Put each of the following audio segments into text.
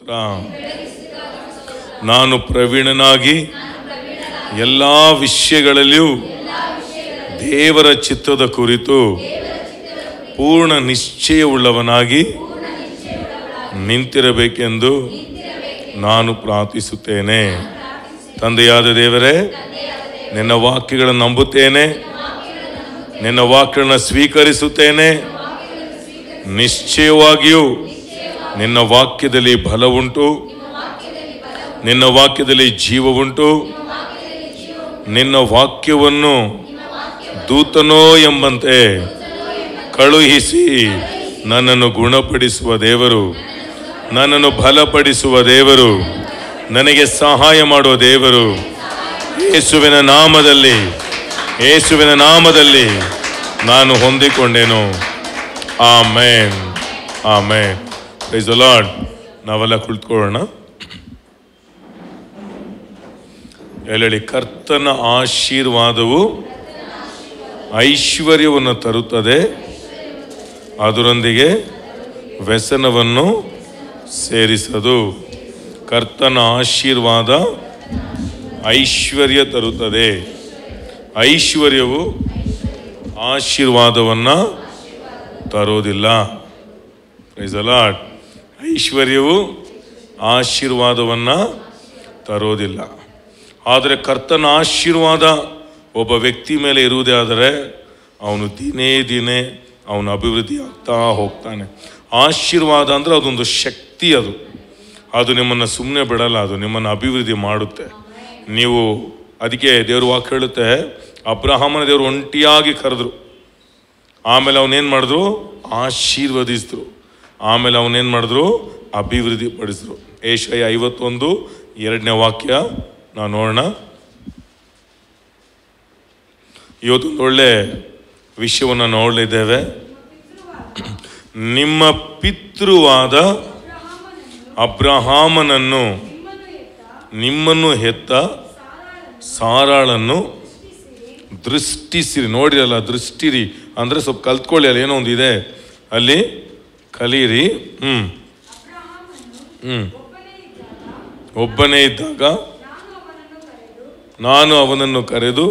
ಸ್ತೋತ್ರ ನಾನು ಪ್ರವೀಣನಾಗಿ ಎಲ್ಲ ವಿಷಯಗಳಲ್ಲಿಯೂ ದೇವರ ಚಿತ್ತದ ಕುರಿತು ಪೂರ್ಣ ನಿಶ್ಚಯವುಳ್ಳವನಾಗಿ ನಿಂತಿರಬೇಕೆಂದು ನಾನು ಪ್ರಾರ್ಥಿಸುತ್ತೇನೆ ತಂದೆಯಾದ ದೇವರೇ ನಿನ್ನ ವಾಕ್ಯಗಳನ್ನು ನಂಬುತ್ತೇನೆ ನಿನ್ನ ವಾಕ್ಯಗಳನ್ನು ಸ್ವೀಕರಿಸುತ್ತೇನೆ ನಿಶ್ಚಯವಾಗಿಯೂ ನಿನ್ನ ವಾಕ್ಯದಲ್ಲಿ ಬಲ ಉಂಟು ನಿನ್ನ ವಾಕ್ಯದಲ್ಲಿ ಜೀವ ಉಂಟು ನಿನ್ನ ವಾಕ್ಯವನ್ನು ದೂತನೋ ಎಂಬಂತೆ ಕಳುಹಿಸಿ ನನ್ನನ್ನು ಗುಣಪಡಿಸುವ ದೇವರು ನನ್ನನ್ನು ಬಲಪಡಿಸುವ ದೇವರು ನನಗೆ ಸಹಾಯ ಮಾಡುವ ದೇವರು ಯೇಸುವಿನ ನಾಮದಲ್ಲಿ ಯೇಸುವಿನ ನಾಮದಲ್ಲಿ ನಾನು ಹೊಂದಿಕೊಂಡೆನು ಆಮೇನ್ ಆಮೇನ್ ಪ್ರೈಸ್ ಲಾರ್ಡ್ ನಾವೆಲ್ಲ ಕುಳಿತುಕೊಳ್ಳೋಣ ಎಲ್ಲೆಳಿ ಕರ್ತನ ಆಶೀರ್ವಾದವು ಐಶ್ವರ್ಯವನ್ನು ತರುತ್ತದೆ ಅದರೊಂದಿಗೆ ವ್ಯಸನವನ್ನು ಸೇರಿಸದು ಕರ್ತನ ಆಶೀರ್ವಾದ ಐಶ್ವರ್ಯ ತರುತ್ತದೆ ಐಶ್ವರ್ಯವು ಆಶೀರ್ವಾದವನ್ನು ತರೋದಿಲ್ಲ ಪ್ರೈಸ್ ಲಾರ್ಡ್ ಐಶ್ವರ್ಯವು ಆಶೀರ್ವಾದವನ್ನು ತರೋದಿಲ್ಲ ಆದರೆ ಕರ್ತನ ಆಶೀರ್ವಾದ ಒಬ್ಬ ವ್ಯಕ್ತಿ ಮೇಲೆ ಇರುವುದೇ ಆದರೆ ಅವನು ದಿನೇ ದಿನೇ ಅವನು ಅಭಿವೃದ್ಧಿ ಆಗ್ತಾ ಹೋಗ್ತಾನೆ ಆಶೀರ್ವಾದ ಅಂದರೆ ಅದೊಂದು ಶಕ್ತಿ ಅದು ಅದು ನಿಮ್ಮನ್ನು ಸುಮ್ಮನೆ ಬಿಡಲ್ಲ ಅದು ನಿಮ್ಮನ್ನು ಅಭಿವೃದ್ಧಿ ಮಾಡುತ್ತೆ ನೀವು ಅದಕ್ಕೆ ದೇವ್ರ ವಾಕ್ಯ ಹೇಳುತ್ತೆ ಅಬ್ರಹಾಮನ ದೇವರು ಒಂಟಿಯಾಗಿ ಕರೆದ್ರು ಆಮೇಲೆ ಅವನೇನು ಮಾಡಿದ್ರು ಆಶೀರ್ವದಿಸಿದ್ರು ಆಮೇಲೆ ಅವನೇನು ಮಾಡಿದ್ರು ಅಭಿವೃದ್ಧಿ ಪಡಿಸಿದ್ರು ಏಷಯ ಐವತ್ತೊಂದು ಎರಡನೇ ವಾಕ್ಯ ನಾವು ನೋಡೋಣ ಇವತ್ತೊಂದು ಒಳ್ಳೆ ವಿಷಯವನ್ನು ನೋಡಲಿದ್ದೇವೆ ನಿಮ್ಮ ಪಿತೃವಾದ ಅಬ್ರಹಾಮನನ್ನು ನಿಮ್ಮನ್ನು ಹೆತ್ತ ಸಾರಾಳನ್ನು ದೃಷ್ಟಿಸಿರಿ ನೋಡಿರಲ್ಲ ದೃಷ್ಟಿರಿ ಅಂದರೆ ಸ್ವಲ್ಪ ಕಲ್ತ್ಕೊಳ್ಳಿ ಅಲ್ಲಿ ಏನೋ ಒಂದು ಇದೆ ಅಲ್ಲಿ ಕಲೀರಿ ಹ್ಞೂ ಹ್ಞೂ ಒಬ್ಬನೇ ಇದ್ದಾಗ ನಾನು ಅವನನ್ನು ಕರೆದು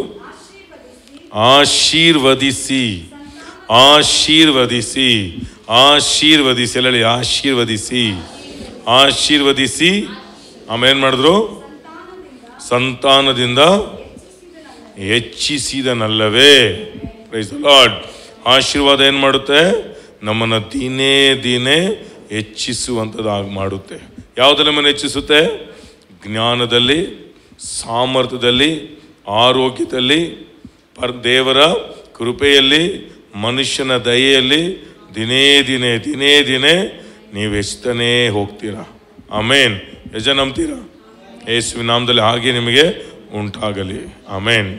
ಆಶೀರ್ವದಿಸಿ ಆಶೀರ್ವದಿಸಿ ಆಶೀರ್ವದಿಸಿ ಹೇಳಿ ಆಶೀರ್ವದಿಸಿ ಆಶೀರ್ವದಿಸಿ ಆಮೇಲೆ ಏನು ಮಾಡಿದ್ರು ಸಂತಾನದಿಂದ ಹೆಚ್ಚಿಸಿದನಲ್ಲವೇ ಪ್ರೈಸ್ ಲಾರ್ಡ್ ಆಶೀರ್ವಾದ ಏನು ಮಾಡುತ್ತೆ ನಮ್ಮನ್ನು ದಿನೇ ದಿನೇ ಹೆಚ್ಚಿಸುವಂಥದ್ದಾಗಿ ಮಾಡುತ್ತೆ ಯಾವುದು ನಮ್ಮನ್ನು ಹೆಚ್ಚಿಸುತ್ತೆ ಜ್ಞಾನದಲ್ಲಿ ಸಾಮರ್ಥ್ಯದಲ್ಲಿ ಆರೋಗ್ಯದಲ್ಲಿ ಪರ್ ದೇವರ ಕೃಪೆಯಲ್ಲಿ ಮನುಷ್ಯನ ದಯೆಯಲ್ಲಿ ದಿನೇ ದಿನೇ ದಿನೇ ದಿನೇ ನೀವು ಹೆಚ್ಚುತ್ತಾನೇ ಹೋಗ್ತೀರಾ ಆಮೇನ್ ಯಜ ನಂಬ್ತೀರಾ ಯೇಸುವಿನ ನಾಮದಲ್ಲಿ ಹಾಗೆ ನಿಮಗೆ ಉಂಟಾಗಲಿ ಆಮೇನ್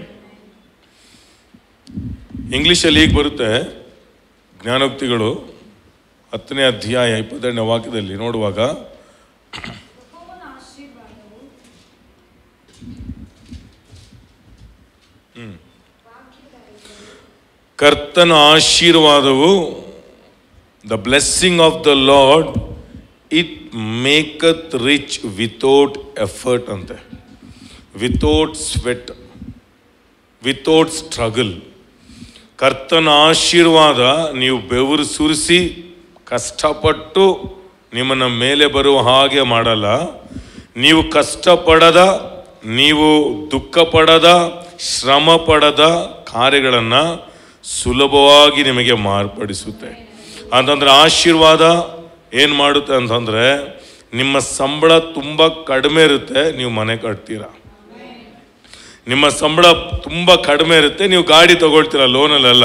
ಇಂಗ್ಲೀಷಲ್ಲಿ ಈಗ ಬರುತ್ತೆ ಜ್ಞಾನೋಕ್ತಿಗಳು ಹತ್ತನೇ ಅಧ್ಯಾಯ ಇಪ್ಪತ್ತೆರಡನೇ ವಾಕ್ಯದಲ್ಲಿ ನೋಡುವಾಗ ಯೆಹೋವನ ಆಶೀರ್ವಾದವು ಕರ್ತನ ಆಶೀರ್ವಾದವು the blessing of the Lord it maketh rich without effort ಅಂತೆ ವಿತೌಟ್ ಸ್ವೆಟ್ ವಿತೌಟ್ ಸ್ಟ್ರಗಲ್ ಕರ್ತನ ಆಶೀರ್ವಾದ ನೀವು ಬೆವರು ಸುರಿಸಿ ಕಷ್ಟಪಟ್ಟು ನಿಮ್ಮನ್ನ ಮೇಲೆ ಬರುವ ಹಾಗೆ ಮಾಡಲ್ಲ ನೀವು ಕಷ್ಟಪಡದ ನೀವು ದುಃಖ ಪಡದ ಶ್ರಮ ಪಡದ ಕಾರ್ಯಗಳನ್ನು ಸುಲಭವಾಗಿ ನಿಮಗೆ ಮಾರ್ಪಡಿಸುತ್ತೆ ಅಂತಂದ್ರೆ ಆಶೀರ್ವಾದ ಏನು ಮಾಡುತ್ತೆ ಅಂತಂದ್ರೆ ನಿಮ್ಮ ಸಂಬಳ ತುಂಬ ಕಡಿಮೆ ಇರುತ್ತೆ ನೀವು ಮನೆ ಕಟ್ತೀರಾ ನಿಮ್ಮ ಸಂಬಳ ತುಂಬ ಕಡಿಮೆ ಇರುತ್ತೆ ನೀವು ಗಾಡಿ ತಗೊಳ್ತೀರಾ ಲೋನಲ್ಲೆಲ್ಲ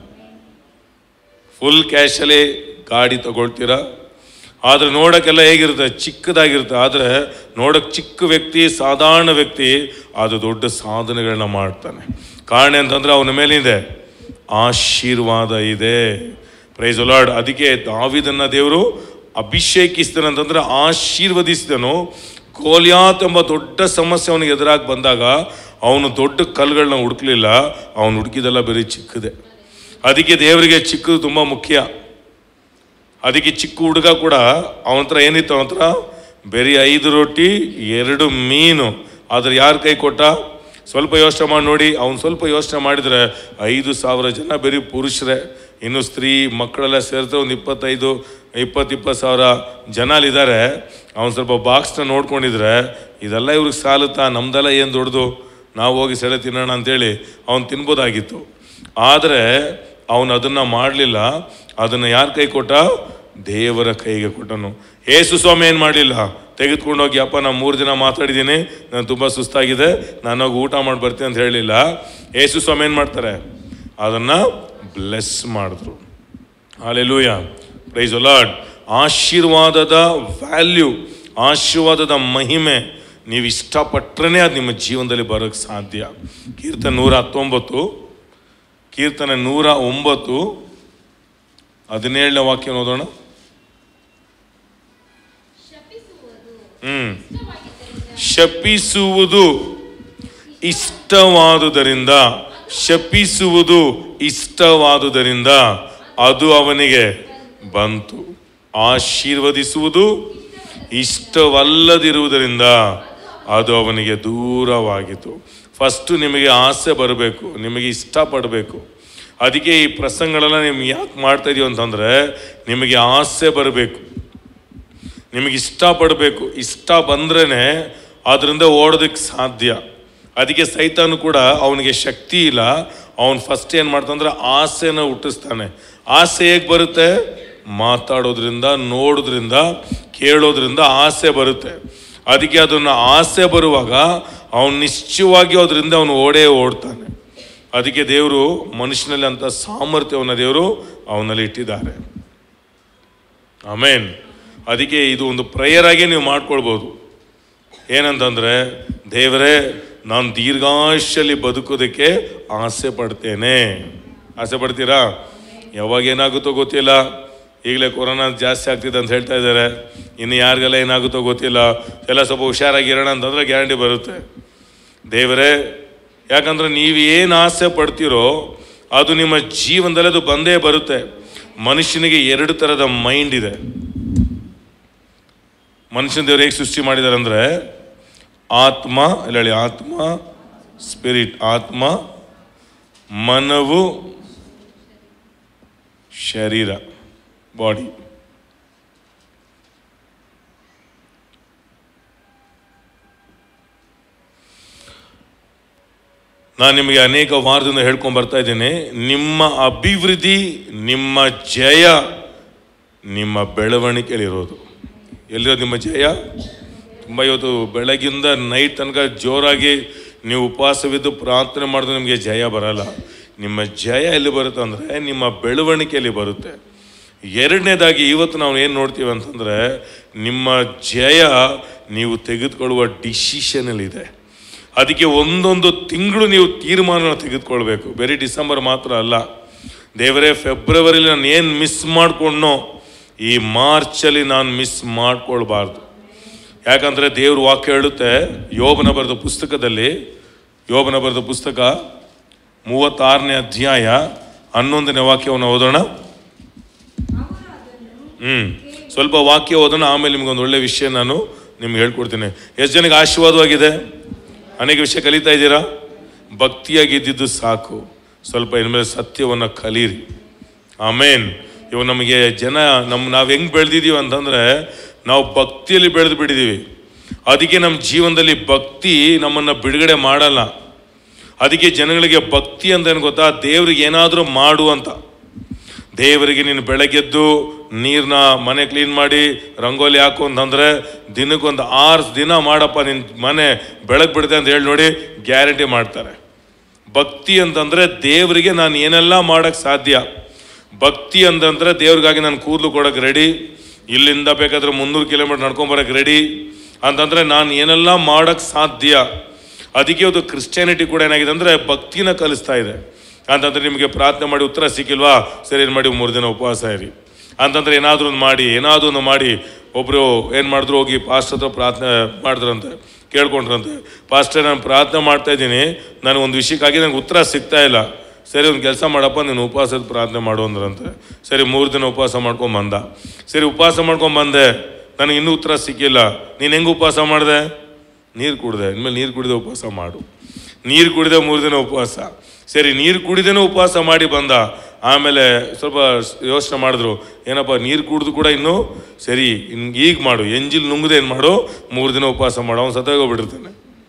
ಫುಲ್ ಕ್ಯಾಶಲ್ಲಿ ಗಾಡಿ ತಗೊಳ್ತೀರಾ ಆದರೆ ನೋಡೋಕ್ಕೆಲ್ಲ ಹೇಗಿರುತ್ತೆ ಚಿಕ್ಕದಾಗಿರುತ್ತೆ ಆದರೆ ನೋಡೋಕೆ ಚಿಕ್ಕ ವ್ಯಕ್ತಿ ಸಾಧಾರಣ ವ್ಯಕ್ತಿ ಅದು ದೊಡ್ಡ ಸಾಧನೆಗಳನ್ನ ಮಾಡ್ತಾನೆ ಕಾರಣ ಅಂತಂದ್ರೆ ಅವನ ಮೇಲಿದೆ ಆಶೀರ್ವಾದ ಇದೆ ಪ್ರೈಸ್ ಲಾರ್ಡ್ ಅದಕ್ಕೆ ದಾವಿದನ್ನ ದೇವರು ಅಭಿಷೇಕಿಸಿದನಂತಂದ್ರೆ ಆಶೀರ್ವದಿಸಿದನು ಗೋಲಿಯಾತ್ ಎಂಬ ದೊಡ್ಡ ಸಮಸ್ಯೆ ಅವನಿಗೆ ಎದುರಾಗಿ ಬಂದಾಗ ಅವನು ದೊಡ್ಡ ಕಲ್ಲುಗಳನ್ನ ಹುಡುಕ್ಲಿಲ್ಲ ಅವನು ಹುಡುಕಿದೆಲ್ಲ ಬರೀ ಚಿಕ್ಕದೆ ಅದಕ್ಕೆ ದೇವರಿಗೆ ಚಿಕ್ಕದು ತುಂಬ ಮುಖ್ಯ ಅದಕ್ಕೆ ಚಿಕ್ಕ ಹುಡುಗ ಕೂಡ ಅವನ ಹತ್ರ ಏನಿತ್ತು ಅವನ ಹತ್ರ ಬರೀ ಐದು ರೊಟ್ಟಿ ಎರಡು ಮೀನು ಆದ್ರೆ ಯಾರ ಕೈ ಕೊಟ್ಟ ಸ್ವಲ್ಪ ಯೋಚನೆ ಮಾಡಿ ನೋಡಿ ಅವ್ನು ಸ್ವಲ್ಪ ಯೋಚನೆ ಮಾಡಿದರೆ ಐದು ಸಾವಿರ ಜನ ಬರೀ ಪುರುಷರೇ ಇನ್ನು ಸ್ತ್ರೀ ಮಕ್ಕಳೆಲ್ಲ ಸೇರಿದ್ರೆ ಒಂದು ಇಪ್ಪತ್ತೈದು ಇಪ್ಪತ್ತು ಇಪ್ಪತ್ತು ಸಾವಿರ ಜನ ಅಲ್ಲಿದ್ದಾರೆ ಅವ್ನು ಸ್ವಲ್ಪ ಬಾಕ್ಸ್ನ ನೋಡ್ಕೊಂಡಿದ್ರೆ ಇದೆಲ್ಲ ಇವ್ರಿಗೆ ಸಾಲುತ್ತಾ ನಮ್ದೆಲ್ಲ ಏನು ದೊಡ್ಡದು ನಾವು ಹೋಗಿ ಸೆಳೆ ತಿನ್ನೋಣ ಅಂತೇಳಿ ಅವ್ನು ತಿನ್ಬೋದಾಗಿತ್ತು ಆದರೆ ಅವನು ಅದನ್ನು ಮಾಡಲಿಲ್ಲ ಅದನ್ನು ಯಾರ ಕೈ ಕೊಟ್ಟ ದೇವರ ಕೈಗೆ ಕೊಟ್ಟನು ಏಸು ಸ್ವಾಮಿ ಏನು ಮಾಡಲಿಲ್ಲ ತೆಗೆದುಕೊಂಡು ಹೋಗಿ ಅಪ್ಪ ನಾನು ಮೂರು ದಿನ ಮಾತಾಡಿದ್ದೀನಿ ನಾನು ತುಂಬ ಸುಸ್ತಾಗಿದೆ ನಾನು ಹೋಗಿ ಊಟ ಮಾಡಿ ಬರ್ತೀನಿ ಅಂತ ಹೇಳಲಿಲ್ಲ ಏಸು ಸ್ವಾಮಿ ಏನು ಮಾಡ್ತಾರೆ ಅದನ್ನು ಬ್ಲೆಸ್ ಮಾಡಿದ್ರು ಹಾಲೆಲೂಯ ಪ್ರೈಸ್ ಲಾರ್ಡ್ ಆಶೀರ್ವಾದದ ವ್ಯಾಲ್ಯೂ ಆಶೀರ್ವಾದದ ಮಹಿಮೆ ನೀವು ಇಷ್ಟಪಟ್ಟರೆ ಅದು ನಿಮ್ಮ ಜೀವನದಲ್ಲಿ ಬರೋಕ್ಕೆ ಸಾಧ್ಯ ಕೀರ್ತನೆ ನೂರ ಹತ್ತೊಂಬತ್ತು ಕೀರ್ತನೆ ನೂರ ಒಂಬತ್ತು ಹದಿನೇಳನೇ ವಾಕ್ಯ ಓದೋಣ ಶಪಿಸುವುದು ಹ್ಮ್ ಇಷ್ಟವಾಗಿದ್ದರಿಂದ ಶಪಿಸುವುದು ಇಷ್ಟವಾದುದರಿಂದ ಶಪಿಸುವುದು ಇಷ್ಟವಾದುದರಿಂದ ಅದು ಅವನಿಗೆ ಬಂತು ಆಶೀರ್ವದಿಸುವುದು ಇಷ್ಟವಲ್ಲದಿರುವುದರಿಂದ ಅದು ಅವನಿಗೆ ದೂರವಾಗಿತ್ತು ಫಸ್ಟು ನಿಮಗೆ ಆಸೆ ಬರಬೇಕು ನಿಮಗೆ ಇಷ್ಟಪಡಬೇಕು ಅದಕ್ಕೆ ಈ ಪ್ರಸಂಗಗಳೆಲ್ಲ ನಿಮ್ಗೆ ಯಾಕೆ ಮಾಡ್ತಾ ಇದೀವಿ ಅಂತಂದರೆ ನಿಮಗೆ ಆಸೆ ಬರಬೇಕು ನಿಮಗೆ ಇಷ್ಟಪಡಬೇಕು ಇಷ್ಟ ಬಂದ್ರೇ ಅದರಿಂದ ಓಡೋದಕ್ಕೆ ಸಾಧ್ಯ ಅದಕ್ಕೆ ಸೈತಾನು ಕೂಡ ಅವನಿಗೆ ಶಕ್ತಿ ಇಲ್ಲ ಅವನು ಫಸ್ಟ್ ಏನು ಮಾಡ್ತಾನಂದ್ರೆ ಆಸೆನ ಹುಟ್ಟಿಸ್ತಾನೆ ಆಸೆ ಹೇಗೆ ಬರುತ್ತೆ ಮಾತಾಡೋದ್ರಿಂದ ನೋಡೋದ್ರಿಂದ ಕೇಳೋದ್ರಿಂದ ಆಸೆ ಬರುತ್ತೆ ಅದಕ್ಕೆ ಅದನ್ನು ಆಸೆ ಬರುವಾಗ ಅವನು ನಿಶ್ಚಯವಾಗಿ ಅದರಿಂದ ಅವನು ಓಡೇ ಓಡ್ತಾನೆ ಅದಕ್ಕೆ ದೇವರು ಮನುಷ್ಯನಲ್ಲಿ ಅಂತ ಸಾಮರ್ಥ್ಯವನ್ನು ದೇವರು ಅವನಲ್ಲಿ ಇಟ್ಟಿದ್ದಾರೆ ಆಮೇನ್ ಅದಕ್ಕೆ ಇದು ಒಂದು ಪ್ರೇಯರ್ ಆಗಿ ನೀವು ಮಾಡ್ಕೊಳ್ಬೋದು ಏನಂತಂದ್ರೆ ದೇವರೇ ನಾನು ದೀರ್ಘಾಯುಷ್ಯಲ್ಲಿ ಬದುಕೋದಕ್ಕೆ ಆಸೆ ಪಡ್ತೇನೆ ಆಸೆ ಪಡ್ತೀರಾ ಯಾವಾಗ ಏನಾಗುತ್ತೋ ಗೊತ್ತಿಲ್ಲ ಈಗಲೇ ಕೊರೋನಾ ಜಾಸ್ತಿ ಆಗ್ತಿದೆ ಅಂತ ಹೇಳ್ತಾ ಇದ್ದಾರೆ ಇನ್ನು ಯಾರಿಗೆಲ್ಲ ಏನಾಗುತ್ತೋ ಗೊತ್ತಿಲ್ಲ ಎಲ್ಲ ಸ್ವಲ್ಪ ಹುಷಾರಾಗಿರೋಣ ಅಂತಂದ್ರೆ ಗ್ಯಾರಂಟಿ ಬರುತ್ತೆ ದೇವರೇ ಯಾಕಂದ್ರೆ ನೀವು ಏನು ಆಸೆ ಪಡ್ತೀರೋ ಅದು ನಿಮ್ಮ ಜೀವನದಲ್ಲಿ ಅದು ಬಂದೇ ಬರುತ್ತೆ ಮನುಷ್ಯನಿಗೆ ಎರಡು ಥರದ ಮೈಂಡ್ ಇದೆ ಮನುಷ್ಯನ ದೇವರು ಹೇಗೆ ಸೃಷ್ಟಿ ಮಾಡಿದ್ದಾರೆ ಅಂದರೆ ಆತ್ಮ ಇಲ್ಲ ಹೇಳಿ ಆತ್ಮ ಸ್ಪಿರಿಟ್ ಆತ್ಮ ಮನವು ಶರೀರ ಬಾಡಿ ನಾನು ನಿಮಗೆ ಅನೇಕ ವಾರದಿಂದ ಹೇಳ್ಕೊಂಡು ಬರ್ತಾ ಇದ್ದೀನಿ ನಿಮ್ಮ ಅಭಿವೃದ್ಧಿ ನಿಮ್ಮ ಜಯ ನಿಮ್ಮ ಬೆಳವಣಿಗೆಯಲ್ಲಿರೋದು ಎಲ್ಲಿರೋದು ನಿಮ್ಮ ಜಯ ತುಂಬ ಇವತ್ತು ಬೆಳಗಿಂದ ನೈಟ್ ತನಕ ಜೋರಾಗಿ ನೀವು ಉಪವಾಸವಿದ್ದು ಪ್ರಾರ್ಥನೆ ಮಾಡಿದ್ರೆ ನಿಮಗೆ ಜಯ ಬರಲ್ಲ ನಿಮ್ಮ ಜಯ ಎಲ್ಲಿ ಬರುತ್ತೆ ಅಂದರೆ ನಿಮ್ಮ ಬೆಳವಣಿಗೆಯಲ್ಲಿ ಬರುತ್ತೆ ಎರಡನೇದಾಗಿ ಇವತ್ತು ನಾವು ಏನು ನೋಡ್ತೀವಿ ಅಂತಂದರೆ ನಿಮ್ಮ ಜಯ ನೀವು ತೆಗೆದುಕೊಳ್ಳುವ ಡಿಸಿಷನಲ್ಲಿದೆ ಅದಕ್ಕೆ ಒಂದೊಂದು ತಿಂಗಳು ನೀವು ತೀರ್ಮಾನ ತೆಗೆದುಕೊಳ್ಬೇಕು ಬರೀ ಡಿಸೆಂಬರ್ ಮಾತ್ರ ಅಲ್ಲ ದೇವರೇ ಫೆಬ್ರವರಿಲಿ ನಾನು ಏನು ಮಿಸ್ ಮಾಡ್ಕೊಂಡ್ನೋ ಈ ಮಾರ್ಚಲ್ಲಿ ನಾನು ಮಿಸ್ ಮಾಡ್ಕೊಳ್ಬಾರ್ದು ಯಾಕಂದರೆ ದೇವ್ರ ವಾಕ್ಯ ಹೇಳುತ್ತೆ ಯೋಬನ ಬರೆದ ಪುಸ್ತಕದಲ್ಲಿ ಯೋಬನ ಬರೆದ ಪುಸ್ತಕ ಮೂವತ್ತಾರನೇ ಅಧ್ಯಾಯ ಹನ್ನೊಂದನೇ ವಾಕ್ಯವನ್ನು ಓದೋಣ ಹ್ಮ್ ಸ್ವಲ್ಪ ವಾಕ್ಯ ಓದೋಣ ಆಮೇಲೆ ನಿಮ್ಗೊಂದು ಒಳ್ಳೆ ವಿಷಯ ನಾನು ನಿಮ್ಗೆ ಹೇಳ್ಕೊಡ್ತೀನಿ ಎಷ್ಟು ಜನಕ್ಕೆ ಆಶೀರ್ವಾದವಾಗಿದೆ ಅನೇಕ ವಿಷಯ ಕಲಿತಾ ಇದ್ದೀರಾ ಭಕ್ತಿಯಾಗಿದ್ದಿದ್ದು ಸಾಕು ಸ್ವಲ್ಪ ಇನ್ಮೇಲೆ ಸತ್ಯವನ್ನು ಕಲೀರಿ ಆಮೇನ್ ಇವಾಗ ನಮಗೆ ಜನ ನಮ್ಮ ನಾವು ಹೆಂಗೆ ಬೆಳೆದಿದ್ದೀವಿ ಅಂತಂದರೆ ನಾವು ಭಕ್ತಿಯಲ್ಲಿ ಬೆಳೆದು ಬಿಟ್ಟಿದ್ದೀವಿ ಅದಕ್ಕೆ ನಮ್ಮ ಜೀವನದಲ್ಲಿ ಭಕ್ತಿ ನಮ್ಮನ್ನು ಬಿಡುಗಡೆ ಮಾಡಲ್ಲ ಅದಕ್ಕೆ ಜನಗಳಿಗೆ ಭಕ್ತಿ ಅಂತ ಏನು ಗೊತ್ತಾ ದೇವ್ರಿಗೆ ಏನಾದರೂ ಮಾಡು ಅಂತ ದೇವರಿಗೆ ನೀನು ಬೆಳಗ್ಗೆದ್ದು ನೀರನ್ನ ಮನೆ ಕ್ಲೀನ್ ಮಾಡಿ ರಂಗೋಲಿ ಹಾಕು ಅಂತಂದ್ರೆ ದಿನಕ್ಕೊಂದು ಆರು ದಿನ ಮಾಡಪ್ಪ ನಿನ್ನ ಮನೆ ಬೆಳಗ್ಗೆ ಬಿಡುತ್ತೆ ಅಂತ ಹೇಳಿ ನೋಡಿ ಗ್ಯಾರಂಟಿ ಮಾಡ್ತಾರೆ ಭಕ್ತಿ ಅಂತಂದ್ರೆ ದೇವರಿಗೆ ನಾನು ಏನೆಲ್ಲ ಮಾಡಕ್ ಸಾಧ್ಯ ಭಕ್ತಿ ಅಂತಂದ್ರೆ ದೇವ್ರಿಗಾಗಿ ನಾನು ಕೂದಲು ಕೊಡಕ್ಕೆ ರೆಡಿ ಇಲ್ಲಿಂದ ಬೇಕಾದ್ರೆ ಮುನ್ನೂರು ಕಿಲೋಮೀಟರ್ ನಡ್ಕೊಂಬರಕ್ಕೆ ರೆಡಿ ಅಂತಂದ್ರೆ ನಾನು ಏನೆಲ್ಲ ಮಾಡಕ್ ಸಾಧ್ಯ ಅದಕ್ಕೆ ಇವತ್ತು ಕ್ರಿಶ್ಚಿಯಾನಿಟಿ ಕೂಡ ಏನಾಗಿದೆ ಅಂದ್ರೆ ಭಕ್ತಿನ ಕಲಿಸ್ತಾ ಇದೆ ಅಂತಂದ್ರೆ ನಿಮಗೆ ಪ್ರಾರ್ಥನೆ ಮಾಡಿ ಉತ್ತರ ಸಿಕ್ಕಿಲ್ವಾ ಸರಿ ಏನು ಮಾಡಿ ಮೂರು ದಿನ ಉಪವಾಸ ಇರಿ ಅಂತಂದ್ರೆ ಏನಾದರೂ ಒಂದು ಮಾಡಿ ಏನಾದರೂ ಒಂದು ಮಾಡಿ ಒಬ್ಬರು ಏನು ಮಾಡಿದ್ರು ಹೋಗಿ ಪಾಸ್ಟ್ ಹತ್ರ ಪ್ರಾರ್ಥನೆ ಮಾಡಿದ್ರಂತೆ ಕೇಳ್ಕೊಂಡ್ರಂತೆ ಪಾಸ್ಟರ್ ನಾನು ಪ್ರಾರ್ಥನೆ ಮಾಡ್ತಾ ಇದ್ದೀನಿ ನನಗೆ ಒಂದು ವಿಷಯಕ್ಕಾಗಿ ನನಗೆ ಉತ್ತರ ಸಿಗ್ತಾ ಇಲ್ಲ ಸರಿ ಒಂದು ಕೆಲಸ ಮಾಡಪ್ಪ ನೀನು ಉಪವಾಸದ ಪ್ರಾರ್ಥನೆ ಮಾಡು ಅಂದ್ರಂತೆ ಸರಿ ಮೂರು ದಿನ ಉಪವಾಸ ಮಾಡ್ಕೊಂಡ್ ಬಂದ ಸರಿ ಉಪವಾಸ ಮಾಡ್ಕೊಂಡ್ ಬಂದೆ ನನಗೆ ಇನ್ನೂ ಉತ್ತರ ಸಿಕ್ಕಿಲ್ಲ ನೀನು ಹೆಂಗೆ ಉಪವಾಸ ಮಾಡಿದೆ ನೀರು ಕುಡಿದೆ ಇನ್ಮೇಲೆ ನೀರು ಕುಡಿದೆ ಉಪವಾಸ ಮಾಡು ನೀರು ಕುಡಿದೆ ಮೂರು ದಿನ ಉಪವಾಸ ಸರಿ ನೀರು ಕುಡಿದೇನೂ ಉಪವಾಸ ಮಾಡಿ ಬಂದ ಆಮೇಲೆ ಸ್ವಲ್ಪ ಯೋಚನೆ ಮಾಡಿದ್ರು ಏನಪ್ಪ ನೀರು ಕುಡಿದು ಕೂಡ ಇನ್ನೂ ಸರಿ ಇನ್ ಈಗ ಮಾಡು ಎಂಜಿಲ್ ನುಂಗದೆ ಏನು ಮಾಡು ಮೂರು ದಿನ ಉಪವಾಸ ಮಾಡು ಅವ್ನು ಸತ್ತೋಗ್ಬಿಟ್ಟಿರ್ತಾನೆ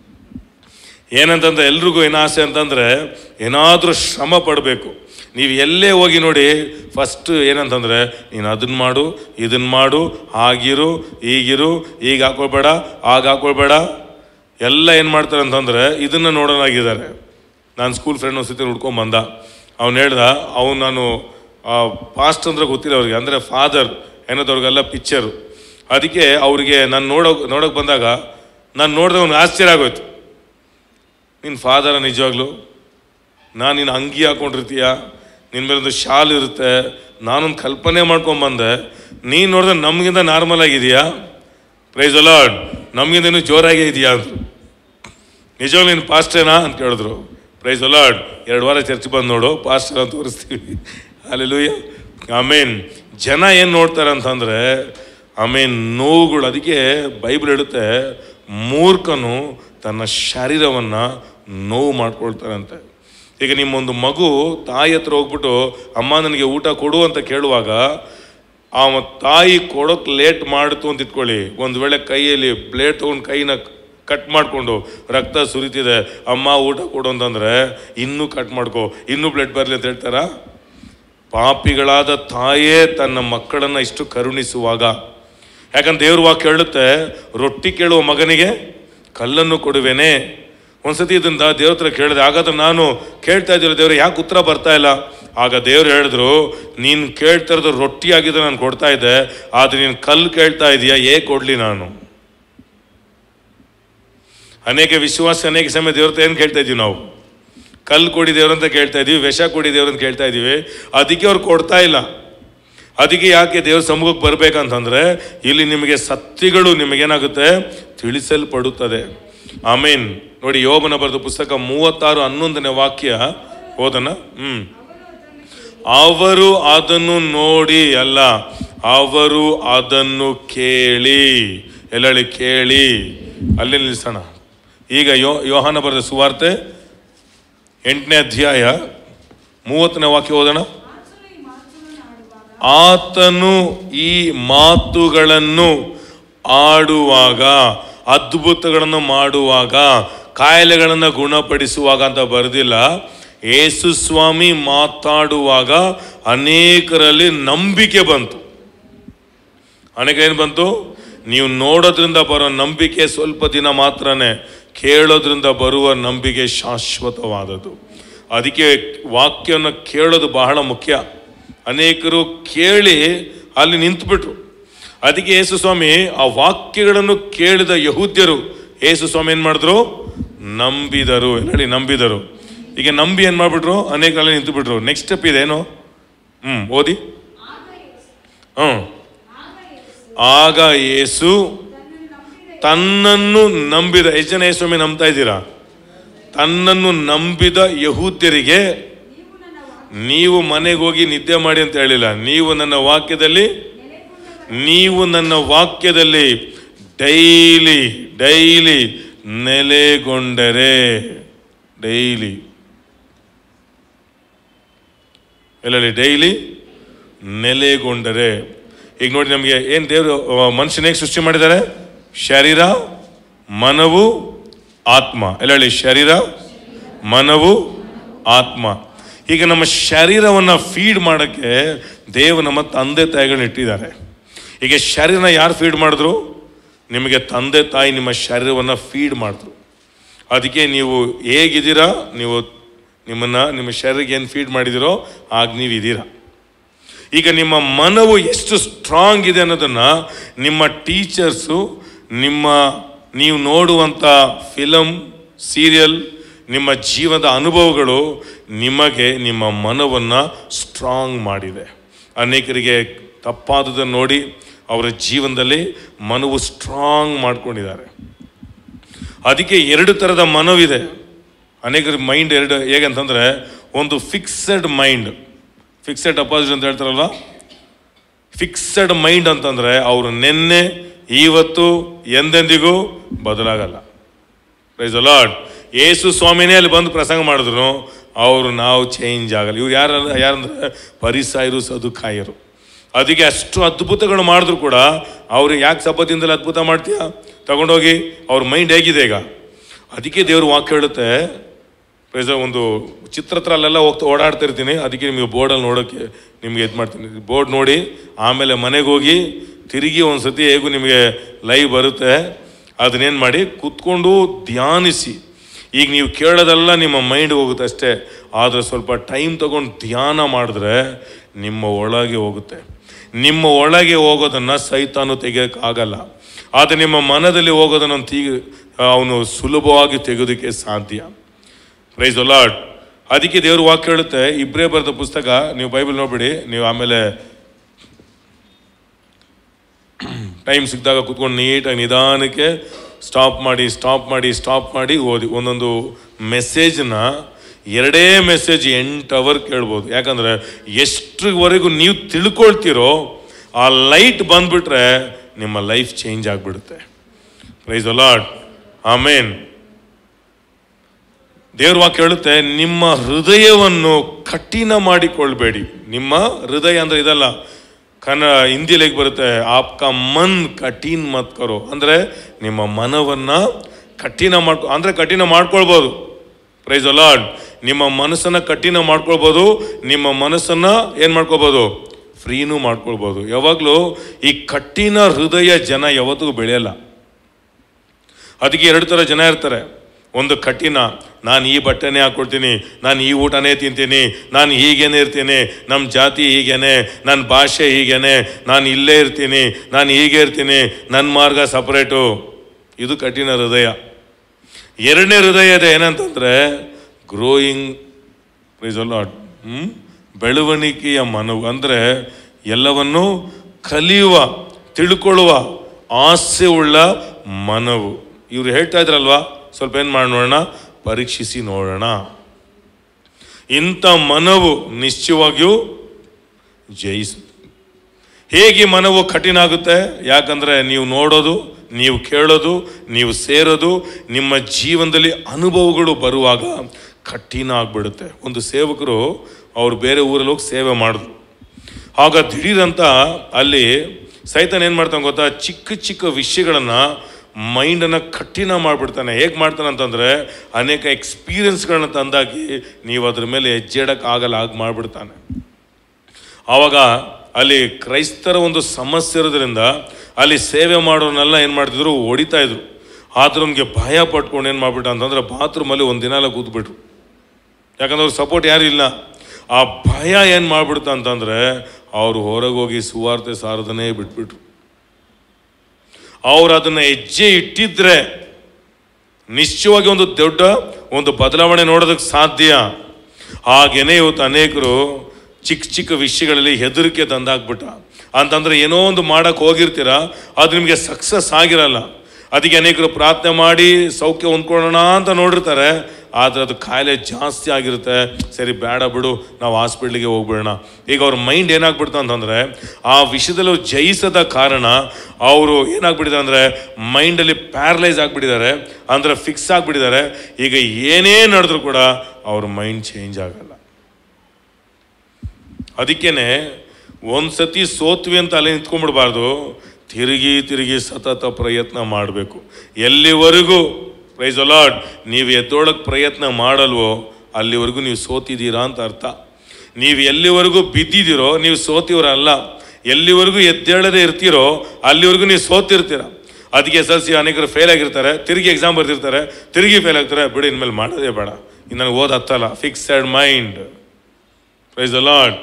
ಏನಂತಂದ್ರೆ ಎಲ್ರಿಗೂ ಏನು ಆಸೆ ಅಂತಂದರೆ ಏನಾದರೂ ಶ್ರಮ ಪಡಬೇಕು ನೀವು ಎಲ್ಲೇ ಹೋಗಿ ನೋಡಿ ಫಸ್ಟ್ ಏನಂತಂದರೆ ನೀನು ಅದನ್ನ ಮಾಡು ಇದನ್ನ ಮಾಡು ಹಾಗಿರು ಈಗಿರು ಈಗ ಹಾಕೊಳ್ಬೇಡ ಆಗ ಹಾಕೊಳ್ಬೇಡ ಎಲ್ಲ ಏನು ಮಾಡ್ತಾರೆ ಅಂತಂದರೆ ಇದನ್ನು ನೋಡೋನಾಗಿದ್ದಾರೆ ನಾನು ಸ್ಕೂಲ್ ಫ್ರೆಂಡ್ ಒಂದು ಸತಿ ಹುಡ್ಕೊಂಡ್ ಬಂದ ಅವ್ನು ಹೇಳ್ದ ಅವ್ನು ನಾನು ಪಾಸ್ಟ್ ಅಂದ್ರೆ ಗೊತ್ತಿಲ್ಲ ಅವ್ರಿಗೆ ಅಂದರೆ ಫಾದರ್ ಏನದವ್ರಿಗೆಲ್ಲ ಪಿಕ್ಚರು ಅದಕ್ಕೆ ಅವ್ರಿಗೆ ನಾನು ನೋಡೋ ನೋಡೋಕೆ ಬಂದಾಗ ನಾನು ನೋಡಿದ್ರೆ ಅವ್ನಿಗೆ ಆಶ್ಚರ್ಯ ಆಗೋಯ್ತು ನಿನ್ನ ಫಾದರ ನಿಜವಾಗ್ಲು ನಾನು ನಿನ್ನ ಅಂಗಿ ಹಾಕೊಂಡಿರ್ತೀಯ ನಿನ್ನ ಮೇಲೊಂದು ಶಾಲ್ ಇರುತ್ತೆ ನಾನೊಂದು ಕಲ್ಪನೆ ಮಾಡ್ಕೊಂಬಂದೆ ನೀನು ನೋಡಿದ್ರೆ ನಮಗಿಂತ ನಾರ್ಮಲ್ ಆಗಿದೆಯಾ ಪ್ರೈಸ್ ಅಲಾಡ್ ನಮಗಿಂತ ಇನ್ನೂ ಜೋರಾಗೇ ಇದೆಯಾ ಅಂದರು ನಿಜವಾಗ್ಲೂ ನೀನು ಪಾಸ್ಟೇನಾ ಅಂತ ಕೇಳಿದ್ರು ಪ್ರೈಸ್ ಅಲಾಡ್ ಎರಡು ವಾರ ಚರ್ಚ್ ಬಂದು ನೋಡು ಪಾಸ್ಟರ್ ಅಂತ ತೋರಿಸ್ತೀವಿ ಅಲ್ಲೆಲ್ಲೂಯ್ಯ ಆಮೇನ್ ಜನ ಏನು ನೋಡ್ತಾರೆ ಅಂತಂದರೆ ಆಮೇನ್ ನೋವುಗಳು ಅದಕ್ಕೆ ಬೈಬಲ್ ಹೇಳುತ್ತೆ ಮೂರ್ಖನು ತನ್ನ ಶರೀರವನ್ನು ನೋವು ಮಾಡ್ಕೊಳ್ತಾರಂತೆ ಈಗ ನಿಮ್ಮೊಂದು ಮಗು ತಾಯಿ ಹತ್ರ ಹೋಗ್ಬಿಟ್ಟು ಅಮ್ಮ ನನಗೆ ಊಟ ಕೊಡು ಅಂತ ಕೇಳುವಾಗ ಆ ತಾಯಿ ಕೊಡೋಕೆ ಲೇಟ್ ಮಾಡಿತು ಅಂತ ಇಟ್ಕೊಳ್ಳಿ ಒಂದು ವೇಳೆ ಕೈಯಲ್ಲಿ ಬ್ಲೇಡ್ ತೊಗೊಂಡು ಕೈನ ಕಟ್ ಮಾಡಿಕೊಂಡು ರಕ್ತ ಸುರಿತಿದೆ ಅಮ್ಮ ಊಟ ಕೊಡು ಅಂತಂದ್ರೆ ಇನ್ನೂ ಕಟ್ ಮಾಡ್ಕೋ ಇನ್ನೂ ಬ್ಲಡ್ ಬರಲಿ ಅಂತ ಹೇಳ್ತಾರಾ ಪಾಪಿಗಳಾದ ತಾಯೇ ತನ್ನ ಮಕ್ಕಳನ್ನು ಇಷ್ಟು ಕರುಣಿಸುವಾಗ ಯಾಕಂದ್ರೆ ದೇವ್ರ ವಾಕ್ಯ ಹೇಳುತ್ತೆ ರೊಟ್ಟಿ ಕೇಳುವ ಮಗನಿಗೆ ಕಲ್ಲನ್ನು ಕೊಡುವೆನೆ ಒಂದ್ಸತಿ ಇದನ್ನ ದೇವ್ರ ಹತ್ರ ಕೇಳಿದೆ ಹಾಗಾದ್ರೆ ನಾನು ಕೇಳ್ತಾ ಇದ್ದಿಲ್ಲ ದೇವ್ರೆ ಯಾಕೆ ಉತ್ತರ ಬರ್ತಾ ಇಲ್ಲ ಆಗ ದೇವ್ರು ಹೇಳಿದ್ರು ನೀನು ಕೇಳ್ತಾ ಇರೋದು ರೊಟ್ಟಿ ಆಗಿದ್ರೆ ನಾನು ಕೊಡ್ತಾ ಇದ್ದೆ ಆದ್ರೆ ನೀನು ಕಲ್ಲು ಕೇಳ್ತಾ ಇದೀಯಾ ಏ ಕೊಡ್ಲಿ ನಾನು ಅನೇಕ ವಿಶ್ವಾಸ ಅನೇಕ ಸಮಯ ದೇವ್ರ ಹತ್ರ ಏನು ಕೇಳ್ತಾ ಇದೀವಿ ನಾವು ಕಲ್ಲು ಕೊಡಿ ದೇವ್ರಂತ ಕೇಳ್ತಾ ಇದೀವಿ ವಿಷ ಕೊಡಿ ದೇವ್ರಂತ ಕೇಳ್ತಾ ಇದೀವಿ ಅದಕ್ಕೆ ಅವ್ರು ಕೊಡ್ತಾ ಇಲ್ಲ ಅದಕ್ಕೆ ಯಾಕೆ ದೇವ್ರ ಸಮ್ಮುಖಕ್ಕೆ ಬರ್ಬೇಕಂತಂದ್ರೆ ಇಲ್ಲಿ ನಿಮಗೆ ಸತ್ಯಗಳು ನಿಮಗೇನಾಗುತ್ತೆ ತಿಳಿಸಲ್ಪಡುತ್ತದೆ ಆಮೇನ್ ನೋಡಿ ಯೋಬನ ಬರೆದ ಪುಸ್ತಕ ಮೂವತ್ತಾರು ಹನ್ನೊಂದನೇ ವಾಕ್ಯ ಓದನ ಹ್ಮ್ ಅವರು ಅದನ್ನು ನೋಡಿ ಅಲ್ಲ ಅವರು ಅದನ್ನು ಕೇಳಿ ಎಲ್ಲಳಿ ಕೇಳಿ ಅಲ್ಲಿ ನಿಲ್ಲಿಸೋಣ ಈಗ ಯೋ ಯೋಹಾನ ಬರೆದ ಸುವಾರ್ತೆ ಎಂಟನೇ ಅಧ್ಯಾಯ ಮೂವತ್ತನೇ ವಾಕ್ಯ ಓದೋಣ ಆತನು ಈ ಮಾತುಗಳನ್ನು ಆಡುವಾಗ ಅದ್ಭುತಗಳನ್ನು ಮಾಡುವಾಗ ಕಾಯಿಲೆಗಳನ್ನು ಗುಣಪಡಿಸುವಾಗ ಅಂತ ಬರೆದಿಲ್ಲ ಯೇಸು ಸ್ವಾಮಿ ಮಾತಾಡುವಾಗ ಅನೇಕರಲ್ಲಿ ನಂಬಿಕೆ ಬಂತು ಅನೇಕ ಏನು ಬಂತು ನೀವು ನೋಡೋದ್ರಿಂದ ಬರೋ ನಂಬಿಕೆ ಸ್ವಲ್ಪ ದಿನ ಮಾತ್ರನೇ ಕೇಳೋದ್ರಿಂದ ಬರುವ ನಂಬಿಕೆ ಶಾಶ್ವತವಾದದ್ದು ಅದಕ್ಕೆ ವಾಕ್ಯವನ್ನು ಕೇಳೋದು ಬಹಳ ಮುಖ್ಯ ಅನೇಕರು ಕೇಳಿ ಅಲ್ಲಿ ನಿಂತುಬಿಟ್ರು ಅದಕ್ಕೆ ಯೇಸು ಸ್ವಾಮಿ ಆ ವಾಕ್ಯಗಳನ್ನು ಕೇಳಿದ ಯಹೂದ್ಯರು ಯೇಸು ಸ್ವಾಮಿ ಏನು ಮಾಡಿದ್ರು ನಂಬಿದರು ಹೇಳಿ ನಂಬಿದರು ಈಗ ನಂಬಿ ಏನು ಮಾಡಿಬಿಟ್ರು ಅನೇಕ ಅಲ್ಲಿ ನಿಂತು ಬಿಟ್ರು ನೆಕ್ಸ್ಟ್ ಸ್ಟೆಪ್ ಇದೇನು ಹ್ಞೂ ಓದಿ ಹ್ಞೂ ಆಗ ಯೇಸು ತನ್ನನ್ನು ನಂಬಿದ ಎಷ್ಟು ಜನ ಯೇಸುಸ್ವಾಮಿ ನಂಬ್ತಾ ಇದ್ದೀರಾ ತನ್ನನ್ನು ನಂಬಿದ ಯಹೂದ್ಯರಿಗೆ ನೀವು ಮನೆಗೆ ಹೋಗಿ ನಿದ್ದೆ ಮಾಡಿ ಅಂತ ಹೇಳಿಲ್ಲ ನೀವು ನನ್ನ ವಾಕ್ಯದಲ್ಲಿ ನೀವು ನನ್ನ ವಾಕ್ಯದಲ್ಲಿ ಡೈಲಿ ಡೈಲಿ ನೆಲೆಗೊಂಡರೆ ಡೈಲಿ ಎಲ್ಲಲ್ಲಿ ಡೈಲಿ ನೆಲೆಗೊಂಡರೆ ಈಗ ನೋಡಿ ನಮಗೆ ಏನು ದೇವರು ಮನುಷ್ಯನಿಗೆ ಸೃಷ್ಟಿ ಮಾಡಿದ್ದಾರೆ ಶರೀರ ಮನವು ಆತ್ಮ ಎಲ್ಲ ಹೇಳಿ ಶರೀರ ಮನವು ಆತ್ಮ ಈಗ ನಮ್ಮ ಶರೀರವನ್ನು ಫೀಡ್ ಮಾಡೋಕ್ಕೆ ದೇವ ನಮ್ಮ ತಂದೆ ತಾಯಿಗಳನ್ನ ಇಟ್ಟಿದ್ದಾರೆ ಈಗ ಶರೀರನ ಯಾರು ಫೀಡ್ ಮಾಡಿದ್ರು ನಿಮಗೆ ತಂದೆ ತಾಯಿ ನಿಮ್ಮ ಶರೀರವನ್ನು ಫೀಡ್ ಮಾಡಿದ್ರು ಅದಕ್ಕೆ ನೀವು ಹೇಗಿದ್ದೀರಾ ನೀವು ನಿಮ್ಮನ್ನು ನಿಮ್ಮ ಶರೀರಕ್ಕೆ ಏನು ಫೀಡ್ ಮಾಡಿದಿರೋ ಆಗ ನೀವು ಇದ್ದೀರಾ ಈಗ ನಿಮ್ಮ ಮನವು ಎಷ್ಟು ಸ್ಟ್ರಾಂಗ್ ಇದೆ ಅನ್ನೋದನ್ನು ನಿಮ್ಮ ಟೀಚರ್ಸು ನಿಮ್ಮ ನೀವು ನೋಡುವಂಥ ಫಿಲಮ್ ಸೀರಿಯಲ್ ನಿಮ್ಮ ಜೀವನದ ಅನುಭವಗಳು ನಿಮಗೆ ನಿಮ್ಮ ಮನವನ್ನು ಸ್ಟ್ರಾಂಗ್ ಮಾಡಿದೆ ಅನೇಕರಿಗೆ ತಪ್ಪಾದದನ್ನು ನೋಡಿ ಅವರ ಜೀವನದಲ್ಲಿ ಮನವು ಸ್ಟ್ರಾಂಗ್ ಮಾಡ್ಕೊಂಡಿದ್ದಾರೆ ಅದಕ್ಕೆ ಎರಡು ಥರದ ಮನವಿದೆ ಅನೇಕರ ಮೈಂಡ್ ಎರಡು ಹೇಗಂತಂದರೆ ಒಂದು ಫಿಕ್ಸೆಡ್ ಮೈಂಡ್ ಫಿಕ್ಸೆಡ್ ಅಪಾಸಿಟ್ ಅಂತ ಹೇಳ್ತಾರಲ್ವ ಫಿಕ್ಸೆಡ್ ಮೈಂಡ್ ಅಂತಂದರೆ ಅವರು ನಿನ್ನೆ ಇವತ್ತು ಎಂದೆಂದಿಗೂ ಬದಲಾಗಲ್ಲ ಪ್ರೈಸ್ ಲಾರ್ಡ್ ಯೇಸು ಸ್ವಾಮಿನೇ ಅಲ್ಲಿ ಬಂದು ಪ್ರಸಂಗ ಮಾಡಿದ್ರು ಅವರು ನಾವು ಚೇಂಜ್ ಆಗಲ್ಲ ಇವ್ರು ಯಾರ ಯಾರಂದ್ರೆ ಪರಿಸಾಯರು ಸದುಕಾಯರು ಅದಕ್ಕೆ ಅಷ್ಟು ಅದ್ಭುತಗಳು ಮಾಡಿದ್ರು ಕೂಡ ಅವ್ರು ಯಾಕೆ ಸಬ್ಬತ್ತಿಂದಲೇ ಅದ್ಭುತ ಮಾಡ್ತೀಯಾ ತಗೊಂಡೋಗಿ ಅವ್ರ ಮೈಂಡ್ ಹೇಗಿದೆ ಈಗ ಅದಕ್ಕೆ ದೇವ್ರ ವಾಕ್ಯ ಹೇಳುತ್ತೆ ಪ್ರೈಸ್ ಒಂದು ಚಿತ್ರ ಹತ್ರ ಅಲ್ಲೆಲ್ಲ ಹೋಗ್ತಾ ಓಡಾಡ್ತಾ ಇರ್ತೀನಿ ಅದಕ್ಕೆ ನಿಮಗೆ ಬೋರ್ಡಲ್ಲಿ ನೋಡೋಕ್ಕೆ ನಿಮಗೆ ಇದು ಮಾಡ್ತೀನಿ ಬೋರ್ಡ್ ನೋಡಿ ಆಮೇಲೆ ಮನೆಗೆ ಹೋಗಿ ತಿರುಗಿ ಒಂದು ಸತಿ ಹೇಗೂ ನಿಮಗೆ ಲೈವ್ ಬರುತ್ತೆ ಅದನ್ನೇನು ಮಾಡಿ ಕೂತ್ಕೊಂಡು ಧ್ಯಾನಿಸಿ ಈಗ ನೀವು ಕೇಳೋದೆಲ್ಲ ನಿಮ್ಮ ಮೈಂಡ್ ಹೋಗುತ್ತೆ ಅಷ್ಟೇ ಆದರೆ ಸ್ವಲ್ಪ ಟೈಮ್ ತಗೊಂಡು ಧ್ಯಾನ ಮಾಡಿದ್ರೆ ನಿಮ್ಮ ಒಳಗೆ ಹೋಗುತ್ತೆ ನಿಮ್ಮ ಒಳಗೆ ಹೋಗೋದನ್ನು ಸೈತಾನು ತೆಗಿಯೋಕ್ಕಾಗಲ್ಲ ಆದರೆ ನಿಮ್ಮ ಮನದಲ್ಲಿ ಹೋಗೋದನ್ನು ತೀ ಅವನು ಸುಲಭವಾಗಿ ತೆಗೆಯೋದಕ್ಕೆ ಸಾಧ್ಯ ಪ್ರೈಸ್ ಲಾರ್ಡ್ ಅದಕ್ಕೆ ದೇವ್ರ ವಾಕ್ಯ ಹೇಳುತ್ತೆ ಇಬ್ಬರೇ ಬರೆದ ಪುಸ್ತಕ ನೀವು ಬೈಬಲ್ ನೋಡ್ಬಿಡಿ ನೀವು ಆಮೇಲೆ ಟೈಮ್ ಸಿಕ್ಕಿದಾಗ ಕುತ್ಕೊಂಡು ನೀಟಾಗಿ ನಿಧಾನಕ್ಕೆ ಸ್ಟಾಪ್ ಮಾಡಿ ಸ್ಟಾಪ್ ಮಾಡಿ ಸ್ಟಾಪ್ ಮಾಡಿ ಓದಿ ಒಂದೊಂದು ಮೆಸೇಜ್ನ ಎರಡೇ ಮೆಸೇಜ್ ಎಂಟು ಅವರ್ ಕೇಳ್ಬೋದು ಯಾಕಂದರೆ ಎಷ್ಟರವರೆಗೂ ನೀವು ತಿಳ್ಕೊಳ್ತೀರೋ ಆ ಲೈಟ್ ಬಂದ್ಬಿಟ್ರೆ ನಿಮ್ಮ ಲೈಫ್ ಚೇಂಜ್ ಆಗಿಬಿಡುತ್ತೆ ಪ್ರೈಸ್ ಲಾರ್ಡ್ ಆಮೇನ್ ದೇವ್ರ ವಾಕ್ಯ ಹೇಳುತ್ತೆ ನಿಮ್ಮ ಹೃದಯವನ್ನು ಕಠಿಣ ಮಾಡಿಕೊಳ್ಬೇಡಿ ನಿಮ್ಮ ಹೃದಯ ಅಂದ್ರೆ ಇದಲ್ಲ ಕನ್ನಡ ಹಿಂದಿಲಿ ಹೇಗೆ ಬರುತ್ತೆ ಆಪ್ಕ ಮನ್ ಕಠಿನ್ ಮತ್ ಕರೋ ಅಂದ್ರೆ ನಿಮ್ಮ ಮನವನ್ನ ಕಠಿಣ ಮಾಡ್ಕೊ ಅಂದ್ರೆ ಕಠಿಣ ಮಾಡ್ಕೊಳ್ಬೋದು ಪ್ರೈಸ್ ಲಾರ್ಡ್ ನಿಮ್ಮ ಮನಸ್ಸನ್ನ ಕಠಿಣ ಮಾಡ್ಕೊಳ್ಬೋದು ನಿಮ್ಮ ಮನಸ್ಸನ್ನ ಏನ್ ಮಾಡ್ಕೊಳ್ಬೋದು ಫ್ರೀನೂ ಮಾಡ್ಕೊಳ್ಬೋದು ಯಾವಾಗಲೂ ಈ ಕಠಿಣ ಹೃದಯ ಜನ ಯಾವತ್ತಿಗೂ ಬೆಳೆಯಲ್ಲ ಅದಕ್ಕೆ ಎರಡು ಥರ ಜನ ಇರ್ತಾರೆ ಒಂದು ಕಠಿಣ ನಾನು ಈ ಬಟ್ಟೆನೇ ಹಾಕ್ಕೊಳ್ತೀನಿ ನಾನು ಈ ಊಟನೇ ತಿಂತೀನಿ ನಾನು ಹೀಗೇನೆ ಇರ್ತೀನಿ ನಮ್ಮ ಜಾತಿ ಹೀಗೇನೆ ನನ್ನ ಭಾಷೆ ಹೀಗೇನೆ ನಾನು ಇಲ್ಲೇ ಇರ್ತೀನಿ ನಾನು ಹೀಗೆ ಇರ್ತೀನಿ ನನ್ನ ಮಾರ್ಗ ಸಪ್ರೇಟು ಇದು ಕಠಿಣ ಹೃದಯ ಎರಡನೇ ಹೃದಯ ಇದೆ ಏನಂತಂದರೆ ಗ್ರೋಯಿಂಗ್ ಪ್ರೈಸ್ ಲಾಟ್ ಬೆಳವಣಿಗೆಯ ಮನವು ಅಂದರೆ ಎಲ್ಲವನ್ನು ಕಲಿಯುವ ತಿಳ್ಕೊಳ್ಳುವ ಆಸೆ ಉಳ್ಳ ಮನವು ಇವ್ರು ಹೇಳ್ತಾ ಇದ್ರಲ್ವಾ ಸ್ವಲ್ಪ ಏನು ಮಾಡಿ ನೋಡೋಣ ಪರೀಕ್ಷಿಸಿ ನೋಡೋಣ ಇಂಥ ಮನವು ನಿಶ್ಚಯವಾಗಿಯೂ ಜಯಿಸುತ್ತೆ ಹೇಗೆ ಈ ಮನವು ಕಠಿಣ ಆಗುತ್ತೆ ಯಾಕಂದರೆ ನೀವು ನೋಡೋದು ನೀವು ಕೇಳೋದು ನೀವು ಸೇರೋದು ನಿಮ್ಮ ಜೀವನದಲ್ಲಿ ಅನುಭವಗಳು ಬರುವಾಗ ಕಠಿಣ ಆಗ್ಬಿಡುತ್ತೆ ಒಂದು ಸೇವಕರು ಅವ್ರು ಬೇರೆ ಊರಲ್ಲಿ ಹೋಗಿ ಸೇವೆ ಮಾಡಿದ್ರು ಆಗ ದಿಢೀರಂತ ಅಲ್ಲಿ ಸೈತನ್ ಏನು ಮಾಡ್ತಾನೆ ಗೊತ್ತಾ ಚಿಕ್ಕ ಚಿಕ್ಕ ವಿಷಯಗಳನ್ನು ಮೈಂಡನ್ನು ಕಠಿಣ ಮಾಡಿಬಿಡ್ತಾನೆ ಹೇಗೆ ಮಾಡ್ತಾನೆ ಅಂತಂದರೆ ಅನೇಕ ಎಕ್ಸ್ಪೀರಿಯನ್ಸ್ಗಳನ್ನ ತಂದಾಕಿ ನೀವು ಅದ್ರ ಮೇಲೆ ಹೆಜ್ಜೆ ಇಡಕ್ಕೆ ಆಗಲ್ಲ ಹಾಗೆ ಮಾಡಿಬಿಡ್ತಾನೆ ಆವಾಗ ಅಲ್ಲಿ ಕ್ರೈಸ್ತರ ಒಂದು ಸಮಸ್ಯೆ ಇರೋದ್ರಿಂದ ಅಲ್ಲಿ ಸೇವೆ ಮಾಡೋನೆಲ್ಲ ಏನು ಮಾಡ್ತಿದ್ರು ಹೊಡಿತಾ ಇದ್ರು ಆದ್ರೂ ನಮಗೆ ಭಯ ಪಟ್ಕೊಂಡು ಏನು ಮಾಡ್ಬಿಟ್ಟ ಅಂತಂದ್ರೆ ಬಾತ್ರೂಮಲ್ಲಿ ಒಂದು ದಿನ ಎಲ್ಲ ಕೂತ್ಬಿಟ್ರು ಯಾಕಂದ್ರೆ ಅವ್ರ ಸಪೋರ್ಟ್ ಯಾರು ಇಲ್ಲ ಆ ಭಯ ಏನು ಮಾಡ್ಬಿಡ್ತ ಅಂತಂದ್ರೆ ಅವರು ಹೊರಗೆ ಹೋಗಿ ಸುವಾರ್ತೆ ಸಾರದನೇ ಬಿಟ್ಬಿಟ್ರು ಅವ್ರು ಅದನ್ನ ಹೆಜ್ಜೆ ಇಟ್ಟಿದ್ರೆ ನಿಶ್ಚಯವಾಗಿ ಒಂದು ದೊಡ್ಡ ಒಂದು ಬದಲಾವಣೆ ನೋಡೋದಕ್ಕೆ ಸಾಧ್ಯ ಹಾಗೇನೆ ಇವತ್ತು ಅನೇಕರು ಚಿಕ್ಕ ಚಿಕ್ಕ ವಿಷಯಗಳಲ್ಲಿ ಹೆದರಿಕೆ ತಂದಾಕ್ಬಿಟ್ಟ ಅಂತಂದ್ರೆ ಏನೋ ಒಂದು ಮಾಡಕ್ಕೆ ಹೋಗಿರ್ತೀರ ಅದು ನಿಮಗೆ ಸಕ್ಸಸ್ ಆಗಿರಲ್ಲ ಅದಕ್ಕೆ ಅನೇಕರು ಪ್ರಾರ್ಥನೆ ಮಾಡಿ ಸೌಖ್ಯ ಹೊಂದ್ಕೊಳ್ಳೋಣ ಅಂತ ನೋಡಿರ್ತಾರೆ ಆದರೆ ಅದು ಕಾಯಿಲೆ ಜಾಸ್ತಿ ಆಗಿರುತ್ತೆ ಸರಿ ಬೇಡ ಬಿಡು ನಾವು ಹಾಸ್ಪಿಟ್ಲಿಗೆ ಹೋಗ್ಬಿಡೋಣ ಈಗ ಅವ್ರ ಮೈಂಡ್ ಏನಾಗ್ಬಿಡ್ತು ಅಂತಂದರೆ ಆ ವಿಷಯದಲ್ಲಿ ಅವ್ರು ಜಯಿಸದ ಕಾರಣ ಅವರು ಏನಾಗ್ಬಿಟ್ಟಿದ್ದಾರೆ ಅಂದರೆ ಮೈಂಡಲ್ಲಿ ಪ್ಯಾರಲೈಸ್ ಆಗಿಬಿಟ್ಟಿದ್ದಾರೆ ಅಂದರೆ ಫಿಕ್ಸ್ ಆಗಿಬಿಟ್ಟಿದ್ದಾರೆ ಈಗ ಏನೇ ನಡೆದ್ರು ಕೂಡ ಅವ್ರ ಮೈಂಡ್ ಚೇಂಜ್ ಆಗಲ್ಲ ಅದಕ್ಕೇನೆ ಒಂದು ಸತಿ ಸೋತ್ವಿ ಅಂತ ಅಲ್ಲಿ ನಿಂತ್ಕೊಂಡ್ಬಿಡ್ಬಾರ್ದು ತಿರುಗಿ ತಿರುಗಿ ಸತತ ಪ್ರಯತ್ನ ಮಾಡಬೇಕು ಎಲ್ಲಿವರೆಗೂ ಪ್ರೈಸ್ ಅಲಾಡ್ ನೀವು ಎದ್ದೊಳಕ್ಕೆ ಪ್ರಯತ್ನ ಮಾಡಲ್ವೋ ಅಲ್ಲಿವರೆಗೂ ನೀವು ಸೋತಿದ್ದೀರಾ ಅಂತ ಅರ್ಥ ನೀವು ಎಲ್ಲಿವರೆಗೂ ಬಿದ್ದಿದ್ದೀರೋ ನೀವು ಸೋತಿವ್ರಲ್ಲ ಎಲ್ಲಿವರೆಗೂ ಎದ್ದೇಳದೇ ಇರ್ತೀರೋ ಅಲ್ಲಿವರೆಗೂ ನೀವು ಸೋತಿರ್ತೀರ ಅದಕ್ಕೆ ಎಸ್ ಎಲ್ ಸಿ ಅನೇಕರು ಫೇಲ್ ಆಗಿರ್ತಾರೆ ತಿರುಗಿ ಎಕ್ಸಾಮ್ ಬರ್ತಿರ್ತಾರೆ ತಿರುಗಿ ಫೇಲ್ ಆಗ್ತಾರೆ ಬಿಡಿ ಇನ್ಮೇಲೆ ಮಾಡೋದೇ ಬೇಡ ಇನ್ನು ನನಗೆ ಓದ್ ಹತ್ತಲ್ಲ ಫಿಕ್ಸೆಡ್ ಮೈಂಡ್ ಪ್ರೈಸ್ ಅಲಾಡ್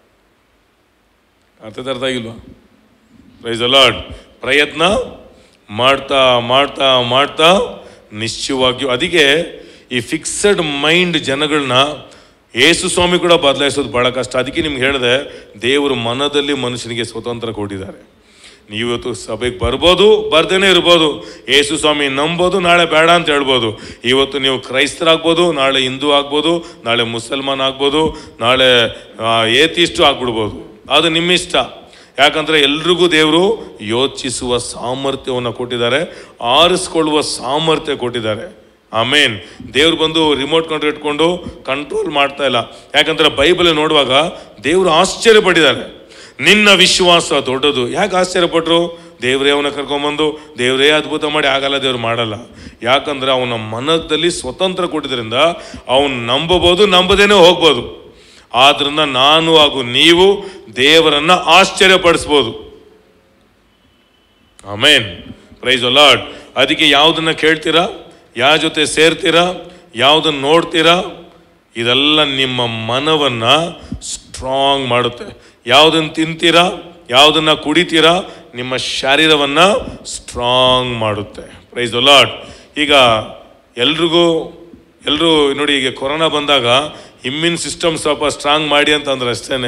ಅರ್ಥ ಅರ್ಥ ಆಗಿಲ್ವಾ ಪ್ರೈಸ್ ಅಲಾಡ್ ಪ್ರಯತ್ನ ಮಾಡ್ತಾ ಮಾಡ್ತಾ ಮಾಡ್ತಾ ನಿಶ್ಚಯವಾಗಿಯೂ ಅದಕ್ಕೆ ಈ ಫಿಕ್ಸೆಡ್ ಮೈಂಡ್ ಜನಗಳನ್ನ ಯೇಸು ಸ್ವಾಮಿ ಕೂಡ ಬದಲಾಯಿಸೋದು ಭಾಳ ಕಷ್ಟ ಅದಕ್ಕೆ ನಿಮ್ಗೆ ಹೇಳಿದೆ ದೇವರು ಮನದಲ್ಲಿ ಮನುಷ್ಯನಿಗೆ ಸ್ವತಂತ್ರ ಕೊಟ್ಟಿದ್ದಾರೆ ನೀವು ಇವತ್ತು ಸಭೆಗೆ ಬರ್ಬೋದು ಬರ್ದೇನೆ ಇರ್ಬೋದು ಯೇಸು ಸ್ವಾಮಿ ನಂಬೋದು ನಾಳೆ ಬೇಡ ಅಂತ ಹೇಳ್ಬೋದು ಇವತ್ತು ನೀವು ಕ್ರೈಸ್ತರಾಗ್ಬೋದು ನಾಳೆ ಹಿಂದೂ ಆಗ್ಬೋದು ನಾಳೆ ಮುಸಲ್ಮಾನ್ ಆಗ್ಬೋದು ನಾಳೆ ಏತಿಷ್ಟು ಆಗ್ಬಿಡ್ಬೋದು ಅದು ನಿಮ್ಮ ಇಷ್ಟ ಯಾಕಂದ್ರೆ ಎಲ್ರಿಗೂ ದೇವರು ಯೋಚಿಸುವ ಸಾಮರ್ಥ್ಯವನ್ನು ಕೊಟ್ಟಿದ್ದಾರೆ ಆರಿಸ್ಕೊಳ್ಳುವ ಸಾಮರ್ಥ್ಯ ಕೊಟ್ಟಿದ್ದಾರೆ ಆಮೇನ್ ದೇವ್ರು ಬಂದು ರಿಮೋಟ್ ಕಂಟ್ರೋಲ್ ಇಟ್ಕೊಂಡು ಕಂಟ್ರೋಲ್ ಮಾಡ್ತಾ ಇಲ್ಲ ಯಾಕಂದ್ರೆ ಬೈಬಲ್ ನೋಡುವಾಗ ದೇವರು ಆಶ್ಚರ್ಯಪಟ್ಟಿದ್ದಾರೆ ನಿನ್ನ ವಿಶ್ವಾಸ ದೊಡ್ಡದು ಯಾಕೆ ಆಶ್ಚರ್ಯಪಟ್ರು ದೇವರೇ ಅವನ ಕರ್ಕೊಂಬಂದು ದೇವರೇ ಅದ್ಭುತ ಮಾಡಿ ಆಗಲ್ಲ ದೇವ್ರು ಮಾಡಲ್ಲ ಯಾಕಂದ್ರೆ ಅವನ ಮನದಲ್ಲಿ ಸ್ವತಂತ್ರ ಕೊಟ್ಟಿದ್ರಿಂದ ಅವನು ನಂಬಬಹುದು ನಂಬದೇನೆ ಹೋಗ್ಬೋದು ಆದ್ರಿಂದ ನಾನು ಹಾಗೂ ನೀವು ದೇವರನ್ನ ಆಶ್ಚರ್ಯಪಡಿಸ್ಬೋದು ಆಮೇನ್ ಪ್ರೈಸ್ ಲಾರ್ಡ್ ಅದಕ್ಕೆ ಯಾವುದನ್ನ ಕೇಳ್ತೀರಾ ಯಾವ ಜೊತೆ ಸೇರ್ತೀರಾ ಯಾವುದನ್ನ ನೋಡ್ತೀರಾ ಇದೆಲ್ಲ ನಿಮ್ಮ ಮನವನ್ನ ಸ್ಟ್ರಾಂಗ್ ಮಾಡುತ್ತೆ ಯಾವುದನ್ನ ತಿಂತೀರಾ ಯಾವುದನ್ನ ಕುಡಿತೀರಾ ನಿಮ್ಮ ಶರೀರವನ್ನ ಸ್ಟ್ರಾಂಗ್ ಮಾಡುತ್ತೆ ಪ್ರೈಸ್ ಲಾರ್ಡ್ ಈಗ ಎಲ್ರಿಗೂ ಎಲ್ಲರೂ ನೋಡಿ ಈಗ ಕೊರೋನಾ ಬಂದಾಗ ಇಮ್ಯೂನ್ ಸಿಸ್ಟಮ್ ಸ್ವಲ್ಪ ಸ್ಟ್ರಾಂಗ್ ಮಾಡಿ ಅಂತ ಅಂದ್ರೆ ಅಷ್ಟೇನೆ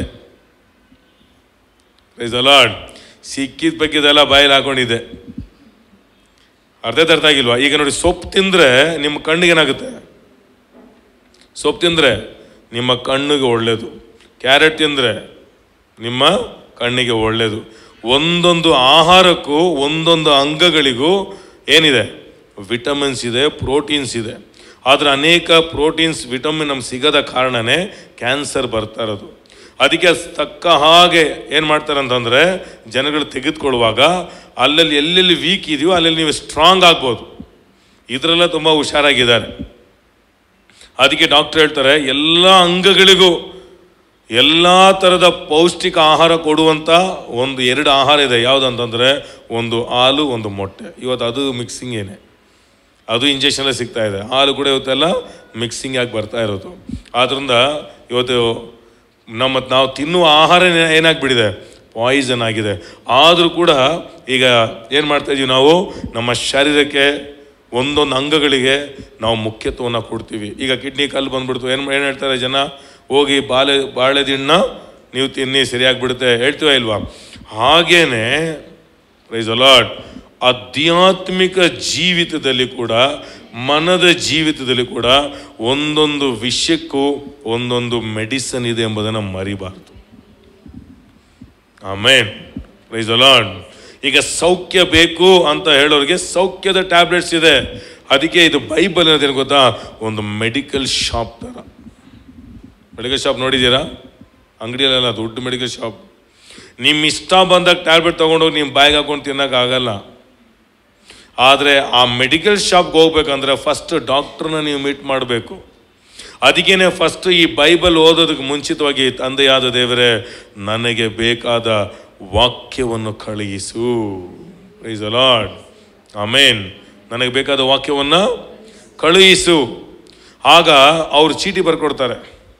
ಪ್ರೈಸ್ ಲಾರ್ಡ್ ಸಿಕ್ಕಿದ ಬಗ್ಗಿದೆಲ್ಲ ಬಾಯಲ್ಲಿ ಹಾಕೊಂಡಿದೆ ಅರ್ಧ ಅರ್ಥ ಆಗಿಲ್ವಾ ಈಗ ನೋಡಿ ಸೊಪ್ಪು ತಿಂದ್ರೆ ನಿಮ್ಮ ಕಣ್ಣಿಗೆ ಏನಾಗುತ್ತೆ ಸೊಪ್ಪು ತಿಂದ್ರೆ ನಿಮ್ಮ ಕಣ್ಣಿಗೆ ಒಳ್ಳೆಯದು ಕ್ಯಾರೆಟ್ ತಿಂದ್ರೆ ನಿಮ್ಮ ಕಣ್ಣಿಗೆ ಒಳ್ಳೆಯದು ಒಂದೊಂದು ಆಹಾರಕ್ಕೂ ಒಂದೊಂದು ಅಂಗಗಳಿಗೂ ಏನಿದೆ ವಿಟಮಿನ್ಸ್ ಇದೆ ಪ್ರೋಟೀನ್ಸ್ ಇದೆ ಆದರೆ ಅನೇಕ ಪ್ರೋಟೀನ್ಸ್ ವಿಟಮಿನ್ ನಮ್ಗೆ ಸಿಗದ ಕಾರಣನೇ ಕ್ಯಾನ್ಸರ್ ಬರ್ತಾ ಇರೋದು ಅದಕ್ಕೆ ತಕ್ಕ ಹಾಗೆ ಏನು ಮಾಡ್ತಾರೆ ಅಂತಂದರೆ ಜನಗಳು ತೆಗೆದುಕೊಳ್ಳುವಾಗ ಅಲ್ಲಲ್ಲಿ ಎಲ್ಲೆಲ್ಲಿ ವೀಕ್ ಇದೆಯೋ ಅಲ್ಲಲ್ಲಿ ನೀವು ಸ್ಟ್ರಾಂಗ್ ಆಗ್ಬೋದು ಇದರೆಲ್ಲ ತುಂಬ ಹುಷಾರಾಗಿದ್ದಾರೆ ಅದಕ್ಕೆ ಡಾಕ್ಟರ್ ಹೇಳ್ತಾರೆ ಎಲ್ಲ ಅಂಗಗಳಿಗೂ ಎಲ್ಲ ಥರದ ಪೌಷ್ಟಿಕ ಆಹಾರ ಕೊಡುವಂಥ ಒಂದು ಎರಡು ಆಹಾರ ಇದೆ ಯಾವುದಂತಂದರೆ ಒಂದು ಹಾಲು ಒಂದು ಮೊಟ್ಟೆ ಇವತ್ತು ಅದು ಮಿಕ್ಸಿಂಗ್ ಏನೇ ಅದು ಇಂಜೆಕ್ಷನ್ ಸಿಗ್ತಾ ಇದೆ ಹಾಲು ಕೂಡ ಇವತ್ತೆಲ್ಲ ಮಿಕ್ಸಿಂಗ್ ಆಗಿ ಬರ್ತಾ ಇರೋದು ಆದ್ರಿಂದ ಇವತ್ತು ನಮ್ಮ ನಾವು ತಿನ್ನುವ ಆಹಾರ ಏನ- ಏನಾಗ್ಬಿಟ್ಟಿದೆ ಪಾಯ್ಸನ್ ಆಗಿದೆ ಆದರೂ ಕೂಡ ಈಗ ಏನು ಮಾಡ್ತಾ ಇದೀವಿ ನಾವು ನಮ್ಮ ಶರೀರಕ್ಕೆ ಒಂದೊಂದು ಅಂಗಗಳಿಗೆ ನಾವು ಮುಖ್ಯತ್ವವನ್ನು ಕೊಡ್ತೀವಿ ಈಗ ಕಿಡ್ನಿ ಕಲ್ಲು ಬಂದ್ಬಿಡ್ತು ಏನು ಏನು ಹೇಳ್ತಾರೆ ಜನ ಹೋಗಿ ಬಾಳೆ ಬಾಳೆದಿಣ್ಣ ನೀವು ತಿನ್ನಿ ಸರಿಯಾಗ್ಬಿಡುತ್ತೆ ಹೇಳ್ತೀವ ಇಲ್ವಾ ಹಾಗೇನೆ ಪ್ರೈಸ್ ಅಲಾಟ್ ಆಧ್ಯಾತ್ಮಿಕ ಜೀವಿತದಲ್ಲಿ ಕೂಡ ಮನದ ಜೀವಿತದಲ್ಲಿ ಕೂಡ ಒಂದೊಂದು ವಿಷಯಕ್ಕೂ ಒಂದೊಂದು ಮೆಡಿಸನ್ ಇದೆ ಎಂಬುದನ್ನು ಮರಿಬಾರ್ದು ಆಮೇನ್ ಪ್ರೈಸ್ ಅಲಾಟ್ ಈಗ ಸೌಖ್ಯ ಬೇಕು ಅಂತ ಹೇಳೋರಿಗೆ ಸೌಖ್ಯದ ಟ್ಯಾಬ್ಲೆಟ್ಸ್ ಇದೆ ಅದಕ್ಕೆ ಇದು ಬೈಬಲ್ ಅನ್ನೋದೇನು ಗೊತ್ತಾ ಒಂದು ಮೆಡಿಕಲ್ ಶಾಪ್ ಥರ ಮೆಡಿಕಲ್ ಶಾಪ್ ನೋಡಿದ್ದೀರಾ ಅಂಗಡಿಯಲ್ಲೆಲ್ಲ ದೊಡ್ಡ ಮೆಡಿಕಲ್ ಶಾಪ್ ನಿಮ್ಮ ಇಷ್ಟ ಬಂದಾಗ ಟ್ಯಾಬ್ಲೆಟ್ ತೊಗೊಂಡೋಗಿ ನಿಮ್ಮ ಬಾಯಿಗೆ ಹಾಕೊಂಡು ತಿನ್ನೋಕ್ಕಾಗಲ್ಲ ಆದರೆ ಆ ಮೆಡಿಕಲ್ ಶಾಪ್ಗೆ ಹೋಗ್ಬೇಕಂದ್ರೆ ಫಸ್ಟ್ ಡಾಕ್ಟ್ರನ್ನ ನೀವು ಮೀಟ್ ಮಾಡಬೇಕು ಅದಕ್ಕೇನೆ ಫಸ್ಟ್ ಈ ಬೈಬಲ್ ಓದೋದಕ್ಕೆ ಮುಂಚಿತವಾಗಿ ತಂದೆಯಾದ ದೇವರೇ ನನಗೆ ಬೇಕಾದ ವಾಕ್ಯವನ್ನು ಕಳುಹಿಸು ಪ್ರೈಸ್ ಲಾರ್ಡ್ ಆಮೇನ್ ನನಗೆ ಬೇಕಾದ ವಾಕ್ಯವನ್ನು ಕಳುಹಿಸು ಆಗ ಅವರು ಚೀಟಿ ಬರ್ಕೊಡ್ತಾರೆ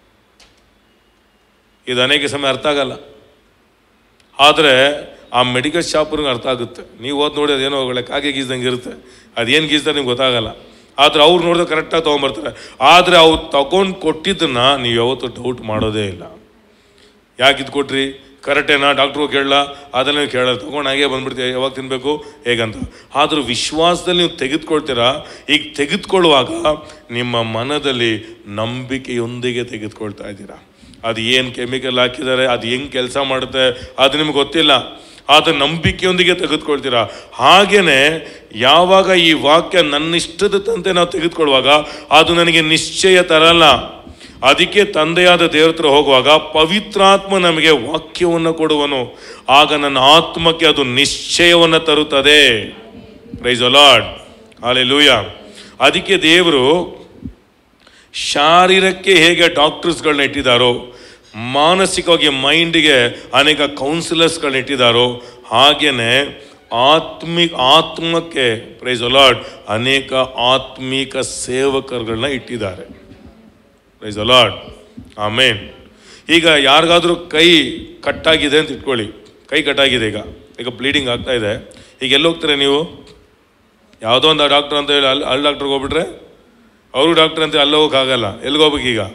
ಇದು ಅನೇಕ ಸಮಯ ಅರ್ಥ ಆಗಲ್ಲ ಆದರೆ ಆ ಮೆಡಿಕಲ್ ಶಾಪ್ರಿಗೆ ಅರ್ಥ ಆಗುತ್ತೆ ನೀವು ಓದ್ ನೋಡಿ ಅದೇನೋ ಒಳ್ಳೆ ಕಾಗೆ ಗೀಸ್ದಂಗೆ ಇರುತ್ತೆ ಅದೇನು ಗೀಸ್ತಾರೆ ನಿಮ್ಗೆ ಗೊತ್ತಾಗಲ್ಲ ಆದರೆ ಅವ್ರು ನೋಡಿದ್ರೆ ಕರೆಕ್ಟಾಗಿ ತೊಗೊಂಬರ್ತಾರೆ ಆದರೆ ಅವ್ರು ತಗೊಂಡು ಕೊಟ್ಟಿದ್ದನ್ನ ನೀವು ಯಾವತ್ತೂ ಡೌಟ್ ಮಾಡೋದೇ ಇಲ್ಲ ಯಾಕೆ ಇದು ಕೊಟ್ರಿ ಕರೆಕ್ಟೇನಾ ಡಾಕ್ಟ್ರು ಕೇಳಲ್ಲ ಅದನ್ನ ನೀವು ಕೇಳಲ್ಲ ತೊಗೊಂಡು ಹಾಗೆ ಬಂದ್ಬಿಡ್ತೀವಿ ಯಾವಾಗ ತಿನ್ನಬೇಕು ಹೇಗಂತ ಆದರೂ ವಿಶ್ವಾಸದಲ್ಲಿ ನೀವು ತೆಗೆದುಕೊಳ್ತೀರಾ ಈಗ ತೆಗೆದುಕೊಳ್ಳುವಾಗ ನಿಮ್ಮ ಮನದಲ್ಲಿ ನಂಬಿಕೆಯೊಂದಿಗೆ ತೆಗೆದುಕೊಳ್ತಾ ಇದ್ದೀರಾ ಅದು ಏನು ಕೆಮಿಕಲ್ ಹಾಕಿದ್ದಾರೆ ಅದು ಹೆಂಗೆ ಕೆಲಸ ಮಾಡುತ್ತೆ ಅದು ನಿಮ್ಗೆ ಗೊತ್ತಿಲ್ಲ ಆದರೆ ನಂಬಿಕೆಯೊಂದಿಗೆ ತೆಗೆದುಕೊಳ್ತೀರಾ ಹಾಗೇನೆ ಯಾವಾಗ ಈ ವಾಕ್ಯ ನನ್ನ ಇಷ್ಟದ ತಂತೆ ನಾವು ತೆಗೆದುಕೊಳ್ಳುವಾಗ ಅದು ನನಗೆ ನಿಶ್ಚಯ ತರಲ್ಲ ಅದಕ್ಕೆ ತಂದೆಯಾದ ದೇವ್ರ ಹತ್ರ ಹೋಗುವಾಗ ಪವಿತ್ರಾತ್ಮ ನಮಗೆ ವಾಕ್ಯವನ್ನು ಕೊಡುವನು ಆಗ ನನ್ನ ಆತ್ಮಕ್ಕೆ ಅದು ನಿಶ್ಚಯವನ್ನು ತರುತ್ತದೆ ಪ್ರೈಸ್ ಅಲಾಡ್ ಹಾಲೆ ಲೂಯ ಅದಕ್ಕೆ ದೇವರು ಶಾರೀರಕ್ಕೆ ಹೇಗೆ ಡಾಕ್ಟರ್ಸ್ಗಳನ್ನ ಇಟ್ಟಿದ್ದಾರೋ ಮಾನಸಿಕವಾಗಿ ಮೈಂಡಿಗೆ ಅನೇಕ ಕೌನ್ಸಿಲರ್ಸ್ಗಳನ್ನ ಇಟ್ಟಿದ್ದಾರೋ ಹಾಗೇನೆ ಆತ್ಮಿಕ ಆತ್ಮಕ್ಕೆ ಪ್ರೈಸ್ ಅಲಾಡ್ ಅನೇಕ ಆತ್ಮಿಕ ಸೇವಕರುಗಳನ್ನ ಇಟ್ಟಿದ್ದಾರೆ ಪ್ರೈಸ್ ಅಲಾಡ್ ಆಮೇನ್ ಈಗ ಯಾರಿಗಾದ್ರೂ ಕೈ ಕಟ್ಟಾಗಿದೆ ಅಂತ ಇಟ್ಕೊಳ್ಳಿ ಕೈ ಕಟ್ಟಾಗಿದೆ ಈಗ ಈಗ ಬ್ಲೀಡಿಂಗ್ ಆಗ್ತಾ ಇದೆ ಈಗ ಎಲ್ಲಿ ಹೋಗ್ತಾರೆ ನೀವು ಯಾವುದೋ ಒಂದು ಡಾಕ್ಟರ್ ಅಂತ ಹೇಳಿ ಅಲ್ಲಿ ಅಲ್ಲಿ ಡಾಕ್ಟ್ರಿಗೆ ಹೋಗ್ಬಿಟ್ರೆ ಅವರು ಡಾಕ್ಟರ್ ಅಂತ ಅಲ್ಲಿ ಹೋಗೋಕ್ಕಾಗಲ್ಲ ಎಲ್ಲಿಗೆ ಹೋಗ್ಬೇಕು ಈಗ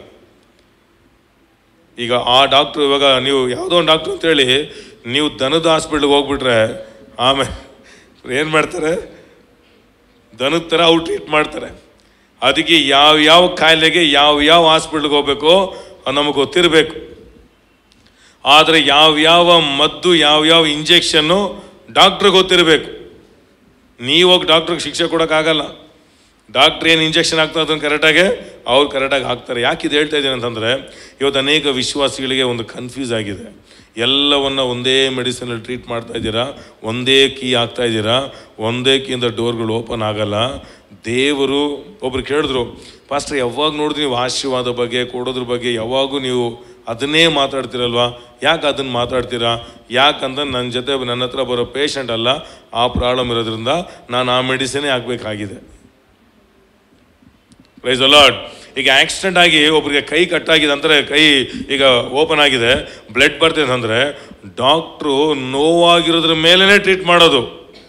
ಈಗ ಆ ಡಾಕ್ಟ್ರು ಇವಾಗ ನೀವು ಯಾವುದೋ ಒಂದು ಡಾಕ್ಟ್ರು ಅಂತೇಳಿ ನೀವು ದನದ ಹಾಸ್ಪಿಟ್ಲಿಗೆ ಹೋಗ್ಬಿಟ್ರೆ ಆಮೇಲೆ ಏನು ಮಾಡ್ತಾರೆ ದನದ ಥರ ಅವ್ರು ಟ್ರೀಟ್ ಮಾಡ್ತಾರೆ ಅದಕ್ಕೆ ಯಾವ ಯಾವ ಕಾಯಿಲೆಗೆ ಯಾವ ಯಾವ ಹಾಸ್ಪಿಟ್ಲಿಗೆ ಹೋಗ್ಬೇಕೋ ಅದು ನಮಗೆ ಗೊತ್ತಿರಬೇಕು ಆದರೆ ಯಾವ್ಯಾವ ಮದ್ದು ಯಾವ್ಯಾವ ಇಂಜೆಕ್ಷನ್ನು ಡಾಕ್ಟ್ರಿಗೆ ಗೊತ್ತಿರಬೇಕು ನೀವು ಹೋಗಿ ಡಾಕ್ಟ್ರಿಗೆ ಶಿಕ್ಷೆ ಕೊಡೋಕ್ಕಾಗಲ್ಲ ಡಾಕ್ಟ್ರ್ ಏನು ಇಂಜೆಕ್ಷನ್ ಹಾಕ್ತಾರೆ ಅದನ್ನು ಕರೆಕ್ಟಾಗಿ ಅವ್ರು ಕರೆಕ್ಟಾಗಿ ಹಾಕ್ತಾರೆ ಯಾಕೆ ಇದು ಹೇಳ್ತಾ ಇದ್ದೀನಿ ಅಂತಂದರೆ ಇವತ್ತು ಅನೇಕ ವಿಶ್ವಾಸಿಗಳಿಗೆ ಒಂದು ಕನ್ಫ್ಯೂಸ್ ಆಗಿದೆ ಎಲ್ಲವನ್ನ ಒಂದೇ ಮೆಡಿಸಿನಲ್ಲಿ ಟ್ರೀಟ್ ಮಾಡ್ತಾ ಇದ್ದೀರಾ ಒಂದೇ ಕೀ ಹಾಕ್ತಾ ಇದ್ದೀರಾ ಒಂದೇ ಕೀಯಿಂದ ಡೋರ್ಗಳು ಓಪನ್ ಆಗಲ್ಲ ದೇವರು ಒಬ್ರು ಕೇಳಿದ್ರು ಪಾಸ್ಟರ್ ಯಾವಾಗ ನೋಡಿದ್ರು ನೀವು ಆಶೀರ್ವಾದ ಬಗ್ಗೆ ಕೊಡೋದ್ರ ಬಗ್ಗೆ ಯಾವಾಗೂ ನೀವು ಅದನ್ನೇ ಮಾತಾಡ್ತೀರಲ್ವಾ ಯಾಕೆ ಅದನ್ನು ಮಾತಾಡ್ತೀರಾ ಯಾಕಂದ್ರೆ ನನ್ನ ಜೊತೆ ನನ್ನ ಹತ್ರ ಬರೋ ಪೇಷಂಟ್ ಅಲ್ಲ ಆ ಪ್ರಾಬ್ಲಮ್ ಇರೋದ್ರಿಂದ ನಾನು ಆ ಮೆಡಿಸಿನೇ ಆಗಬೇಕಾಗಿದೆ ಪ್ರೈಸ್ ಅಲಾಟ್ ಈಗ ಆಕ್ಸಿಡೆಂಟ್ ಆಗಿ ಒಬ್ರಿಗೆ ಕೈ ಕಟ್ಟಾಗಿದೆ ಅಂದರೆ ಕೈ ಈಗ ಓಪನ್ ಆಗಿದೆ ಬ್ಲಡ್ ಬರ್ತಿದೆ ಅಂದರೆ ಡಾಕ್ಟ್ರು ನೋವಾಗಿರೋದ್ರ ಮೇಲೇ ಟ್ರೀಟ್ ಮಾಡೋದು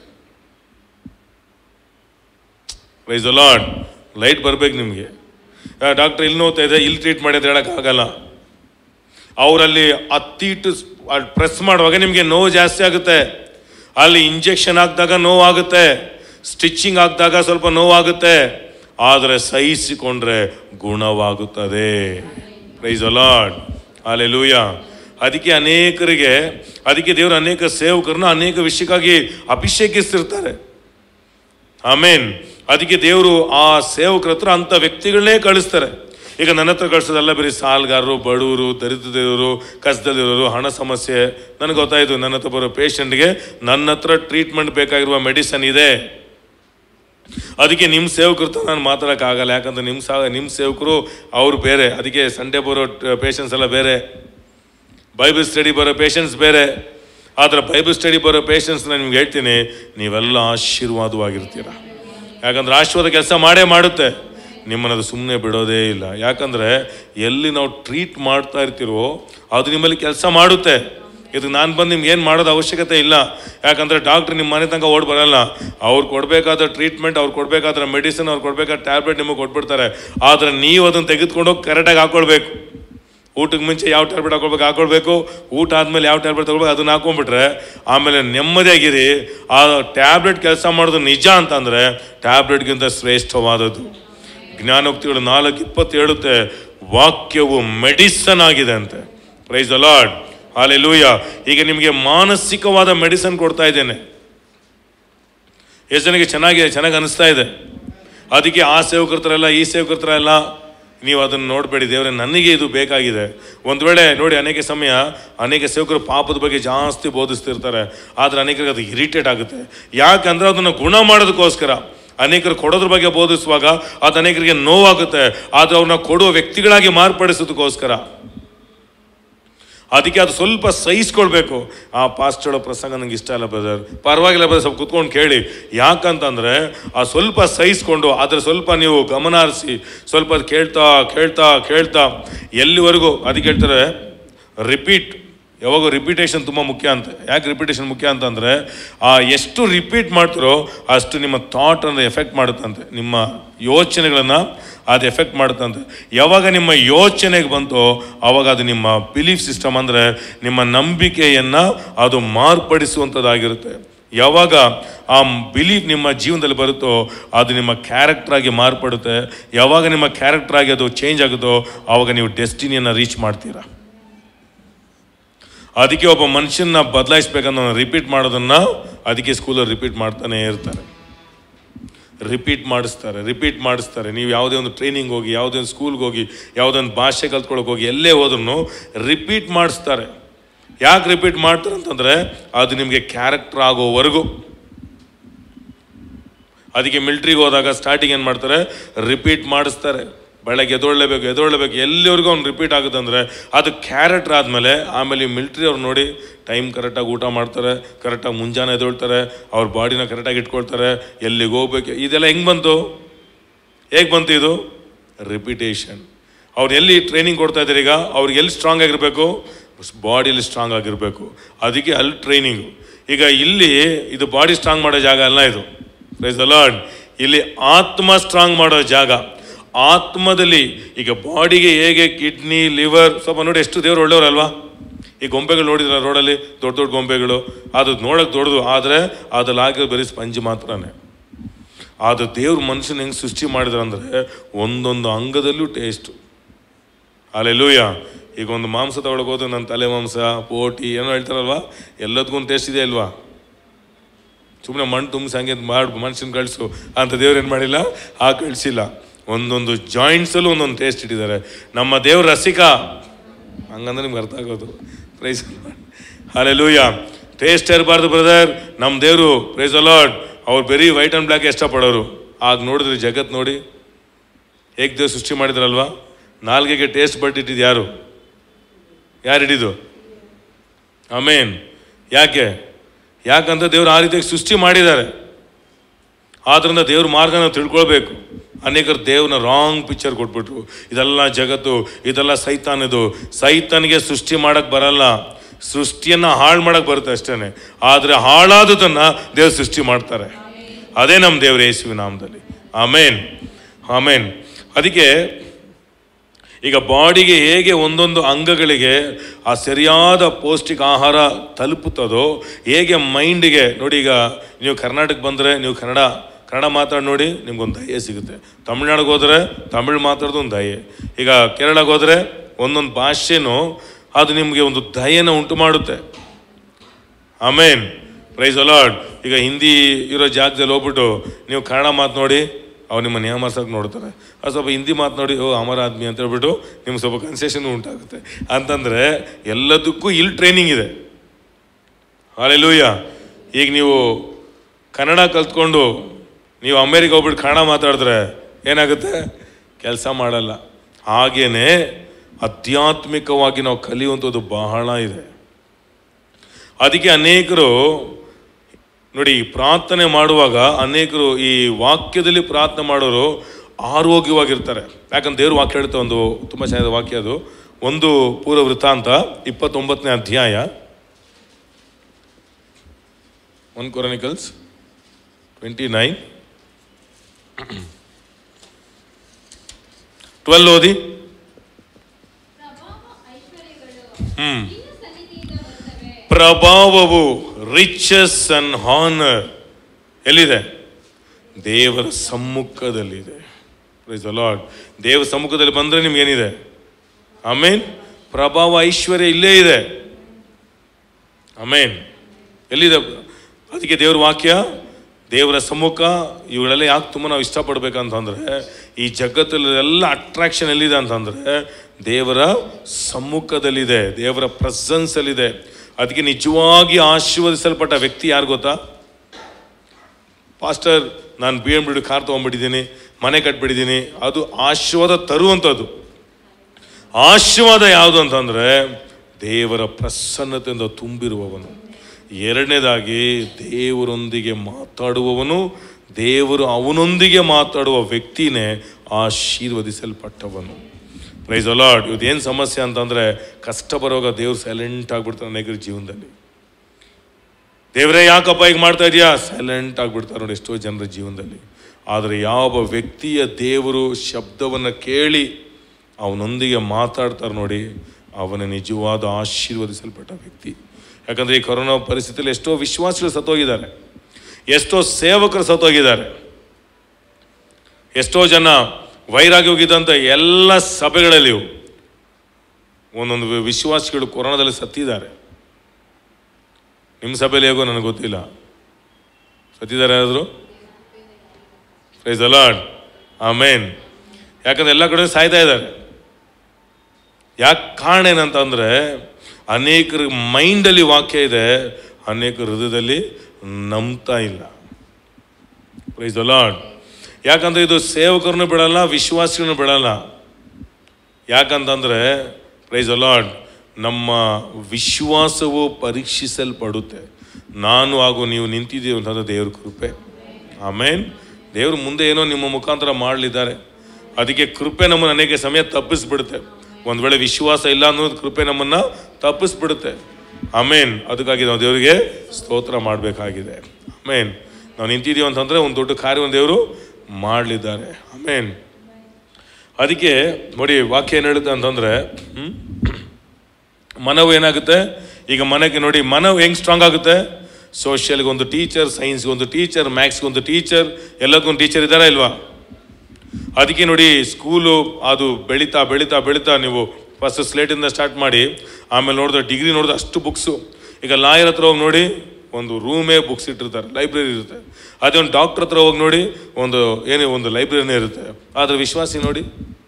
ಪ್ರೈಸ್ ಅಲಾಟ್ ಲೈಟ್ ಬರ್ಬೇಕು ನಿಮಗೆ ಡಾಕ್ಟ್ರ್ ಇಲ್ಲಿ ನೋಡ್ತಾ ಇದೆ ಇಲ್ಲಿ ಟ್ರೀಟ್ ಮಾಡಿ ಅಂತ ಹೇಳೋಕ್ಕಾಗಲ್ಲ ಅವರಲ್ಲಿ ಹತ್ತಿಟ್ಟು ಪ್ರೆಸ್ ಮಾಡುವಾಗ ನಿಮಗೆ ನೋವು ಜಾಸ್ತಿ ಆಗುತ್ತೆ ಅಲ್ಲಿ ಇಂಜೆಕ್ಷನ್ ಹಾಕಿದಾಗ ನೋವಾಗುತ್ತೆ ಸ್ಟಿಚಿಂಗ್ ಹಾಕಿದಾಗ ಸ್ವಲ್ಪ ನೋವಾಗುತ್ತೆ ಆದರೆ ಸಹಿಸಿಕೊಂಡ್ರೆ ಗುಣವಾಗುತ್ತದೆ ಪ್ರೈಸ್ ಅಲಾಡ್ ಅಲೆ ಲೂಯ ಅದಕ್ಕೆ ಅನೇಕರಿಗೆ ಅದಕ್ಕೆ ದೇವರು ಅನೇಕ ಸೇವಕರನ್ನ ಅನೇಕ ವಿಷಯಕ್ಕಾಗಿ ಅಭಿಷೇಕಿಸ್ತಿರ್ತಾರೆ ಆಮೇನ್ ಅದಕ್ಕೆ ದೇವರು ಆ ಸೇವಕರ ಹತ್ರ ಅಂಥ ವ್ಯಕ್ತಿಗಳನ್ನೇ ಕಳಿಸ್ತಾರೆ ಈಗ ನನ್ನ ಹತ್ರ ಕಳಿಸೋದಲ್ಲ ಬರೀ ಸಾಲ್ಗಾರರು ಬಡವರು ದರಿದ್ರದಿರೋರು ಕಷ್ಟದಲ್ಲಿರೋರು ಹಣ ಸಮಸ್ಯೆ ನನಗೆ ಗೊತ್ತಾಯಿತು ನನ್ನ ಹತ್ರ ಬರೋ ಪೇಷಂಟ್ಗೆ ನನ್ನ ಹತ್ರ ಟ್ರೀಟ್ಮೆಂಟ್ ಬೇಕಾಗಿರುವ ಮೆಡಿಸನ್ ಇದೆ ಅದಕ್ಕೆ ನಿಮ್ಮ ಸೇವಕರ ಹತ್ರ ನಾನು ಮಾತಾಡೋಕ್ಕಾಗಲ್ಲ ಯಾಕಂದ್ರೆ ನಿಮ್ಮ ಸಾ ನಿಮ್ಮ ಸೇವಕರು ಅವ್ರು ಬೇರೆ ಅದಕ್ಕೆ ಸಂಡೇ ಬರೋ ಪೇಷಂಟ್ಸ್ ಎಲ್ಲ ಬೇರೆ ಬೈಬಲ್ ಸ್ಟಡಿ ಬರೋ ಪೇಷಂಟ್ಸ್ ಬೇರೆ ಆದರೆ ಬೈಬಲ್ ಸ್ಟಡಿ ಬರೋ ಪೇಷಂಟ್ಸ್ ನಾನು ನಿಮ್ಗೆ ಹೇಳ್ತೀನಿ ನೀವೆಲ್ಲ ಆಶೀರ್ವಾದವಾಗಿರ್ತೀರ ಯಾಕಂದ್ರೆ ಆಶೀರ್ವಾದ ಕೆಲಸ ಮಾಡೇ ಮಾಡುತ್ತೆ ನಿಮ್ಮನ್ನು ಅದು ಸುಮ್ಮನೆ ಬಿಡೋದೇ ಇಲ್ಲ ಯಾಕಂದರೆ ಎಲ್ಲಿ ನಾವು ಟ್ರೀಟ್ ಮಾಡ್ತಾ ಇರ್ತೀರೋ ಅದು ನಿಮ್ಮಲ್ಲಿ ಕೆಲಸ ಮಾಡುತ್ತೆ ಇದು ನಾನು ಬಂದು ನಿಮ್ಗೆ ಏನು ಮಾಡೋದು ಅವಶ್ಯಕತೆ ಇಲ್ಲ ಯಾಕಂದರೆ ಡಾಕ್ಟ್ರ್ ನಿಮ್ಮ ಮನೆ ತನಕ ಓಡ್ ಬರಲ್ಲ ಅವ್ರು ಕೊಡಬೇಕಾದ ಟ್ರೀಟ್ಮೆಂಟ್ ಅವ್ರು ಕೊಡಬೇಕಾದ ಮೆಡಿಸಿನ್ ಅವ್ರು ಕೊಡಬೇಕಾದ ಟ್ಯಾಬ್ಲೆಟ್ ನಿಮಗೆ ಕೊಟ್ಬಿಡ್ತಾರೆ ಆದರೆ ನೀವು ಅದನ್ನು ತೆಗೆದುಕೊಂಡು ಕರೆಕ್ಟಾಗಿ ಹಾಕ್ಕೊಳ್ಬೇಕು ಊಟಕ್ಕೆ ಮುಂಚೆ ಯಾವ ಟ್ಯಾಬ್ಲೆಟ್ ಹಾಕೊಳ್ಬೇಕು ಹಾಕೊಳ್ಬೇಕು ಊಟ ಆದಮೇಲೆ ಯಾವ ಟ್ಯಾಬ್ಲೆಟ್ ತಗೊಳ್ಬೇಕು ಅದನ್ನ ಹಾಕೊಂಡ್ಬಿಟ್ರೆ ಆಮೇಲೆ ನೆಮ್ಮದಿಯಾಗಿರಿ ಆ ಟ್ಯಾಬ್ಲೆಟ್ ಕೆಲಸ ಮಾಡೋದು ನಿಜ ಅಂತಂದರೆ ಟ್ಯಾಬ್ಲೆಟ್ಗಿಂತ ಶ್ರೇಷ್ಠವಾದದ್ದು ಜ್ಞಾನೋಕ್ತಿಗಳು ನಾಲ್ಕು ಇಪ್ಪತ್ತು ಹೇಳುತ್ತೆ ವಾಕ್ಯವು ಮೆಡಿಸನ್ ಆಗಿದೆ ಅಂತೆ ಪ್ರೈಸ್ ಅಲಾಡ್ ಹಾಲೆ ಲೂಯ ಈಗ ನಿಮಗೆ ಮಾನಸಿಕವಾದ ಮೆಡಿಸನ್ ಕೊಡ್ತಾ ಇದ್ದೇನೆ ಎಷ್ಟು ಜನಕ್ಕೆ ಚೆನ್ನಾಗಿದೆ ಚೆನ್ನಾಗಿ ಅನಿಸ್ತಾ ಇದೆ ಅದಕ್ಕೆ ಆ ಸೇವಕರ ಹತ್ರ ಎಲ್ಲ ಈ ಸೇವಕರ ಹತ್ರ ಎಲ್ಲ ನೀವು ಅದನ್ನು ನೋಡಬೇಡಿ ದೇವರೇ ನನಗೆ ಇದು ಬೇಕಾಗಿದೆ ಒಂದು ವೇಳೆ ನೋಡಿ ಅನೇಕ ಸಮಯ ಅನೇಕ ಸೇವಕರು ಪಾಪದ ಬಗ್ಗೆ ಜಾಸ್ತಿ ಬೋಧಿಸ್ತಿರ್ತಾರೆ ಆದರೆ ಅನೇಕರಿಗೆ ಅದು ಇರಿಟೇಟ್ ಆಗುತ್ತೆ ಯಾಕಂದ್ರೆ ಅದನ್ನು ಗುಣ ಮಾಡೋದಕ್ಕೋಸ್ಕರ ಅನೇಕರು ಕೊಡೋದ್ರ ಬಗ್ಗೆ ಬೋಧಿಸುವಾಗ ಅದು ಅನೇಕರಿಗೆ ನೋವಾಗುತ್ತೆ ಆದರೆ ಅವ್ರನ್ನ ಕೊಡುವ ವ್ಯಕ್ತಿಗಳಾಗಿ ಮಾರ್ಪಡಿಸೋದಕ್ಕೋಸ್ಕರ ಅದಕ್ಕೆ ಅದು ಸ್ವಲ್ಪ ಸಹಿಸ್ಕೊಳ್ಬೇಕು ಆ ಪಾಸ್ಟ್ ಹೇಳೋ ಪ್ರಸಂಗ ನಂಗೆ ಇಷ್ಟ ಇಲ್ಲ ಬ್ರದರ್ ಪರವಾಗಿಲ್ಲ ಬ್ರದರ್ ಸ್ವಲ್ಪ ಕುತ್ಕೊಂಡು ಕೇಳಿ ಯಾಕಂತಂದ್ರೆ ಆ ಸ್ವಲ್ಪ ಸಹಿಸ್ಕೊಂಡು ಅದ್ರ ಸ್ವಲ್ಪ ನೀವು ಗಮನ ಹರಿಸಿ ಸ್ವಲ್ಪ ಅದು ಕೇಳ್ತಾ ಕೇಳ್ತಾ ಕೇಳ್ತಾ ಎಲ್ಲಿವರೆಗೂ ಅದಕ್ಕೆ ಹೇಳ್ತಾರೆ ರಿಪೀಟ್ ಯಾವಾಗ ರಿಪಿಟೇಷನ್ ತುಂಬ ಮುಖ್ಯ ಅಂತ ಯಾಕೆ ರಿಪಿಟೇಷನ್ ಮುಖ್ಯ ಅಂತಂದರೆ ಆ ಎಷ್ಟು ರಿಪೀಟ್ ಮಾಡ್ತಿರೋ ಅಷ್ಟು ನಿಮ್ಮ ಥಾಟನ್ನು ಎಫೆಕ್ಟ್ ಮಾಡುತ್ತಂತೆ ನಿಮ್ಮ ಯೋಚನೆಗಳನ್ನು ಅದು ಎಫೆಕ್ಟ್ ಮಾಡುತ್ತಂತೆ ಯಾವಾಗ ನಿಮ್ಮ ಯೋಚನೆಗೆ ಬಂತೋ ಆವಾಗ ಅದು ನಿಮ್ಮ ಬಿಲೀಫ್ ಸಿಸ್ಟಮ್ ಅಂದರೆ ನಿಮ್ಮ ನಂಬಿಕೆಯನ್ನು ಅದು ಮಾರ್ಪಡಿಸುವಂಥದ್ದಾಗಿರುತ್ತೆ ಯಾವಾಗ ಆ ಬಿಲೀಫ್ ನಿಮ್ಮ ಜೀವನದಲ್ಲಿ ಬರುತ್ತೋ ಅದು ನಿಮ್ಮ ಕ್ಯಾರೆಕ್ಟರ್ ಆಗಿ ಮಾರ್ಪಡುತ್ತೆ ಯಾವಾಗ ನಿಮ್ಮ ಕ್ಯಾರೆಕ್ಟರ್ ಆಗಿ ಅದು ಚೇಂಜ್ ಆಗುತ್ತೋ ಆವಾಗ ನೀವು ಡೆಸ್ಟಿನಿಯನ್ನು ರೀಚ್ ಮಾಡ್ತೀರಾ ಅದಕ್ಕೆ ಒಬ್ಬ ಮನುಷ್ಯನ ಬದಲಾಯಿಸ್ಬೇಕಂತ ರಿಪೀಟ್ ಮಾಡೋದನ್ನ ಅದಕ್ಕೆ ಸ್ಕೂಲಲ್ಲಿ ರಿಪೀಟ್ ಮಾಡ್ತಾನೆ ಇರ್ತಾರೆ ರಿಪೀಟ್ ಮಾಡಿಸ್ತಾರೆ ರಿಪೀಟ್ ಮಾಡಿಸ್ತಾರೆ ನೀವು ಯಾವುದೇ ಒಂದು ಟ್ರೈನಿಂಗ್ ಹೋಗಿ ಯಾವುದೇ ಒಂದು ಸ್ಕೂಲ್ಗೆ ಹೋಗಿ ಯಾವುದೇ ಒಂದು ಭಾಷೆ ಕಲ್ತ್ಕೊಳಕ್ಕೆ ಹೋಗಿ ಎಲ್ಲೇ ಹೋದ್ರೂ ರಿಪೀಟ್ ಮಾಡಿಸ್ತಾರೆ ಯಾಕೆ ರಿಪೀಟ್ ಮಾಡ್ತಾರೆ ಅಂತಂದರೆ ಅದು ನಿಮಗೆ ಕ್ಯಾರೆಕ್ಟರ್ ಆಗೋವರೆಗೂ ಅದಕ್ಕೆ ಮಿಲ್ಟ್ರಿಗೆ ಹೋದಾಗ ಸ್ಟಾರ್ಟಿಂಗ್ ಏನು ಮಾಡ್ತಾರೆ ರಿಪೀಟ್ ಮಾಡಿಸ್ತಾರೆ ಬೆಳಗ್ಗೆ ಎದೊಳ್ಳೇಬೇಕು ಎದೊಳ್ಳೇಬೇಕು ಎಲ್ಲಿವರೆಗೂ ಅವ್ನು ರಿಪೀಟ್ ಆಗುತ್ತೆ ಅಂದರೆ ಅದು ಕ್ಯಾರೆಕ್ಟರ್ ಆದಮೇಲೆ ಆಮೇಲೆ ಮಿಲ್ಟ್ರಿ ಅವ್ರು ನೋಡಿ ಟೈಮ್ ಕರೆಕ್ಟಾಗಿ ಊಟ ಮಾಡ್ತಾರೆ ಕರೆಕ್ಟಾಗಿ ಮುಂಜಾನೆ ಎದೊಳ್ತಾರೆ ಅವ್ರ ಬಾಡಿನ ಕರೆಕ್ಟಾಗಿ ಇಟ್ಕೊಳ್ತಾರೆ ಎಲ್ಲಿಗೆ ಹೋಗ್ಬೇಕು ಇದೆಲ್ಲ ಹೆಂಗೆ ಬಂತು ಹೇಗೆ ಬಂತು ಇದು ರಿಪಿಟೇಷನ್ ಅವ್ರು ಎಲ್ಲಿ ಟ್ರೈನಿಂಗ್ ಕೊಡ್ತಾ ಇದ್ದಾರೆ ಈಗ ಅವ್ರಿಗೆ ಎಲ್ಲಿ ಸ್ಟ್ರಾಂಗ್ ಆಗಿರಬೇಕು ಬಾಡಿಯಲ್ಲಿ ಸ್ಟ್ರಾಂಗ್ ಆಗಿರಬೇಕು ಅದಕ್ಕೆ ಅಲ್ಲಿ ಟ್ರೈನಿಂಗು ಈಗ ಇಲ್ಲಿ ಇದು ಬಾಡಿ ಸ್ಟ್ರಾಂಗ್ ಮಾಡೋ ಜಾಗ ಅಲ್ಲ ಇದು ಪ್ರೈಸ್ ಲಾರ್ಡ್ ಇಲ್ಲಿ ಆತ್ಮ ಸ್ಟ್ರಾಂಗ್ ಮಾಡೋ ಜಾಗ ಆತ್ಮದಲ್ಲಿ ಈಗ ಬಾಡಿಗೆ ಹೇಗೆ ಕಿಡ್ನಿ ಲಿವರ್ ಸ್ವಲ್ಪ ನೋಡಿ ಎಷ್ಟು ದೇವ್ರು ಒಳ್ಳೆಯವರಲ್ವಾ ಈ ಗೊಂಬೆಗಳು ನೋಡಿದ್ರ ರೋಡಲ್ಲಿ ದೊಡ್ಡ ದೊಡ್ಡ ಗೊಂಬೆಗಳು ಅದು ನೋಡೋಕೆ ದೊಡ್ಡದು ಆದರೆ ಅದ್ರಲ್ಲಿ ಆಗಿರೋ ಬರೀ ಸ್ಪಂಜ್ ಮಾತ್ರನೇ ಅದು ದೇವ್ರ ಮನುಷ್ಯನ ಹೆಂಗೆ ಸೃಷ್ಟಿ ಮಾಡಿದ್ರು ಅಂದರೆ ಒಂದೊಂದು ಅಂಗದಲ್ಲೂ ಟೇಸ್ಟು ಅಲ್ಲೆಲ್ಲೂಯ ಈಗ ಒಂದು ಮಾಂಸ ತಗೊಳಕ್ ಹೋದ್ರೆ ನನ್ನ ತಲೆ ಮಾಂಸ ಪೋಟಿ ಏನೋ ಹೇಳ್ತಾರಲ್ವಾ ಎಲ್ಲದಕ್ಕೂ ಒಂದು ಟೇಸ್ಟ್ ಇದೆ ಅಲ್ವಾ ಸುಮ್ಮನೆ ಮಣ್ಣು ತುಂಬಿಸಿ ಹಂಗೆ ಮಾಡಿ ಮನುಷ್ಯನ ಕಳಿಸು ಅಂತ ದೇವ್ರು ಏನು ಮಾಡಿಲ್ಲ ಆ ಕಳಿಸಿಲ್ಲ ಒಂದೊಂದು ಜಾಯಿಂಟ್ಸಲ್ಲೂ ಒಂದೊಂದು ಟೇಸ್ಟ್ ಇಟ್ಟಿದ್ದಾರೆ ನಮ್ಮ ದೇವ್ರ ರಸಿಕ ಹಂಗಂದ್ರೆ ನಿಮ್ಗೆ ಅರ್ಥ ಆಗೋದು ಪ್ರೈಸ್ ಹಾಲೆಲೂಯ ಟೇಸ್ಟ್ ಇರಬಾರ್ದು ಬ್ರದರ್ ನಮ್ಮ ದೇವರು ಪ್ರೈಸ್ ಅಲಾಡ್ ಅವ್ರು ಬರೀ ವೈಟ್ ಆ್ಯಂಡ್ ಬ್ಲ್ಯಾಕ್ ಇಷ್ಟಪಡೋರು ಆಗ ನೋಡಿದ್ರಿ ಜಗತ್ ನೋಡಿ ಹೇಗೆ ದೇವ್ರು ಸೃಷ್ಟಿ ಮಾಡಿದ್ರಲ್ವಾ ನಾಲ್ಗೆಗೆ ಟೇಸ್ಟ್ ಬಟ್ ಇಟ್ಟಿದ್ದು ಯಾರು ಯಾರು ಹಿಡಿದು ಆಮೇನ್ ಯಾಕೆ ಯಾಕಂತ ದೇವ್ರು ಆ ರೀತಿಯಾಗಿ ಸೃಷ್ಟಿ ಮಾಡಿದ್ದಾರೆ ಆದ್ರಿಂದ ದೇವ್ರ ಮಾರ್ಗ ನಾವು ತಿಳ್ಕೊಳ್ಬೇಕು ಅನೇಕರು ದೇವ್ರನ್ನ ರಾಂಗ್ ಪಿಕ್ಚರ್ ಕೊಟ್ಬಿಟ್ರು ಇದೆಲ್ಲ ಜಗತ್ತು ಇದೆಲ್ಲ ಸೈತಾನದು ಸೈತಾನಿಗೆ ಸೃಷ್ಟಿ ಮಾಡಕ್ ಬರಲ್ಲ ಸೃಷ್ಟಿಯನ್ನ ಹಾಳು ಮಾಡಕ್ ಬರುತ್ತೆ ಅಷ್ಟೇನೆ ಆದ್ರೆ ಹಾಳಾದುದನ್ನ ದೇವ್ರು ಸೃಷ್ಟಿ ಮಾಡ್ತಾರೆ ಅದೇ ನಮ್ಮ ದೇವ್ರ ಯೇಸುವಿನ ನಾಮದಲ್ಲಿ ಆಮೇನ್ ಆಮೇನ್ ಅದಕ್ಕೆ ಈಗ ಬಾಡಿಗೆ ಹೇಗೆ ಒಂದೊಂದು ಅಂಗಗಳಿಗೆ ಆ ಸರಿಯಾದ ಪೌಷ್ಟಿಕ ಆಹಾರ ತಲುಪುತ್ತದೋ ಹೇಗೆ ಮೈಂಡಿಗೆ ನೋಡಿ ಈಗ ನೀವು ಕರ್ನಾಟಕಕ್ಕೆ ಬಂದರೆ ನೀವು ಕನ್ನಡ ಕನ್ನಡ ಮಾತಾಡಿ ನೋಡಿ ನಿಮ್ಗೊಂದು ದಯೆ ಸಿಗುತ್ತೆ ತಮಿಳ್ನಾಡಿಗೆ ಹೋದರೆ ತಮಿಳ್ ಮಾತಾಡೋದು ಒಂದು ದಯೆ ಈಗ ಕೇರಳಕ್ಕೆ ಹೋದರೆ ಒಂದೊಂದು ಭಾಷೆನೂ ಅದು ನಿಮಗೆ ಒಂದು ದಯೆನ ಉಂಟು ಮಾಡುತ್ತೆ ಆಮೇನ್ ಪ್ರೈಸ್ ಅಲಾಡ್ ಈಗ ಹಿಂದಿ ಇರೋ ಜಾಗದಲ್ಲಿ ಹೋಗ್ಬಿಟ್ಟು ನೀವು ಕನ್ನಡ ಮಾತು ನೋಡಿ ಅವ್ರು ನಿಮ್ಮ ನಿಯಮಸಕ್ಕೆ ನೋಡ್ತಾರೆ ಅದು ಸ್ವಲ್ಪ ಹಿಂದಿ ಮಾತನಾಡಿ ಓ ಅಮರ ಆದ್ಮಿ ಅಂತ ಹೇಳ್ಬಿಟ್ಟು ನಿಮ್ಗೆ ಸ್ವಲ್ಪ ಕನ್ಸೆಷನ್ ಉಂಟಾಗುತ್ತೆ ಅಂತಂದರೆ ಎಲ್ಲದಕ್ಕೂ ಇಲ್ಲಿ ಟ್ರೈನಿಂಗ್ ಇದೆ ಹಾಲೆಲೂಯ ಈಗ ನೀವು ಕನ್ನಡ ಕಲ್ತ್ಕೊಂಡು ನೀವು ಅಮೇರಿಕ ಹೋಗ್ಬಿಟ್ಟು ಕನ್ನಡ ಮಾತಾಡಿದ್ರೆ ಏನಾಗುತ್ತೆ ಕೆಲಸ ಮಾಡಲ್ಲ ಹಾಗೇನೆ ಆಧ್ಯಾತ್ಮಿಕವಾಗಿ ನಾವು ಕಲಿಯುವಂಥದ್ದು ಬಹಳ ಇದೆ ಅದಕ್ಕೆ ಅನೇಕರು ನೋಡಿ ಪ್ರಾರ್ಥನೆ ಮಾಡುವಾಗ ಅನೇಕರು ಈ ವಾಕ್ಯದಲ್ಲಿ ಪ್ರಾರ್ಥನೆ ಮಾಡೋರು ಆರೋಗ್ಯವಾಗಿರ್ತಾರೆ ಯಾಕಂದ್ರೆ ದೇವ್ರ ವಾಕ್ಯ ಹೇಳ್ತಾ ಒಂದು ತುಂಬ ಚೆನ್ನಾದ ವಾಕ್ಯ ಅದು ಒಂದು ಪೂರ್ವ ವೃತ್ತಾಂತ ಇಪ್ಪತ್ತೊಂಬತ್ತನೇ ಅಧ್ಯಾಯ one Chronicles twenty nine twelve ಓದಿ ಪ್ರಭಾವ ಐಶ್ವರ್ಯಗಳು ಹ್ಮ್ ನಿನ್ನ ಸನ್ನಿಧಿಯಿಂದ ಬರುತ್ತವೆ ಪ್ರಭಾವವು ರಿಚಸ್ ಅಂಡ್ ಹಾನರ್ ಎಲ್ಲಿದೆ ದೇವರ ಸಮ್ಮುಖದಲ್ಲಿದೆ ಪ್ರೈಸ್ ಲಾರ್ಡ್ ದೇವರ ಸಮ್ಮುಖದಲ್ಲಿ ಬಂದರೆ ನಿಮ್ಗೇನಿದೆ ಆಮೇನ್ ಪ್ರಭಾವ ಐಶ್ವರ್ಯ ಇಲ್ಲೇ ಇದೆ ಆಮೇನ್ ಎಲ್ಲಿದೆ ಅದಕ್ಕೆ ದೇವ್ರ ವಾಕ್ಯ ದೇವರ ಸಮ್ಮುಖ ಇವುಗಳೆಲ್ಲ ಯಾಕೆ ತುಂಬ ನಾವು ಇಷ್ಟಪಡ್ಬೇಕಂತಂದ್ರೆ ಈ ಜಗತ್ತಲ್ಲೆಲ್ಲ ಅಟ್ರಾಕ್ಷನ್ ಎಲ್ಲಿದೆ ಅಂತಂದ್ರೆ ದೇವರ ಸಮ್ಮುಖದಲ್ಲಿದೆ ದೇವರ ಪ್ರೆಸೆನ್ಸ್ ಅಲ್ಲಿದೆ ಅದಕ್ಕೆ ನಿಜವಾಗಿ ಆಶೀರ್ವದಿಸಲ್ಪಟ್ಟ ವ್ಯಕ್ತಿ ಯಾರು ಗೊತ್ತಾ ಪಾಸ್ಟರ್ ನಾನು ಬಿ ಎಮ್ ಬಿಡು ಕಾರ್ ತೊಗೊಂಡ್ಬಿಟ್ಟಿದ್ದೀನಿ ಮನೆ ಕಟ್ಬಿಟ್ಟಿದ್ದೀನಿ ಅದು ಆಶೀರ್ವಾದ ತರುವಂಥದ್ದು ಆಶೀರ್ವಾದ ಯಾವುದು ಅಂತಂದರೆ ದೇವರ ಪ್ರಸನ್ನತೆಯಿಂದ ತುಂಬಿರುವವನು ಎರಡನೇದಾಗಿ ದೇವರೊಂದಿಗೆ ಮಾತಾಡುವವನು ದೇವರು ಅವನೊಂದಿಗೆ ಮಾತಾಡುವ ವ್ಯಕ್ತಿನೇ ಆಶೀರ್ವದಿಸಲ್ಪಟ್ಟವನು ಪ್ರೈಸ್ ಅಲಾಡ್ ಇವತ್ತು ಏನು ಸಮಸ್ಯೆ ಅಂತಂದರೆ ಕಷ್ಟ ಬರುವಾಗ ದೇವ್ರು ಸೈಲೆಂಟ್ ಆಗ್ಬಿಡ್ತಾನೆ ಅನೇಕರ ಜೀವನದಲ್ಲಿ ದೇವರೇ ಯಾಕಪ್ಪ ಈಗ ಮಾಡ್ತಾ ಇದೆಯಾ ಸೈಲೆಂಟ್ ಆಗಿಬಿಡ್ತಾರೆ ನೋಡಿ ಎಷ್ಟೋ ಜನರ ಜೀವನದಲ್ಲಿ ಆದರೆ ಯಾವ ವ್ಯಕ್ತಿಯ ದೇವರು ಶಬ್ದವನ್ನು ಕೇಳಿ ಅವನೊಂದಿಗೆ ಮಾತಾಡ್ತಾರೆ ನೋಡಿ ಅವನ ನಿಜವಾದ ಆಶೀರ್ವದಿಸಲ್ಪಟ್ಟ ವ್ಯಕ್ತಿ ಯಾಕಂದರೆ ಈ ಕೊರೋನಾ ಪರಿಸ್ಥಿತಿಯಲ್ಲಿ ಎಷ್ಟೋ ವಿಶ್ವಾಸಿಗಳು ಸತ್ತೋಗಿದ್ದಾರೆ ಎಷ್ಟೋ ಸೇವಕರು ಸತ್ತೋಗಿದ್ದಾರೆ ಎಷ್ಟೋ ಜನ ವೈರಾಗಿ ಹೋಗಿದ್ದಂಥ ಎಲ್ಲ ಸಭೆಗಳಲ್ಲಿಯೂ ಒಂದೊಂದು ವಿಶ್ವಾಸಿಗಳು ಕೊರೋನಾದಲ್ಲಿ ಸತ್ತಿದ್ದಾರೆ ನಿಮ್ಮ ಸಭೆಯಲ್ಲಿ ಹೇಗೋ ನನಗೆ ಗೊತ್ತಿಲ್ಲ ಸತ್ತಿದ್ದಾರೆ ಯಾರಾದರೂ ಪ್ರೈಸ್ ಅಲಾಡ್ ಆಮೇನ್ ಯಾಕಂದ್ರೆ ಎಲ್ಲ ಕಡೆ ಸಾಯ್ತಾ ಇದ್ದಾರೆ ಯಾಕೆ ಕಾರಣ ಏನಂತಂದ್ರೆ ಅನೇಕರ ಮೈಂಡಲ್ಲಿ ವಾಕ್ಯ ಇದೆ ಅನೇಕ ಹೃದಯದಲ್ಲಿ ನಂಬ್ತಾ ಇಲ್ಲ ಪ್ರೈಸ್ ಅಲಾಡ್ ಯಾಕಂದ್ರೆ ಇದು ಸೇವಕರನ್ನು ಬಿಡಲ್ಲ ವಿಶ್ವಾಸಿಗಳನ್ನು ಬಿಡಲ್ಲ ಯಾಕಂತಂದ್ರೆ ಪ್ರೈಸ್ ಅಲಾಡ್ ನಮ್ಮ ವಿಶ್ವಾಸವು ಪರೀಕ್ಷಿಸಲ್ಪಡುತ್ತೆ ನಾನು ಹಾಗೂ ನೀವು ನಿಂತಿದ್ದೀವಿ ಅಂತಂದ್ರೆ ದೇವ್ರ ಕೃಪೆ ಆಮೇನ್ ದೇವ್ರು ಮುಂದೆ ಏನೋ ನಿಮ್ಮ ಮುಖಾಂತರ ಮಾಡಲಿದ್ದಾರೆ ಅದಕ್ಕೆ ಕೃಪೆ ನಮ್ಮನ್ನು ಅನೇಕ ಸಮಯ ತಪ್ಪಿಸ್ಬಿಡುತ್ತೆ ಒಂದು ವೇಳೆ ವಿಶ್ವಾಸ ಇಲ್ಲ ಅನ್ನೋದು ಕೃಪೆ ನಮ್ಮನ್ನು ತಪ್ಪಿಸ್ಬಿಡುತ್ತೆ ಆಮೇನ್ ಅದಕ್ಕಾಗಿ ನಾವು ದೇವರಿಗೆ ಸ್ತೋತ್ರ ಮಾಡಬೇಕಾಗಿದೆ ಆಮೇನ್ ನಾವು ನಿಂತಿದ್ದೀವಿ ಅಂತಂದ್ರೆ ಒಂದು ದೊಡ್ಡ ಕಾರ್ಯವನ್ನು ದೇವರು ಮಾಡಲಿದ್ದಾರೆ ಆಮೇನ್ ಅದಕ್ಕೆ ನೋಡಿ ವಾಕ್ಯ ಏನು ಹೇಳುತ್ತೆ ಅಂತಂದ್ರೆ ಹ್ಮ್? ಮನವು ಏನಾಗುತ್ತೆ ಈಗ ಮನೆಗೆ ನೋಡಿ ಮನವು ಹೆಂಗ್ ಸ್ಟ್ರಾಂಗ್ ಆಗುತ್ತೆ ಸೋಷಿಯಲ್ಗೆ ಒಂದು ಟೀಚರ್ ಸೈನ್ಸ್ಗೆ ಒಂದು ಟೀಚರ್ ಮ್ಯಾಥ್ಸ್ಗೆ ಒಂದು ಟೀಚರ್ ಎಲ್ಲದಕ್ಕೂ ಒಂದು ಟೀಚರ್ ಇದ್ದಾರಾ ಇಲ್ವಾ ಅದಕ್ಕೆ ನೋಡಿ ಸ್ಕೂಲು ಅದು ಬೆಳೀತಾ ಬೆಳೀತಾ ಬೆಳೀತಾ ನೀವು ಫಸ್ಟ್ ಸ್ಲೇಟಿಂದ ಸ್ಟಾರ್ಟ್ ಮಾಡಿ ಆಮೇಲೆ ನೋಡಿದ್ರೆ ಡಿಗ್ರಿ ನೋಡಿದ್ರೆ ಅಷ್ಟು ಬುಕ್ಸು ಈಗ ಲಾಯರ್ ಹತ್ರ ಹೋಗಿ ನೋಡಿ ಒಂದು ರೂಮೇ ಬುಕ್ಸ್ ಇಟ್ಟಿರ್ತಾರೆ ಲೈಬ್ರರಿ ಇರುತ್ತೆ ಅದೇ ಒಂದು ಡಾಕ್ಟರ್ ಹತ್ರ ಹೋಗಿ ನೋಡಿ ಒಂದು ಏನೇ ಒಂದು ಲೈಬ್ರರಿನೇ ಇರುತ್ತೆ ಆದರೆ ವಿಶ್ವಾಸಿ ನೋಡಿ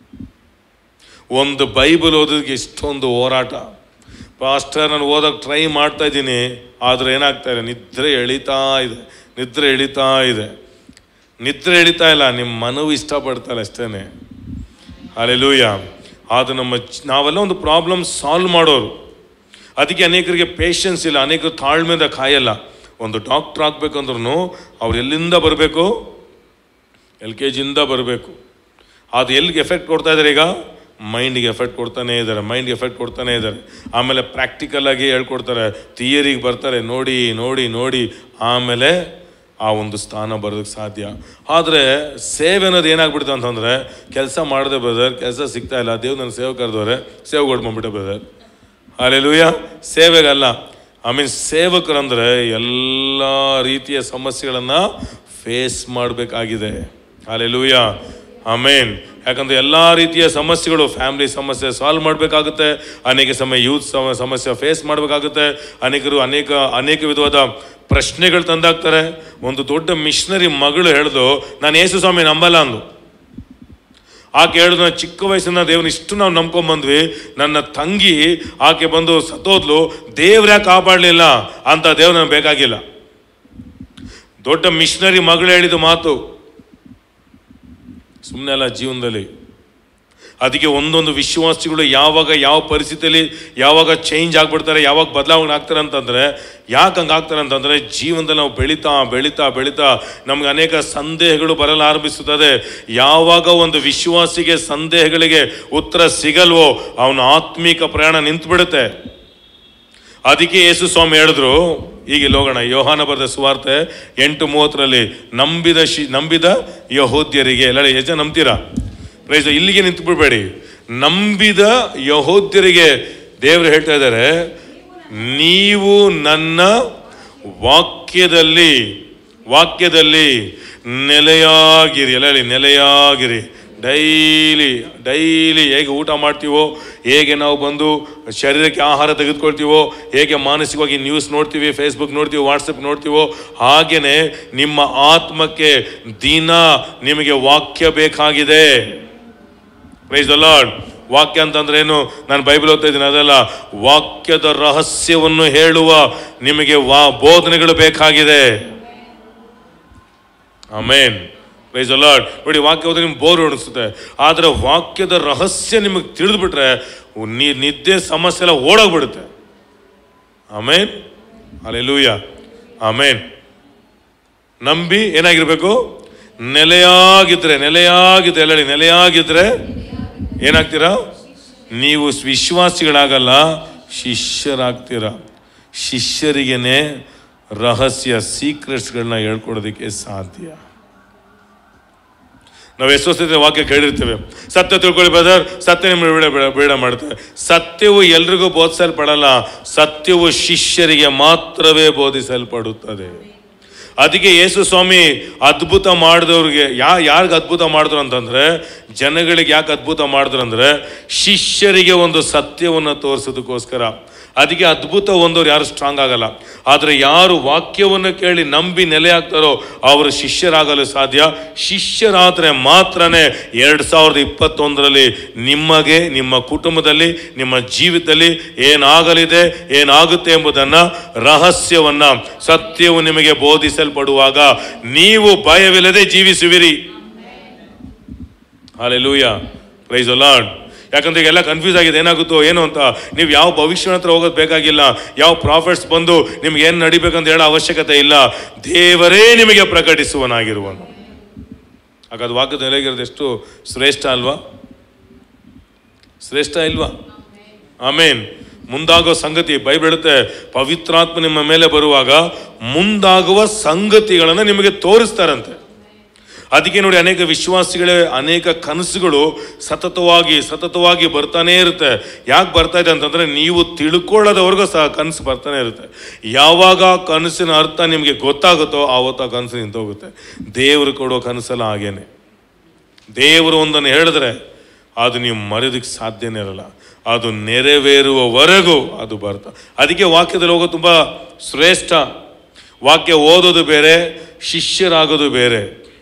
ಒಂದು ಬೈಬಲ್ ಓದೋದಕ್ಕೆ ಎಷ್ಟೊಂದು ಹೋರಾಟ ಪಾಸ್ಟರ್ ನಾನು ಓದೋಕೆ ಟ್ರೈ ಮಾಡ್ತಾ ಇದ್ದೀನಿ ಆದರೆ ಏನಾಗ್ತಾ ಇದೆ ನಿದ್ರೆ ಎಳಿತಾ ಇದೆ ನಿದ್ರೆ ಎಳಿತಾ ಇದೆ ನಿದ್ರೆ ಎಳಿತಾ ಇಲ್ಲ ನಿಮ್ಮ ಮನವು ಇಷ್ಟಪಡ್ತಾರೆ ಅಷ್ಟೇ ಅಲ್ಲೆಲೂಯ ಅದು ನಮ್ಮ ಜ- ನಾವೆಲ್ಲ ಒಂದು ಪ್ರಾಬ್ಲಮ್ ಸಾಲ್ವ್ ಮಾಡೋರು ಅದಕ್ಕೆ ಅನೇಕರಿಗೆ ಪೇಷನ್ಸ್ ಇಲ್ಲ ಅನೇಕರು ತಾಳ್ಮೆಯಿಂದ ಕಾಯಲ್ಲ ಒಂದು ಡಾಕ್ಟ್ರ್ ಆಗ್ಬೇಕಂದ್ರೂ ಅವ್ರು ಎಲ್ಲಿಂದ ಬರಬೇಕು ಎಲ್ ಕೆ ಜಿಯಿಂದ ಬರಬೇಕು ಅದು ಎಲ್ಲಿಗೆ ಎಫೆಕ್ಟ್ ಕೊಡ್ತಾ ಇದ್ದಾರೆ ಈಗ ಮೈಂಡಿಗೆ ಎಫೆಕ್ಟ್ ಕೊಡ್ತಾನೆ ಇದ್ದಾರೆ ಮೈಂಡ್ಗೆ ಎಫೆಕ್ಟ್ ಕೊಡ್ತಾನೆ ಇದ್ದಾರೆ ಆಮೇಲೆ ಪ್ರಾಕ್ಟಿಕಲ್ ಆಗಿ ಹೇಳ್ಕೊಡ್ತಾರೆ ಥಿಯರಿಗೆ ಬರ್ತಾರೆ ನೋಡಿ ನೋಡಿ ನೋಡಿ ಆಮೇಲೆ ಆ ಒಂದು ಸ್ಥಾನ ಬರೋದಕ್ಕೆ ಸಾಧ್ಯ ಆದರೆ ಸೇವೆ ಅನ್ನೋದು ಏನಾಗ್ಬಿಡ್ತು ಅಂತಂದರೆ ಕೆಲಸ ಮಾಡದೆ ಬ್ರದರ್ ಕೆಲಸ ಸಿಗ್ತಾ ಇಲ್ಲ ದೇವ್ ನನ್ನ ಸೇವೆ ಕರೆದವ್ರೆ ಸೇವೆ ಕೊಡ್ಕೊಂಡ್ಬಿಟ್ಟೆ ಬ್ರದರ್ ಅಲ್ಲೆಲೂಯ ಸೇವೆಗಲ್ಲ ಐ ಮೀನ್ ಸೇವಕರಂದ್ರೆ ಎಲ್ಲ ರೀತಿಯ ಸಮಸ್ಯೆಗಳನ್ನು ಫೇಸ್ ಮಾಡಬೇಕಾಗಿದೆ ಅಲ್ಲೆಲೂಯ ಆಮೇನ್ ಯಾಕಂದ್ರೆ ಎಲ್ಲ ರೀತಿಯ ಸಮಸ್ಯೆಗಳು ಫ್ಯಾಮಿಲಿ ಸಮಸ್ಯೆ ಸಾಲ್ವ್ ಮಾಡಬೇಕಾಗುತ್ತೆ ಅನೇಕ ಸಮಯ ಯೂತ್ ಸಮ ಸಮಸ್ಯೆ ಫೇಸ್ ಮಾಡಬೇಕಾಗುತ್ತೆ ಅನೇಕರು ಅನೇಕ ಅನೇಕ ವಿಧವಾದ ಪ್ರಶ್ನೆಗಳು ತಂದಾಕ್ತಾರೆ ಒಂದು ದೊಡ್ಡ ಮಿಷನರಿ ಮಗಳು ಹೇಳ್ದು ನಾನು ಯೇಸು ಸ್ವಾಮಿ ನಂಬಲ್ಲ ಅಂದು ಆಕೆ ಹೇಳಿದ್ರು ನಾನು ಚಿಕ್ಕ ವಯಸ್ಸಿನ ದೇವ್ರನ್ನ ಇಷ್ಟು ನಾವು ನಂಬ್ಕೊಂಬಂದ್ವಿ ನನ್ನ ತಂಗಿ ಆಕೆ ಬಂದು ಸತ್ತೋದ್ಲು ದೇವ್ರ ಯಾಕೆ ಕಾಪಾಡಲಿಲ್ಲ ಅಂತ ದೇವ್ರು ನನಗೆ ಬೇಕಾಗಿಲ್ಲ ದೊಡ್ಡ ಮಿಷನರಿ ಮಗಳು ಹೇಳಿದ ಮಾತು ಸುಮ್ಮನೆ ಅಲ್ಲ ಜೀವನದಲ್ಲಿ ಅದಕ್ಕೆ ಒಂದೊಂದು ವಿಶ್ವಾಸಿಗಳು ಯಾವಾಗ ಯಾವ ಪರಿಸ್ಥಿತಿಯಲ್ಲಿ ಯಾವಾಗ ಚೇಂಜ್ ಆಗ್ಬಿಡ್ತಾರೆ ಯಾವಾಗ ಬದಲಾವಣೆ ಆಗ್ತಾರೆ ಅಂತಂದ್ರೆ ಯಾಕೆ ಹಂಗೆ ಆಗ್ತಾರೆ ಅಂತಂದ್ರೆ ಜೀವನದಲ್ಲಿ ನಾವು ಬೆಳೀತಾ ಬೆಳೀತಾ ಬೆಳೀತಾ ನಮ್ಗೆ ಅನೇಕ ಸಂದೇಹಗಳು ಬರಲು ಆರಂಭಿಸುತ್ತದೆ ಯಾವಾಗ ಒಂದು ವಿಶ್ವಾಸಿಗೆ ಸಂದೇಹಗಳಿಗೆ ಉತ್ತರ ಸಿಗಲ್ವೋ ಅವನ ಆತ್ಮೀಕ ಪ್ರಯಾಣ ನಿಂತು ಬಿಡುತ್ತೆ ಅದಕ್ಕೆ ಯೇಸು ಸ್ವಾಮಿ ಹೇಳಿದ್ರು ಈಗ ಇಲ್ಲಿ ಹೋಗೋಣ ಯೋಹಾನ ಬರೆದ ಸುವಾರ್ತೆ ಎಂಟು ಮೂವತ್ತರಲ್ಲಿ ನಂಬಿದ ಶಿ ನಂಬಿದ ಯಹೋದ್ಯರಿಗೆ ಎಲ್ಲ ಯಜ ನಂಬ್ತೀರಾ ಪ್ರೈಸ್ ಇಲ್ಲಿಗೆ ನಿಂತು ಬಿಡಬೇಡಿ ನಂಬಿದ ಯಹೋದ್ಯರಿಗೆ ದೇವರು ಹೇಳ್ತಾ ಇದ್ದಾರೆ ನೀವು ನನ್ನ ವಾಕ್ಯದಲ್ಲಿ ವಾಕ್ಯದಲ್ಲಿ ನೆಲೆಯಾಗಿರಿ ಎಲ್ಲ ಹೇಳಿ ನೆಲೆಯಾಗಿರಿ ಡೈಲಿ ಡೈಲಿ ಹೇಗೆ ಊಟ ಮಾಡ್ತೀವೋ ಹೇಗೆ ನಾವು ಬಂದು ಶರೀರಕ್ಕೆ ಆಹಾರ ತೆಗೆದುಕೊಳ್ತೀವೋ ಹೇಗೆ ಮಾನಸಿಕವಾಗಿ ನ್ಯೂಸ್ ನೋಡ್ತೀವಿ ಫೇಸ್ಬುಕ್ ನೋಡ್ತೀವಿ ವಾಟ್ಸಪ್ ನೋಡ್ತೀವೋ ಹಾಗೇನೆ ನಿಮ್ಮ ಆತ್ಮಕ್ಕೆ ದಿನ ನಿಮಗೆ ವಾಕ್ಯ ಬೇಕಾಗಿದೆ ಪ್ರೈಸ್ ದ ಲಾರ್ಡ್ ವಾಕ್ಯ ಅಂತಂದ್ರೆ ಏನು ನಾನು ಬೈಬಲ್ ಓದ್ತಾ ಇದ್ದೀನಿ ಅದಲ್ಲ ವಾಕ್ಯದ ರಹಸ್ಯವನ್ನು ಹೇಳುವ ನಿಮಗೆ ವಾ ಬೋಧನೆಗಳು ಬೇಕಾಗಿದೆ ಆಮೇನ್ ಪ್ರೈಸ್ ದ ಲಾರ್ಡ್ ನೋಡಿ ವಾಕ್ಯ ಓದಿದ್ರೆ ನಿಮ್ಗೆ ಬೋರ್ ಅನಿಸುತ್ತೆ ಆದರೆ ವಾಕ್ಯದ ರಹಸ್ಯ ನಿಮಗೆ ತಿಳಿದ್ಬಿಟ್ರೆ ನೀ ನಿದ್ದೆ ಸಮಸ್ಯೆ ಎಲ್ಲ ಓಡೋಗ್ಬಿಡುತ್ತೆ ಆಮೇನ್ ಅಲ್ಲೆಲೂಯ ಆಮೇನ್ ನಂಬಿ ಏನಾಗಿರ್ಬೇಕು ನೆಲೆಯಾಗಿದ್ರೆ ನೆಲೆಯಾಗಿದ್ರೆ ಎಲ್ಲ ಹೇಳಿ, ನೆಲೆಯಾಗಿದ್ರೆ ಏನಾಗ್ತೀರಾ ನೀವು ವಿಶ್ವಾಸಿಗಳಾಗಲ್ಲ ಶಿಷ್ಯರಾಗ್ತೀರ ಶಿಷ್ಯರಿಗೇನೆ ರಹಸ್ಯ ಸೀಕ್ರೆಟ್ಸ್ಗಳನ್ನ ಹೇಳ್ಕೊಡೋದಕ್ಕೆ ಸಾಧ್ಯ ನಾವು ಎಷ್ಟೋ ಸತಿ ವಾಕ್ಯ ಕೇಳಿರ್ತೇವೆ ಸತ್ಯ ತಿಳ್ಕೊಳ್ಳಿ ಬ್ರದರ್ ಸತ್ಯ ನಿಮ್ಮನ್ನು ಬಿಡ ಬಿಡ ಬಿಡ ಮಾಡುತ್ತೆ ಸತ್ಯವು ಎಲ್ರಿಗೂ ಬೋಧಿಸಲ್ಪಡಲ್ಲ ಸತ್ಯವು ಶಿಷ್ಯರಿಗೆ ಮಾತ್ರವೇ ಬೋಧಿಸಲ್ಪಡುತ್ತದೆ ಅದಕ್ಕೆ ಯೇಸು ಸ್ವಾಮಿ ಅದ್ಭುತ ಮಾಡಿದವ್ರಿಗೆ ಯಾ ಯಾರಿಗೆ ಅದ್ಭುತ ಮಾಡಿದ್ರು ಅಂತಂದ್ರೆ ಜನಗಳಿಗೆ ಯಾಕೆ ಅದ್ಭುತ ಮಾಡಿದ್ರು ಅಂದ್ರೆ ಶಿಷ್ಯರಿಗೆ ಒಂದು ಸತ್ಯವನ್ನು ತೋರಿಸೋದಕ್ಕೋಸ್ಕರ ಅದಕ್ಕೆ ಅದ್ಭುತ ಒಂದವ್ರು ಯಾರು ಸ್ಟ್ರಾಂಗ್ ಆಗಲ್ಲ ಆದರೆ ಯಾರು ವಾಕ್ಯವನ್ನು ಕೇಳಿ ನಂಬಿ ನೆಲೆ ಆಗ್ತಾರೋ ಅವರು ಶಿಷ್ಯರಾಗಲು ಸಾಧ್ಯ ಶಿಷ್ಯರಾದರೆ ಮಾತ್ರನೇ ಎರಡು ಸಾವಿರದ ಇಪ್ಪತ್ತೊಂದರಲ್ಲಿ ನಿಮಗೆ ನಿಮ್ಮ ಕುಟುಂಬದಲ್ಲಿ ನಿಮ್ಮ ಜೀವಿತದಲ್ಲಿ ಏನಾಗಲಿದೆ ಏನಾಗುತ್ತೆ ಎಂಬುದನ್ನು ರಹಸ್ಯವನ್ನ ಸತ್ಯವು ನಿಮಗೆ ಬೋಧಿಸಲ್ಪಡುವಾಗ ನೀವು ಭಯವಿಲ್ಲದೆ ಜೀವಿಸುವಿರಿ ಹಾಲೆಲೂಯ ಪ್ರೈಸ್ ಲಾರ್ಡ್ ಯಾಕಂದ್ರೆ ಈಗೆಲ್ಲ ಕನ್ಫ್ಯೂಸ್ ಆಗಿದೆ ಏನಾಗುತ್ತೋ ಏನು ಅಂತ ನೀವು ಯಾವ ಭವಿಷ್ಯನ ಹತ್ರ ಹೋಗೋದು ಬೇಕಾಗಿಲ್ಲ ಯಾವ ಪ್ರಾಫಿಟ್ಸ್ ಬಂದು ನಿಮ್ಗೆ ಏನು ನಡಿಬೇಕಂತ ಹೇಳೋ ಅವಶ್ಯಕತೆ ಇಲ್ಲ ದೇವರೇ ನಿಮಗೆ ಪ್ರಕಟಿಸುವನಾಗಿರುವನು ಹಾಗಾದ್ರೆ ವಾಕ್ಯದ ನೆಲೆಗಿರೋದು ಎಷ್ಟು ಶ್ರೇಷ್ಠ ಅಲ್ವಾ ಶ್ರೇಷ್ಠ ಇಲ್ವಾ ಆಮೇನ್ ಮುಂದಾಗೋ ಸಂಗತಿ ಬೈಬಲ್ ಹೇಳುತ್ತೆ ಪವಿತ್ರಾತ್ಮ ನಿಮ್ಮ ಮೇಲೆ ಬರುವಾಗ ಮುಂದಾಗುವ ಸಂಗತಿಗಳನ್ನು ನಿಮಗೆ ತೋರಿಸ್ತಾರಂತೆ ಅದಕ್ಕೆ ನೋಡಿ ಅನೇಕ ವಿಶ್ವಾಸಿಗಳೇ ಅನೇಕ ಕನಸುಗಳು ಸತತವಾಗಿ ಸತತವಾಗಿ ಬರ್ತಾನೆ ಇರುತ್ತೆ ಯಾಕೆ ಬರ್ತಾ ಇದೆ ಅಂತಂದ್ರೆ ನೀವು ತಿಳ್ಕೊಳ್ಳೋದವರೆಗೂ ಸಹ ಕನಸು ಬರ್ತಾನೆ ಇರುತ್ತೆ ಯಾವಾಗ ಆ ಕನಸಿನ ಅರ್ಥ ನಿಮಗೆ ಗೊತ್ತಾಗುತ್ತೋ ಆವತ್ತು ಆ ಕನಸು ನಿಂತೋಗುತ್ತೆ ದೇವರು ಕೊಡೋ ಕನಸೆಲ್ಲ ಹಾಗೇನೆ ದೇವರು ಒಂದನ್ನು ಹೇಳಿದ್ರೆ ಅದು ನೀವು ಮರೆಯೋದಕ್ಕೆ ಸಾಧ್ಯನೇ ಇರಲ್ಲ ಅದು ನೆರವೇರುವವರೆಗೂ ಅದು ಬರ್ತಾ ಅದಕ್ಕೆ ವಾಕ್ಯದಲ್ಲಿ ಹೋಗೋದು ತುಂಬ ಶ್ರೇಷ್ಠ ವಾಕ್ಯ ಓದೋದು ಬೇರೆ ಶಿಷ್ಯರಾಗೋದು ಬೇರೆ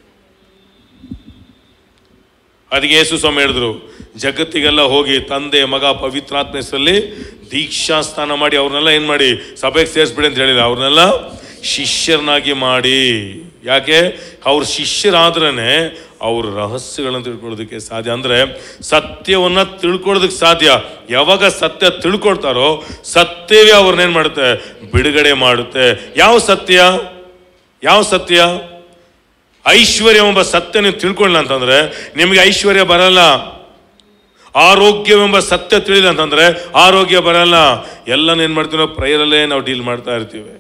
ಅದಕ್ಕೆ ಯೇಸು ಸ್ವಾಮಿ ಹೇಳಿದ್ರು ಜಗತ್ತಿಗೆಲ್ಲ ಹೋಗಿ ತಂದೆ ಮಗ ಪವಿತ್ರಾತ್ಮ ಹೆಸರಲ್ಲಿ ದೀಕ್ಷಾ ಸ್ನಾನ ಮಾಡಿ ಅವ್ರನ್ನೆಲ್ಲ ಏನು ಮಾಡಿ ಸಭೆಗೆ ಸೇರಿಸ್ಬಿಡಿ ಅಂತ ಹೇಳಿಲ್ಲ ಅವ್ರನ್ನೆಲ್ಲ ಶಿಷ್ಯರನ್ನಾಗಿ ಮಾಡಿ ಯಾಕೆ ಅವ್ರ ಶಿಷ್ಯರಾದ್ರೇ ಅವ್ರ ರಹಸ್ಯಗಳನ್ನು ತಿಳ್ಕೊಳ್ಳೋದಕ್ಕೆ ಸಾಧ್ಯ ಅಂದರೆ ಸತ್ಯವನ್ನು ತಿಳ್ಕೊಳ್ಳೋದಕ್ಕೆ ಸಾಧ್ಯ ಯಾವಾಗ ಸತ್ಯ ತಿಳ್ಕೊಳ್ತಾರೋ ಸತ್ಯವೇ ಅವ್ರನ್ನೇನು ಮಾಡುತ್ತೆ ಬಿಡುಗಡೆ ಮಾಡುತ್ತೆ ಯಾವ ಸತ್ಯ ಯಾವ ಸತ್ಯ ಐಶ್ವರ್ಯ ಎಂಬ ಸತ್ಯ ನೀವು ತಿಳ್ಕೊಳ್ಳ ಅಂತಂದ್ರೆ ನಿಮಗೆ ಐಶ್ವರ್ಯ ಬರಲ್ಲ ಆರೋಗ್ಯವೆಂಬ ಸತ್ಯ ತಿಳಿದ ಅಂತಂದ್ರೆ ಆರೋಗ್ಯ ಬರಲ್ಲ ಎಲ್ಲ ಏನ್ ಮಾಡ್ತೀವಿ ನಾವು ಪ್ರಯರಲ್ಲೇ ನಾವು ಡೀಲ್ ಮಾಡ್ತಾ ಇರ್ತೀವಿ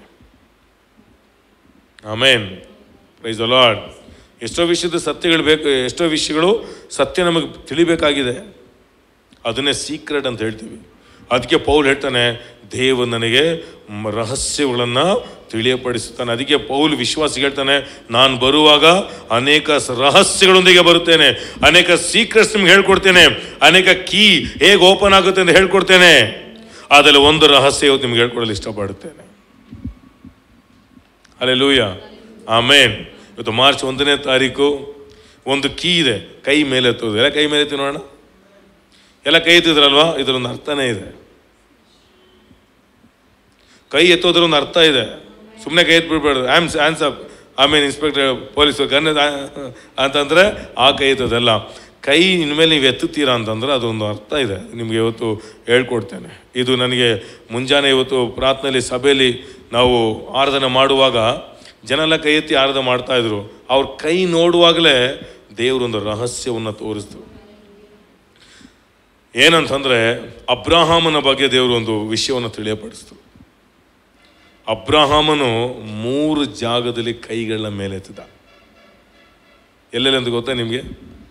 ಆಮೇನ್ ಪ್ರೈಸ್ ಲಾರ್ಡ್ ಎಷ್ಟೋ ವಿಷಯದ ಸತ್ಯಗಳು ಬೇಕು ಎಷ್ಟೋ ವಿಷಯಗಳು ಸತ್ಯ ನಮಗೆ ತಿಳಿಬೇಕಾಗಿದೆ ಅದನ್ನೇ ಸೀಕ್ರೆಟ್ ಅಂತ ಹೇಳ್ತೀವಿ ಅದಕ್ಕೆ ಪೌಲ್ ಹೇಳ್ತಾನೆ ದೇವ ನನಗೆ ಮ- ರಹಸ್ಯಗಳನ್ನು ತಿಳಿಯಪಡಿಸುತ್ತಾನೆ ಅದಕ್ಕೆ ಪೌಲ್ ವಿಶ್ವಾಸಿಗೆ ಹೇಳ್ತಾನೆ ನಾನು ಬರುವಾಗ ಅನೇಕ ಸ- ರಹಸ್ಯಗಳೊಂದಿಗೆ ಬರುತ್ತೇನೆ ಅನೇಕ ಸೀಕ್ರೆಟ್ಸ್ ನಿಮ್ಗೆ ಹೇಳ್ಕೊಡ್ತೇನೆ ಅನೇಕ ಕೀ ಹೇಗೆ ಓಪನ್ ಆಗುತ್ತೆ ಅಂತ ಹೇಳ್ಕೊಡ್ತೇನೆ ಅದರಲ್ಲಿ ಒಂದು ರಹಸ್ಯ ಇವತ್ತು ನಿಮ್ಗೆ ಹೇಳ್ಕೊಡಲು ಇಷ್ಟಪಡುತ್ತೇನೆ ಅಲ್ಲೇ ಲೂಯ ಆಮೇನ್ ಇವತ್ತು ಮಾರ್ಚ್ ಒಂದನೇ ತಾರೀಕು ಒಂದು ಕೀ ಇದೆ ಕೈ ಮೇಲೆ ಎತ್ತೋದು ಎಲ್ಲ ಕೈ ಮೇಲೆ ಎತ್ತಿ ನೋಡೋಣ ಎಲ್ಲ ಕೈ ಎತ್ತಿದ್ರಲ್ವಾ ಇದರೊಂದು ಅರ್ಥನೇ ಇದೆ ಕೈ ಎತ್ತೋದ್ರ ಒಂದು ಅರ್ಥ ಇದೆ ಸುಮ್ಮನೆ ಕೈ ಎತ್ಬಿಡ್ಬೇಡ್ದು ಐ ಆಮ್ ಆನ್ಸ್ ಅಪ್ ಆಮೇಲೆ ಇನ್ಸ್ಪೆಕ್ಟರ್ ಪೊಲೀಸ್ ಗನ್ ಅಂತಂದ್ರೆ ಆ ಕೈ ಎತ್ತೋದಲ್ಲ ಕೈ ಇನ್ಮೇಲೆ ನೀವು ಎತ್ತುತ್ತೀರಾ ಅಂತಂದ್ರೆ ಅದೊಂದು ಅರ್ಥ ಇದೆ ನಿಮಗೆ ಇವತ್ತು ಹೇಳ್ಕೊಡ್ತೇನೆ ಇದು ನನಗೆ ಮುಂಜಾನೆ ಇವತ್ತು ಪ್ರಾರ್ಥನೆಯಲ್ಲಿ ಸಭೆಯಲ್ಲಿ ನಾವು ಆರಾಧನೆ ಮಾಡುವಾಗ ಜನ ಎಲ್ಲ ಕೈ ಎತ್ತಿ ಆರಾಧನೆ ಮಾಡ್ತಾ ಇದ್ರು ಅವ್ರ ಕೈ ನೋಡುವಾಗಲೇ ದೇವರೊಂದು ರಹಸ್ಯವನ್ನು ತೋರಿಸ್ತು ಏನಂತಂದ್ರೆ ಅಬ್ರಾಹಾಮನ ಬಗ್ಗೆ ದೇವರು ಒಂದು ವಿಷಯವನ್ನು ತಿಳಿಯಪಡಿಸ್ತು ಅಬ್ರಹಾಮನು ಮೂರು ಜಾಗದಲ್ಲಿ ಕೈಗಳನ್ನ ಮೇಲೆತ್ತಿದ ಎಲ್ಲೆಲ್ಲಿ ಅಂತ ಗೊತ್ತಾ ನಿಮಗೆ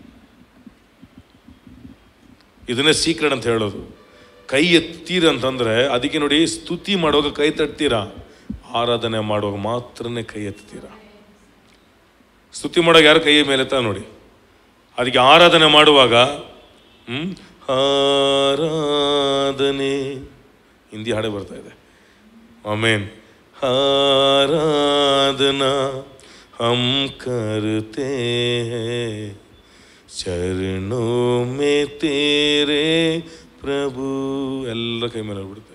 ಇದನ್ನೇ ಸೀಕ್ರೆಟ್ ಅಂತ ಹೇಳೋದು ಕೈ ಎತ್ತೀರ ಅಂತಂದ್ರೆ ಅದಕ್ಕೆ ನೋಡಿ ಸ್ತುತಿ ಮಾಡುವಾಗ ಕೈ ತಟ್ತೀರಾ ಆರಾಧನೆ ಮಾಡುವಾಗ ಮಾತ್ರನೇ ಕೈ ಎತ್ತೀರಾ ಸ್ತುತಿ ಮಾಡುವಾಗ ಯಾರು ಕೈ ಮೇಲೆ ಎತ್ತ ನೋಡಿ ಅದಕ್ಕೆ ಆರಾಧನೆ ಮಾಡುವಾಗ ಹ್ಮ್ ಆರಾಧನೆ ಹಿಂದಿ ಹಾಡೆ ಬರ್ತಾ ಇದೆ आमीन आराधना हम करते हैं चरणों में तेरे प्रभु ಎಲ್ಲ ಕೈ ಮೇಲೆ ಬಿಡುತ್ತೆ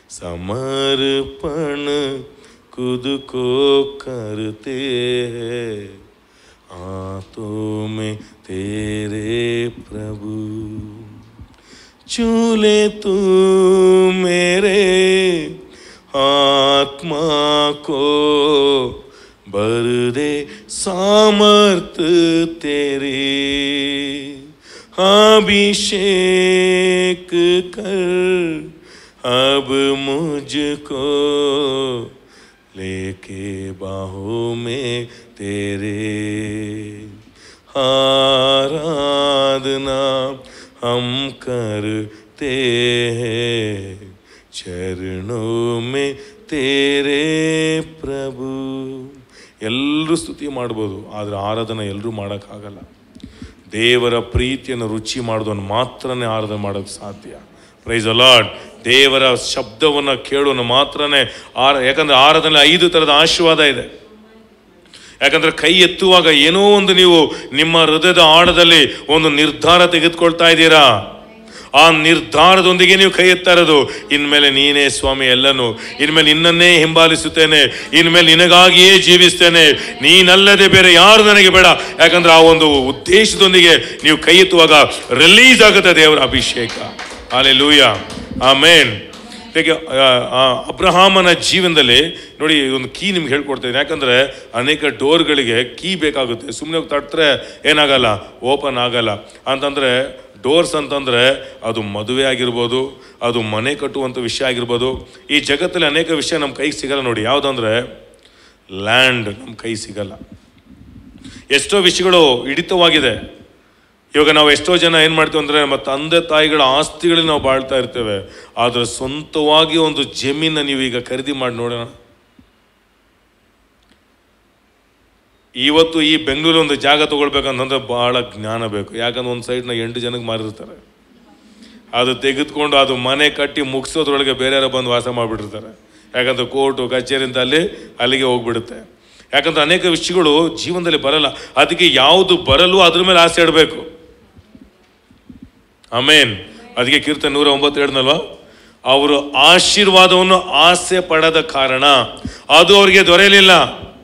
समर्पण खुद को करते हैं हाथों में तेरे प्रभु चूले तू मेरे आत्मा को भर दे सामर्थ तेरी अभिषेक कर अब मुझको लेके बाहों में तेरे आराधना हम करते हैं ಚರಣೋ ಮೇ ತೇರೇ ಪ್ರಭು ಎಲ್ಲರೂ ಸ್ತುತಿ ಮಾಡ್ಬೋದು ಆದರೆ ಆರಾಧನೆ ಎಲ್ಲರೂ ಮಾಡೋಕ್ಕಾಗಲ್ಲ ದೇವರ ಪ್ರೀತಿಯನ್ನು ರುಚಿ ಮಾಡೋದನ್ನು ಮಾತ್ರನೇ ಆರಾಧನೆ ಮಾಡೋಕ್ಕೆ ಸಾಧ್ಯ ಪ್ರೈಸ್ ಅಲಾಡ್ ದೇವರ ಶಬ್ದವನ್ನು ಕೇಳೋನು ಮಾತ್ರನೇ ಆರ ಯಾಕಂದ್ರೆ ಆರಾಧನೆ ಐದು ಥರದ ಆಶೀರ್ವಾದ ಇದೆ ಯಾಕಂದ್ರೆ ಕೈ ಎತ್ತುವಾಗ ಏನೋ ಒಂದು ನೀವು ನಿಮ್ಮ ಹೃದಯದ ಆಳದಲ್ಲಿ ಒಂದು ನಿರ್ಧಾರ ತೆಗೆದುಕೊಳ್ತಾ ಇದ್ದೀರಾ ಆ ನಿರ್ಧಾರದೊಂದಿಗೆ ನೀವು ಕೈ ಎತ್ತಾ ಇರೋದು ಇನ್ಮೇಲೆ ನೀನೇ ಸ್ವಾಮಿ ಎಲ್ಲನು ಇನ್ಮೇಲೆ ನಿನ್ನನ್ನೇ ಹಿಂಬಾಲಿಸುತ್ತೇನೆ ಇನ್ಮೇಲೆ ನಿನಗಾಗಿಯೇ ಜೀವಿಸ್ತೇನೆ ನೀನಲ್ಲದೆ ಬೇರೆ ಯಾರು ನನಗೆ ಬೇಡ ಯಾಕಂದ್ರೆ ಆ ಒಂದು ಉದ್ದೇಶದೊಂದಿಗೆ ನೀವು ಕೈ ಎತ್ತುವಾಗ ರಿಲೀಸ್ ಆಗುತ್ತೆ ದೇವರ ಅಭಿಷೇಕ ಆಲೆ ಲೂಯ ಆಮೇನ್ ಹೇಗೆ ಆ, ಆ ಅಬ್ರಹಾಮನ ಜೀವನದಲ್ಲಿ ನೋಡಿ ಒಂದು ಕೀ ನಿಮ್ಗೆ ಹೇಳ್ಕೊಡ್ತೇನೆ ಯಾಕಂದ್ರೆ ಅನೇಕ ಡೋರ್ಗಳಿಗೆ ಕೀ ಬೇಕಾಗುತ್ತೆ ಸುಮ್ಮನೆ ಹೋಗಿ ತಟ್ಟಿದ್ರೆ ಏನಾಗಲ್ಲ ಓಪನ್ ಆಗಲ್ಲ ಅಂತಂದ್ರೆ ಡೋರ್ಸ್ ಅಂತಂದ್ರೆ ಅದು ಮದುವೆ ಆಗಿರ್ಬೋದು ಅದು ಮನೆ ಕಟ್ಟುವಂಥ ವಿಷಯ ಆಗಿರ್ಬೋದು ಈ ಜಗತ್ತಲ್ಲಿ ಅನೇಕ ವಿಷಯ ನಮ್ಮ ಕೈಗೆ ಸಿಗಲ್ಲ ನೋಡಿ ಯಾವುದಂದ್ರೆ ಲ್ಯಾಂಡ್ ನಮ್ಮ ಕೈ ಸಿಗಲ್ಲ ಎಷ್ಟೋ ವಿಷಯಗಳು ಹಿಡಿತವಾಗಿದೆ ಇವಾಗ ನಾವು ಎಷ್ಟೋ ಜನ ಏನು ಮಾಡ್ತೀವಿ ಅಂದರೆ ನಮ್ಮ ತಂದೆ ತಾಯಿಗಳ ಆಸ್ತಿಗಳಲ್ಲಿ ನಾವು ಬಾಳ್ತಾ ಇರ್ತೇವೆ ಆದರೆ ಸ್ವಂತವಾಗಿ ಒಂದು ಜಮೀನ ನೀವು ಈಗ ಖರೀದಿ ಮಾಡಿ ನೋಡೋಣ ಇವತ್ತು ಈ ಬೆಂಗಳೂರು ಒಂದು ಜಾಗ ತಗೊಳ್ಬೇಕಂತಂದ್ರೆ ಭಾಳ ಜ್ಞಾನ ಬೇಕು ಯಾಕಂದ್ರೆ ಒಂದು ಸೈಡ್ನ ಎಂಟು ಜನಕ್ಕೆ ಮಾರಿರ್ತಾರೆ ಅದು ತೆಗೆದುಕೊಂಡು ಅದು ಮನೆ ಕಟ್ಟಿ ಮುಗಿಸೋದ್ರೊಳಗೆ ಬೇರೆ ಯಾರೋ ಬಂದು ವಾಸ ಮಾಡಿಬಿಟ್ಟಿರ್ತಾರೆ ಯಾಕಂದ್ರೆ ಕೋರ್ಟು ಕಚೇರಿ ಅಂತ ಅಲ್ಲಿ ಅಲ್ಲಿಗೆ ಹೋಗ್ಬಿಡುತ್ತೆ ಯಾಕಂದ್ರೆ ಅನೇಕ ವಿಷಯಗಳು ಜೀವನದಲ್ಲಿ ಬರಲ್ಲ ಅದಕ್ಕೆ ಯಾವುದು ಬರಲು ಅದ್ರ ಮೇಲೆ ಆಸೆ ಇಡಬೇಕು ಆಮೇನ್ ಅದಕ್ಕೆ ಕೀರ್ತನೆ ನೂರ ಒಂಬತ್ತು ಹೇಳಿದ್ನಲ್ವಾ ಅವರು ಆಶೀರ್ವಾದವನ್ನು ಆಸೆ ಪಡದ ಕಾರಣ ಅದು ಅವರಿಗೆ ದೊರೆಯಲಿಲ್ಲ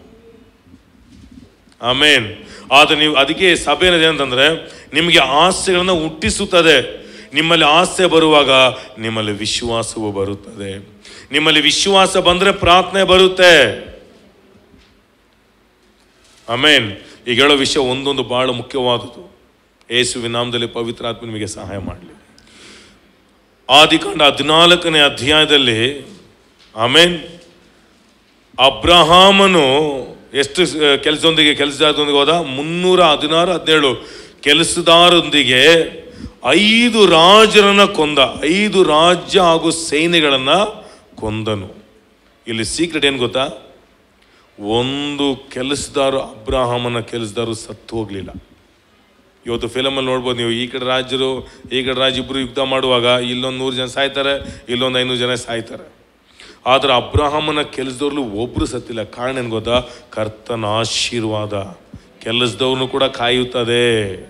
ಆಮೇನ್ ಆದ್ರೆ ನೀವು ಅದಕ್ಕೆ ಸಭೆ ಅನ್ನೋದು ಏನಂತಂದ್ರೆ ನಿಮಗೆ ಆಸೆಗಳನ್ನು ಹುಟ್ಟಿಸುತ್ತದೆ ನಿಮ್ಮಲ್ಲಿ ಆಸೆ ಬರುವಾಗ ನಿಮ್ಮಲ್ಲಿ ವಿಶ್ವಾಸವು ಬರುತ್ತದೆ ನಿಮ್ಮಲ್ಲಿ ವಿಶ್ವಾಸ ಬಂದ್ರೆ ಪ್ರಾರ್ಥನೆ ಬರುತ್ತೆ ಆಮೇನ್ ಈಗ ಹೇಳೋ ವಿಷಯ ಒಂದೊಂದು ಬಹಳ ಮುಖ್ಯವಾದದ್ದು ಯೇಸುವಿನ ನಾಮದಲ್ಲಿ ಪವಿತ್ರಾತ್ಮ ನಿಮಗೆ ಸಹಾಯ ಮಾಡಲಿ ಆದಿಕಾಂಡ ಹದಿನಾಲ್ಕನೇ ಅಧ್ಯಾಯದಲ್ಲಿ ಆಮೇನ್ ಅಬ್ರಹಾಮನು ಎಷ್ಟು ಸ- ಕೆಲಸದೊಂದಿಗೆ ಕೆಲಸದಾರದೊಂದಿಗೆ ಹೋದ ಮುನ್ನೂರ ಹದಿನಾರು ಹದಿನೇಳು ಕೆಲಸದಾರರೊಂದಿಗೆ ಐದು ರಾಜರನ್ನ ಕೊಂದ ಐದು ರಾಜ್ಯ ಹಾಗೂ ಸೈನ್ಯಗಳನ್ನ ಕೊಂದನು ಇಲ್ಲಿ ಸೀಕ್ರೆಟ್ ಏನು ಗೊತ್ತಾ ಒಂದು ಕೆಲಸದಾರ ಅಬ್ರಾಹಮನ ಕೆಲಸದಾರು ಸತ್ತು ಹೋಗ್ಲಿಲ್ಲ ಇವತ್ತು ಫಿಲಮಲ್ಲಿ ನೋಡ್ಬೋದು ನೀವು ಈ ಕಡೆ ರಾಜ್ಯರು ಈ ಕಡೆ ರಾಜ್ಯ ಇಬ್ಬರು ಯುದ್ಧ ಮಾಡುವಾಗ ಇಲ್ಲೊಂದು ನೂರು ಜನ ಸಾಯ್ತಾರೆ ಇಲ್ಲೊಂದು ಐನೂರು ಜನ ಸಾಯ್ತಾರೆ ಆದ್ರೆ ಅಬ್ರಹಾಮನ ಕೆಲಸದವ್ರಲ್ಲೂ ಒಬ್ರು ಸತ್ತಿಲ್ಲ ಕಾರಣ ಏನು ಗೊತ್ತಾ ಕರ್ತನ ಆಶೀರ್ವಾದ ಕೆಲಸದವ್ರನ್ನು ಕೂಡ ಕಾಯುತ್ತದೆ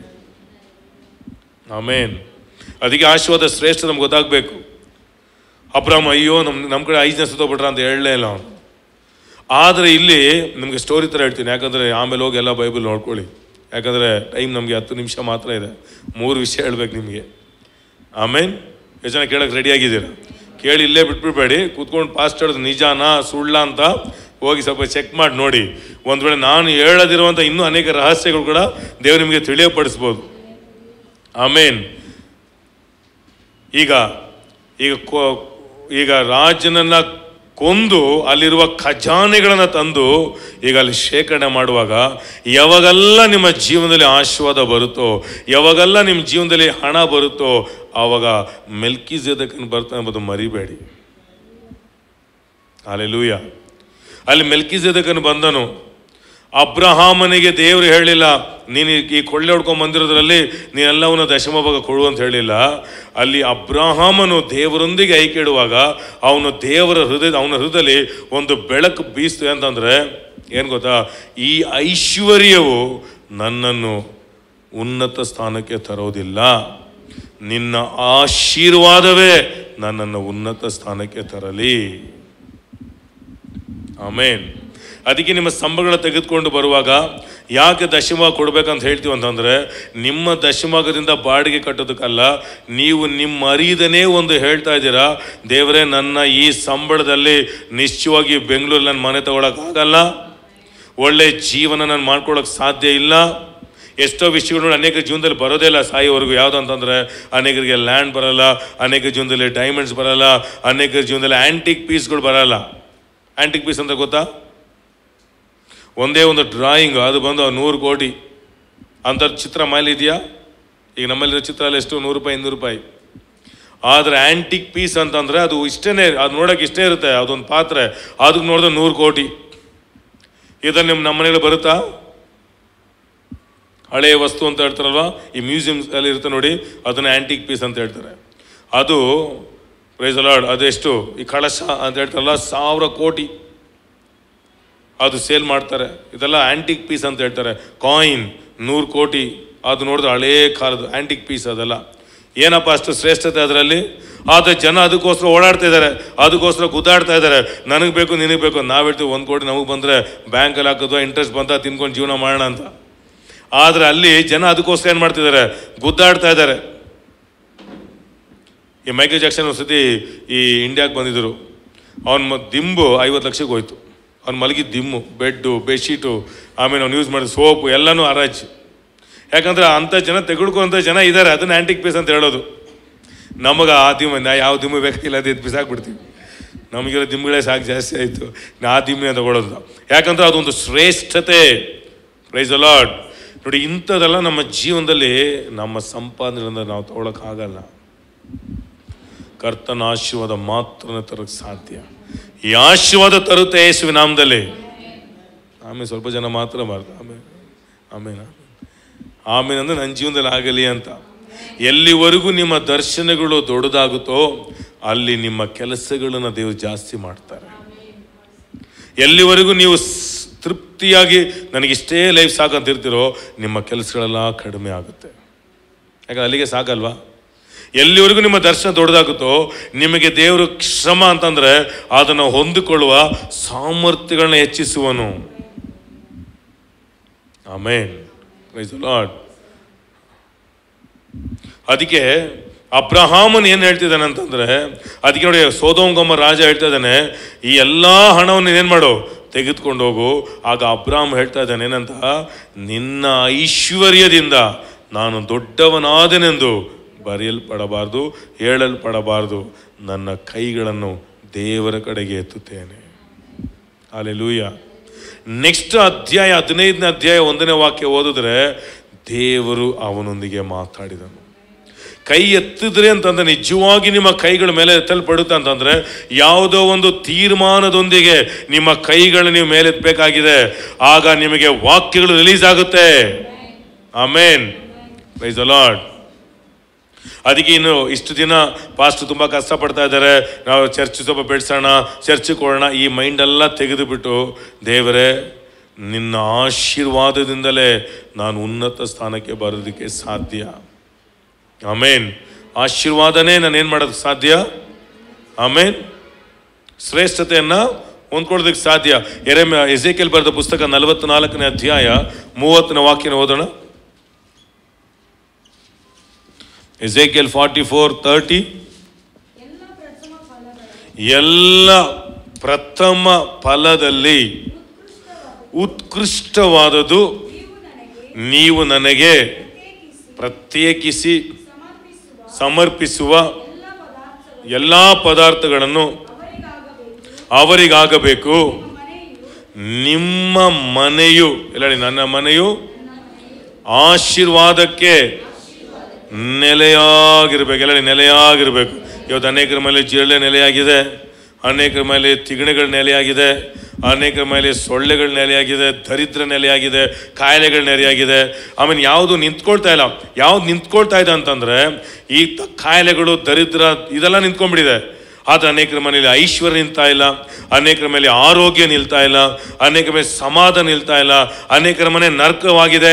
ಆಮೇನ್ ಅದಕ್ಕೆ ಆಶೀರ್ವಾದ ಶ್ರೇಷ್ಠ ನಮ್ಗೆ ಗೊತ್ತಾಗಬೇಕು ಅಬ್ರಾಹ್ಮ ಅಯ್ಯೋ ನಮ್ಮ ನಮ್ಮ ಕಡೆ ಐದು ಜನ ಸತ್ತೋಗ್ಬಿಟ್ರ ಅಂತ ಹೇಳಲೇ ಇಲ್ಲ ಅವನು ಆದರೆ ಇಲ್ಲಿ ನಿಮಗೆ ಸ್ಟೋರಿ ಥರ ಹೇಳ್ತೀನಿ ಯಾಕಂದರೆ ಆಮೇಲೆ ಹೋಗಿ ಎಲ್ಲ ಬೈಬಲ್ ನೋಡ್ಕೊಳ್ಳಿ ಯಾಕಂದರೆ ಟೈಮ್ ನಮಗೆ ಹತ್ತು ನಿಮಿಷ ಮಾತ್ರ ಇದೆ ಮೂರು ವಿಷಯ ಹೇಳ್ಬೇಕು ನಿಮಗೆ ಆಮೇಲೆ ಎಷ್ಟು ಜನ ಕೇಳಕ್ಕೆ ರೆಡಿ ಆಗಿದ್ದೀರಾ ಕೇಳಿ ಇಲ್ಲೇ ಬಿಟ್ಬಿಡ್ಬೇಡಿ ಕೂತ್ಕೊಂಡು ಪಾಸ್ಟ್ ಹೇಳೋದು ನಿಜಾನ ಸುಳ್ಳ ಅಂತ ಹೋಗಿ ಸ್ವಲ್ಪ ಚೆಕ್ ಮಾಡಿ ನೋಡಿ ಒಂದು ವೇಳೆ ನಾನು ಹೇಳದಿರುವಂಥ ಇನ್ನೂ ಅನೇಕ ರಹಸ್ಯಗಳು ಕೂಡ ದೇವರು ನಿಮಗೆ ತಿಳಿಯಪಡಿಸ್ಬೋದು ಆಮೇನ್ ಈಗ ಈಗ ಕೊ- ಈಗ ರಾಜನನ್ನ ಕೊಂದು ಅಲ್ಲಿರುವ ಖಜಾನೆಗಳನ್ನ ತಂದು ಈಗ ಅಲ್ಲಿ ಶೇಖರಣೆ ಮಾಡುವಾಗ ಯಾವಾಗೆಲ್ಲ ನಿಮ್ಮ ಜೀವನದಲ್ಲಿ ಆಶೀರ್ವಾದ ಬರುತ್ತೋ ಯಾವಾಗೆಲ್ಲ ನಿಮ್ಮ ಜೀವನದಲ್ಲಿ ಹಣ ಬರುತ್ತೋ ಆವಾಗ ಮೆಲ್ಕಿಜೆದಕನ್ ಬರ್ತಾನೆ ಎಂಬುದು ಮರಿಬೇಡಿ ಅಲ್ಲೆಲೂಯ ಅಲ್ಲಿ ಮೆಲ್ಕಿಜೆದಕನ್ ಬಂದನು ಅಬ್ರಹಾಮನಿಗೆ ದೇವರು ಹೇಳಿಲ್ಲ ನೀನು ಈ ಕೊಳ್ಳೆ ಹೊಡ್ಕೊಂಡ್ ಬಂದಿರೋದ್ರಲ್ಲಿ ನೀನೆಲ್ಲವನ್ನ ದಶಮ ಭಾಗ ಕೊಡು ಅಂತ ಹೇಳಿಲ್ಲ ಅಲ್ಲಿ ಅಬ್ರಹಾಮನು ದೇವರೊಂದಿಗೆ ಐಕ್ಯ ಇಡುವಾಗ ಅವನು ದೇವರ ಹೃದಯ ಅವನ ಹೃದಯದಲ್ಲಿ ಒಂದು ಬೆಳಕು ಬೀಸ್ತು ಅಂತಂದ್ರೆ ಏನು ಗೊತ್ತಾ ಈ ಐಶ್ವರ್ಯವು ನನ್ನನ್ನು ಉನ್ನತ ಸ್ಥಾನಕ್ಕೆ ತರೋದಿಲ್ಲ ನಿನ್ನ ಆಶೀರ್ವಾದವೇ ನನ್ನನ್ನು ಉನ್ನತ ಸ್ಥಾನಕ್ಕೆ ತರಲಿ ಆಮೇನ್ ಅದಕ್ಕೆ ನಿಮ್ಮ ಸ್ತಂಭಗಳ ತೆಗೆದುಕೊಂಡು ಬರುವಾಗ ಯಾಕೆ ದಶಮಾಗ ಕೊಡ್ಬೇಕಂತ ಹೇಳ್ತೀವಿ ಅಂತಂದ್ರೆ ನಿಮ್ಮ ದಶಮಾಗದಿಂದ ಬಾಡಿಗೆ ಕಟ್ಟೋದಕ್ಕಲ್ಲ ನೀವು ನಿಮ್ಮ ಅರಿದನೇ ಒಂದು ಹೇಳ್ತಾ ಇದ್ದೀರಾ ದೇವರೇ ನನ್ನ ಈ ಸಂಬಳದಲ್ಲಿ ನಿಶ್ಚಯವಾಗಿ ಬೆಂಗಳೂರಲ್ಲಿ ನನ್ನ ಮನೆ ತಗೊಳಕ್ಕಾಗಲ್ಲ ಒಳ್ಳೆ ಜೀವನ ನಾನು ಮಾಡ್ಕೊಳಕ್ ಸಾಧ್ಯ ಇಲ್ಲ ಎಷ್ಟೋ ವಿಷಯಗಳು ಅನೇಕ ಜೀವನದಲ್ಲಿ ಬರೋದೇ ಇಲ್ಲ ಸಾಯೋವರೆಗೂ ಯಾವುದು ಅಂತಂದ್ರೆ ಅನೇಕರಿಗೆ ಲ್ಯಾಂಡ್ ಬರಲ್ಲ ಅನೇಕ ಜೀವನದಲ್ಲಿ ಡೈಮಂಡ್ಸ್ ಬರಲ್ಲ ಅನೇಕ ಜೀವನದಲ್ಲಿ ಆಂಟಿಕ್ ಪೀಸ್ಗಳು ಬರಲ್ಲ ಆಂಟಿಕ್ ಪೀಸ್ ಅಂತ ಗೊತ್ತಾ ಒಂದೇ ಒಂದು ಡ್ರಾಯಿಂಗ್ ಅದು ಬಂದು ನೂರು ಕೋಟಿ ಅಂತ ಚಿತ್ರ ಮೇಲೆ ಇದೆಯಾ ಈಗ ನಮ್ಮಲ್ಲಿರೋ ಚಿತ್ರ ಎಲ್ಲ ಎಷ್ಟು ನೂರು ರೂಪಾಯಿ ಇನ್ನೂರು ರೂಪಾಯಿ ಆದರೆ ಆಂಟಿಕ್ ಪೀಸ್ ಅಂತಂದ್ರೆ ಅದು ಇಷ್ಟೇ ಅದು ನೋಡೋಕೆ ಇಷ್ಟೇ ಇರುತ್ತೆ ಅದೊಂದು ಪಾತ್ರೆ ಅದಕ್ಕೆ ನೋಡಿದ್ರೆ ನೂರು ಕೋಟಿ ಇದನ್ನು ನಿಮ್ಮ ನಮ್ಮ ಮನೇಲಿ ಬರುತ್ತಾ ಹಳೆಯ ವಸ್ತು ಅಂತ ಹೇಳ್ತಾರಲ್ವಾ ಈ ಮ್ಯೂಸಿಯಮ್ಸ್ ಅಲ್ಲಿ ಇರುತ್ತೆ ನೋಡಿ ಅದನ್ನ ಆಂಟಿಕ್ ಪೀಸ್ ಅಂತ ಹೇಳ್ತಾರೆ ಅದು ಪ್ರೈಸ್ ಲಾರ್ಡ್ ಅದೆಷ್ಟು ಈ ಕಳಶ ಅಂತ ಹೇಳ್ತಾರಲ್ಲ ಸಾವಿರ ಕೋಟಿ ಅದು ಸೇಲ್ ಮಾಡ್ತಾರೆ ಇದೆಲ್ಲ ಆಂಟಿಕ್ ಪೀಸ್ ಅಂತ ಹೇಳ್ತಾರೆ ಕಾಯಿನ್ ನೂರು ಕೋಟಿ ಅದು ನೋಡಿದ್ರೆ ಹಳೇ ಕಾಲದ ಆಂಟಿಕ್ ಪೀಸ್ ಅದೆಲ್ಲ ಏನಪ್ಪ ಅಷ್ಟು ಶ್ರೇಷ್ಠತೆ ಅದರಲ್ಲಿ ಆದರೆ ಜನ ಅದಕ್ಕೋಸ್ಕರ ಓಡಾಡ್ತಾ ಇದ್ದಾರೆ ಅದಕ್ಕೋಸ್ಕರ ಗುದ್ದಾಡ್ತಾ ಇದ್ದಾರೆ ನನಗೆ ಬೇಕು ನಿನಗೆ ಬೇಕು ನಾವು ಹೇಳ್ತೀವಿ ಒಂದು ಕೋಟಿ ನಮಗೆ ಬಂದರೆ ಬ್ಯಾಂಕಲ್ಲಿ ಹಾಕೋದು ಇಂಟ್ರೆಸ್ಟ್ ಬಂತ ತಿನ್ಕೊಂಡು ಜೀವನ ಮಾಡೋಣ ಅಂತ ಆದರೆ ಅಲ್ಲಿ ಜನ ಅದಕ್ಕೋಸ್ಕರ ಏನು ಮಾಡ್ತಿದ್ದಾರೆ ಗುದ್ದಾಡ್ತಾ ಇದ್ದಾರೆ ಈ ಮೈಕಲ್ ಜಾಕ್ಸನ್ ಒಂದ್ಸತಿ ಈ ಇಂಡಿಯಾಗೆ ಬಂದಿದ್ದರು ಅವನ ದಿಂಬು ಐವತ್ತು ಲಕ್ಷಕ್ಕೆ ಹೋಯ್ತು ಅವ್ನು ಮಲಗಿದ ದಿಮ್ಮು ಬೆಡ್ಡು ಬೆಡ್ಶೀಟು ಆಮೇಲೆ ಅವ್ನು ಯೂಸ್ ಮಾಡಿದ ಸೋಪು ಎಲ್ಲನೂ ಹರಾಜು ಯಾಕಂದ್ರೆ ಅಂಥ ಜನ ತೆಗೆದುಕೊಂತ ಜನ ಇದ್ದಾರೆ ಅದನ್ನ ಆಂಟಿಕ್ ಪೀಸ್ ಅಂತ ಹೇಳೋದು ನಮಗೆ ಆ ದಿಮ್ಮ ನಾ ಯಾವ ದಿಮ್ಮು ಬೇಕಾಗಿಲ್ಲ ಅದು ಎದ್ದು ಬಿಸಾಕ್ಬಿಡ್ತೀವಿ ನಮಗಿರೋ ದಿಮ್ಮಗಳೇ ಸಾಕು ಜಾಸ್ತಿ ಆಯಿತು ನಾ ಆ ದಿಮ್ಮೆ ತಗೊಳ್ಳೋದು ಯಾಕಂದ್ರೆ ಅದೊಂದು ಶ್ರೇಷ್ಠತೆ ಪ್ರೈಸ್ ಲಾರ್ಡ್ ನೋಡಿ ಇಂಥದ್ದೆಲ್ಲ ನಮ್ಮ ಜೀವನದಲ್ಲಿ ನಮ್ಮ ಸಂಪಾದನೆಯಿಂದ ನಾವು ತಗೊಳಕ್ಕಾಗಲ್ಲ ಕರ್ತನ ಆಶೀರ್ವಾದ ಮಾತ್ರ ತರಕ್ಕೆ ಸಾಧ್ಯ ಈ ಆಶೀರ್ವಾದ ತರುತ್ತೆ ಯೇಸುವಿನ ನಾಮದಲ್ಲಿ ಆಮೇಲೆ ಸ್ವಲ್ಪ ಜನ ಮಾತ್ರ ಮಾಡ್ತಾರೆ ಆಮೇಲೆ ಆಮೇಲೆ ಆಮೇಲೆ ಅಂದರೆ ನನ್ನ ಜೀವನದಲ್ಲಿ ಆಗಲಿ ಅಂತ ಎಲ್ಲಿವರೆಗೂ ನಿಮ್ಮ ದರ್ಶನಗಳು ದೊಡ್ಡದಾಗುತ್ತೋ ಅಲ್ಲಿ ನಿಮ್ಮ ಕೆಲಸಗಳನ್ನು ದೇವರು ಜಾಸ್ತಿ ಮಾಡ್ತಾರೆ ಎಲ್ಲಿವರೆಗೂ ನೀವು ಸ್- ತೃಪ್ತಿಯಾಗಿ ನನಗಿಷ್ಟೇ ಲೈಫ್ ಸಾಕಂತ ಇರ್ತೀರೋ ನಿಮ್ಮ ಕೆಲಸಗಳೆಲ್ಲ ಕಡಿಮೆ ಆಗುತ್ತೆ ಯಾಕಂದ್ರೆ ಅಲ್ಲಿಗೆ ಸಾಕಲ್ವಾ ಎಲ್ಲಿವರೆಗೂ ನಿಮ್ಮ ದರ್ಶನ ದೊಡ್ಡದಾಗುತ್ತೋ ನಿಮಗೆ ದೇವರು ಶ್ರಮ ಅಂತಂದ್ರೆ ಅದನ್ನು ಹೊಂದಿಕೊಳ್ಳುವ ಸಾಮರ್ಥ್ಯಗಳನ್ನ ಹೆಚ್ಚಿಸುವನು ಆಮೇನ್ ಪ್ರೈಸ್ ಲಾರ್ಡ್ ಅದಕ್ಕೆ ಅಬ್ರಹಾಮನ್ ಏನು ಹೇಳ್ತಿದ್ದಾನೆ ಅಂತಂದ್ರೆ ಅದಕ್ಕೆ ನೋಡಿ ಸೋದೋಂಗಮ್ಮ ರಾಜ ಹೇಳ್ತಾ ಇದ್ದಾನೆ ಈ ಎಲ್ಲ ಹಣವನ್ನು ಏನು ಮಾಡು ತೆಗೆದುಕೊಂಡು ಹೋಗು ಆಗ ಅಬ್ರಾಹಂ ಹೇಳ್ತಾ ಇದ್ದಾನೆ ಏನಂತ ನಿನ್ನ ಐಶ್ವರ್ಯದಿಂದ ನಾನು ದೊಡ್ಡವನಾದನೆಂದು ಬರೆಯಲ್ಪಡಬಾರ್ದು ಹೇಳಲ್ಪಡಬಾರ್ದು ನನ್ನ ಕೈಗಳನ್ನು ದೇವರ ಕಡೆಗೆ ಎತ್ತುತ್ತೇನೆ ಅಲ್ಲೆಲೂಯ ನೆಕ್ಸ್ಟ್ ಅಧ್ಯಾಯ ಹದಿನೈದನೇ ಅಧ್ಯಾಯ ಒಂದನೇ ವಾಕ್ಯ ಓದಿದ್ರೆ ದೇವರು ಅವನೊಂದಿಗೆ ಮಾತಾಡಿದನು ಕೈ ಎತ್ತಿದ್ರೆ ಅಂತಂದ್ರೆ ನಿಜವಾಗಿ ನಿಮ್ಮ ಕೈಗಳ ಮೇಲೆ ಎತ್ತಲ್ಪಡುತ್ತೆ ಅಂತಂದ್ರೆ ಯಾವುದೋ ಒಂದು ತೀರ್ಮಾನದೊಂದಿಗೆ ನಿಮ್ಮ ಕೈಗಳು ನೀವು ಮೇಲೆ ಎತ್ತಬೇಕಾಗಿದೆ ಆಗ ನಿಮಗೆ ವಾಕ್ಯಗಳು ರಿಲೀಸ್ ಆಗುತ್ತೆ ಆಮೇನ್ ಪ್ರೈಸ್ ಲಾರ್ಡ್ ಅದಕ್ಕೆ ಇನ್ನು ಇಷ್ಟು ದಿನ ಪಾಸ್ಟ್ ತುಂಬ ಕಷ್ಟಪಡ್ತಾ ಇದ್ದಾರೆ ನಾವು ಚರ್ಚ್ ಸ್ವಲ್ಪ ಬೆಳೆಸೋಣ ಚರ್ಚಿಗೆ ಕೊಡೋಣ ಈ ಮೈಂಡೆಲ್ಲ ತೆಗೆದುಬಿಟ್ಟು ದೇವರೇ ನಿನ್ನ ಆಶೀರ್ವಾದದಿಂದಲೇ ನಾನು ಉನ್ನತ ಸ್ಥಾನಕ್ಕೆ ಬರೋದಕ್ಕೆ ಸಾಧ್ಯ ಆಮೇನ್ ಆಶೀರ್ವಾದನೇ ನಾನು ಏನು ಮಾಡೋದಕ್ಕೆ ಸಾಧ್ಯ ಆಮೇನ್ ಶ್ರೇಷ್ಠತೆಯನ್ನು ಹೊಂದ್ಕೊಳ್ಳೋದಕ್ಕೆ ಸಾಧ್ಯ ಎರೆಮ ಎಸೇಕೆಲ್ ಬರೆದ ಪುಸ್ತಕ ನಲವತ್ನಾಲ್ಕನೇ ಅಧ್ಯಾಯ ಮೂವತ್ತನೇ ವಾಕ್ಯನ ಓದೋಣ ಎಸೇಕೆಲ್ ಫಾರ್ಟಿ ಫೋರ್ ತರ್ಟಿ ಎಲ್ಲ ಪ್ರಥಮ ಫಲಗಳು ಎಲ್ಲ ಪ್ರಥಮ ಫಲದಲ್ಲಿ ಉತ್ಕೃಷ್ಟವಾದದ್ದು ನೀವು ನನಗೆ ನೀವು ನನಗೆ ಪ್ರತ್ಯೇಕಿಸಿ ಪ್ರತ್ಯೇಕಿಸಿ ಸಮರ್ಪಿಸುವ ಸಮರ್ಪಿಸುವ ಎಲ್ಲ ಪದಾರ್ಥಗಳು ಎಲ್ಲ ಪದಾರ್ಥಗಳನ್ನು ಅವರಿಗಾಗಬೇಕು ಅವರಿಗಾಗಬೇಕು ಮನೆಯು ನಿಮ್ಮ ಮನೆಯು ಎಲ್ಲ ಹೇಳಿ, ನನ್ನ ಮನೆಯು ಆಶೀರ್ವಾದಕ್ಕೆ ನೆಲೆಯಾಗಿರ್ಬೇಕು ಎಲ್ಲ ಹೇಳಿ, ನೆಲೆಯಾಗಿರ್ಬೇಕು ಇವತ್ತು ಅನೇಕರ ಮೇಲೆ ಜಿರಳೆ ನೆಲೆಯಾಗಿದೆ ಅನೇಕರ ಮೇಲೆ ತಿಗಣೆಗಳ ನೆಲೆಯಾಗಿದೆ ಅನೇಕರ ಮೇಲೆ ಸೊಳ್ಳೆಗಳ ನೆಲೆಯಾಗಿದೆ ದರಿದ್ರ ನೆಲೆಯಾಗಿದೆ ಕಾಯಿಲೆಗಳ ನೆಲೆಯಾಗಿದೆ ಆಮೇಲೆ ಯಾವುದು ನಿಂತ್ಕೊಳ್ತಾ ಇಲ್ಲ ಯಾವ್ದು ನಿಂತ್ಕೊಳ್ತಾ ಇದೆ ಅಂತಂದ್ರೆ ಈ ತ- ಕಾಯಿಲೆಗಳು ದರಿದ್ರ ಇದೆಲ್ಲ ನಿಂತ್ಕೊಂಡ್ಬಿಟ್ಟಿದೆ ಆದ್ರೆ ಅನೇಕರ ಮನೆಯಲ್ಲಿ ಐಶ್ವರ್ಯ ನಿಲ್ತಾ ಇಲ್ಲ ಅನೇಕರ ಮೇಲೆ ಆರೋಗ್ಯ ನಿಲ್ತಾ ಇಲ್ಲ ಅನೇಕರ ಮೇಲೆ ಸಮಾಧಾನ ನಿಲ್ತಾ ಇಲ್ಲ ಅನೇಕರ ಮನೆ ನರ್ಕವಾಗಿದೆ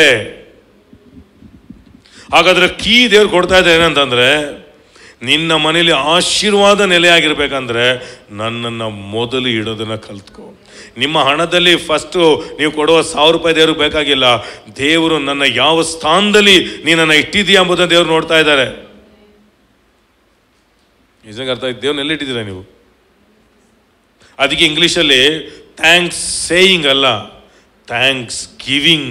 ಹಾಗಾದ್ರೆ ಕೀ ದೇವ್ರು ಕೊಡ್ತಾ ಇದ್ದಾರೆ ಏನಂತಂದ್ರೆ ನಿನ್ನ ಮನೇಲಿ ಆಶೀರ್ವಾದ ನೆಲೆಯಾಗಿರ್ಬೇಕಂದ್ರೆ ನನ್ನನ್ನು ಮೊದಲು ಇಡೋದನ್ನ ಕಲ್ತ್ಕೊ ನಿಮ್ಮ ಹಣದಲ್ಲಿ ಫಸ್ಟು ನೀವು ಕೊಡುವ ಸಾವಿರ ರೂಪಾಯಿ ದೇವ್ರಿಗೆ ಬೇಕಾಗಿಲ್ಲ ದೇವರು ನನ್ನ ಯಾವ ಸ್ಥಾನದಲ್ಲಿ ನೀನನ್ನು ಇಟ್ಟಿದ್ದೀಯ ಎಂಬುದನ್ನು ದೇವ್ರು ನೋಡ್ತಾ ಇದ್ದಾರೆ ನಿಜಂಗೆ ಅರ್ಥ ಆಯ್ತು ದೇವ್ರನ್ನ ಎಲ್ಲಿ ಇಟ್ಟಿದ್ದೀರಾ ನೀವು ಅದಕ್ಕೆ ಇಂಗ್ಲೀಷಲ್ಲಿ ಥ್ಯಾಂಕ್ಸ್ ಸೇಯಿಂಗ್ ಅಲ್ಲ ಥ್ಯಾಂಕ್ಸ್ ಗಿವಿಂಗ್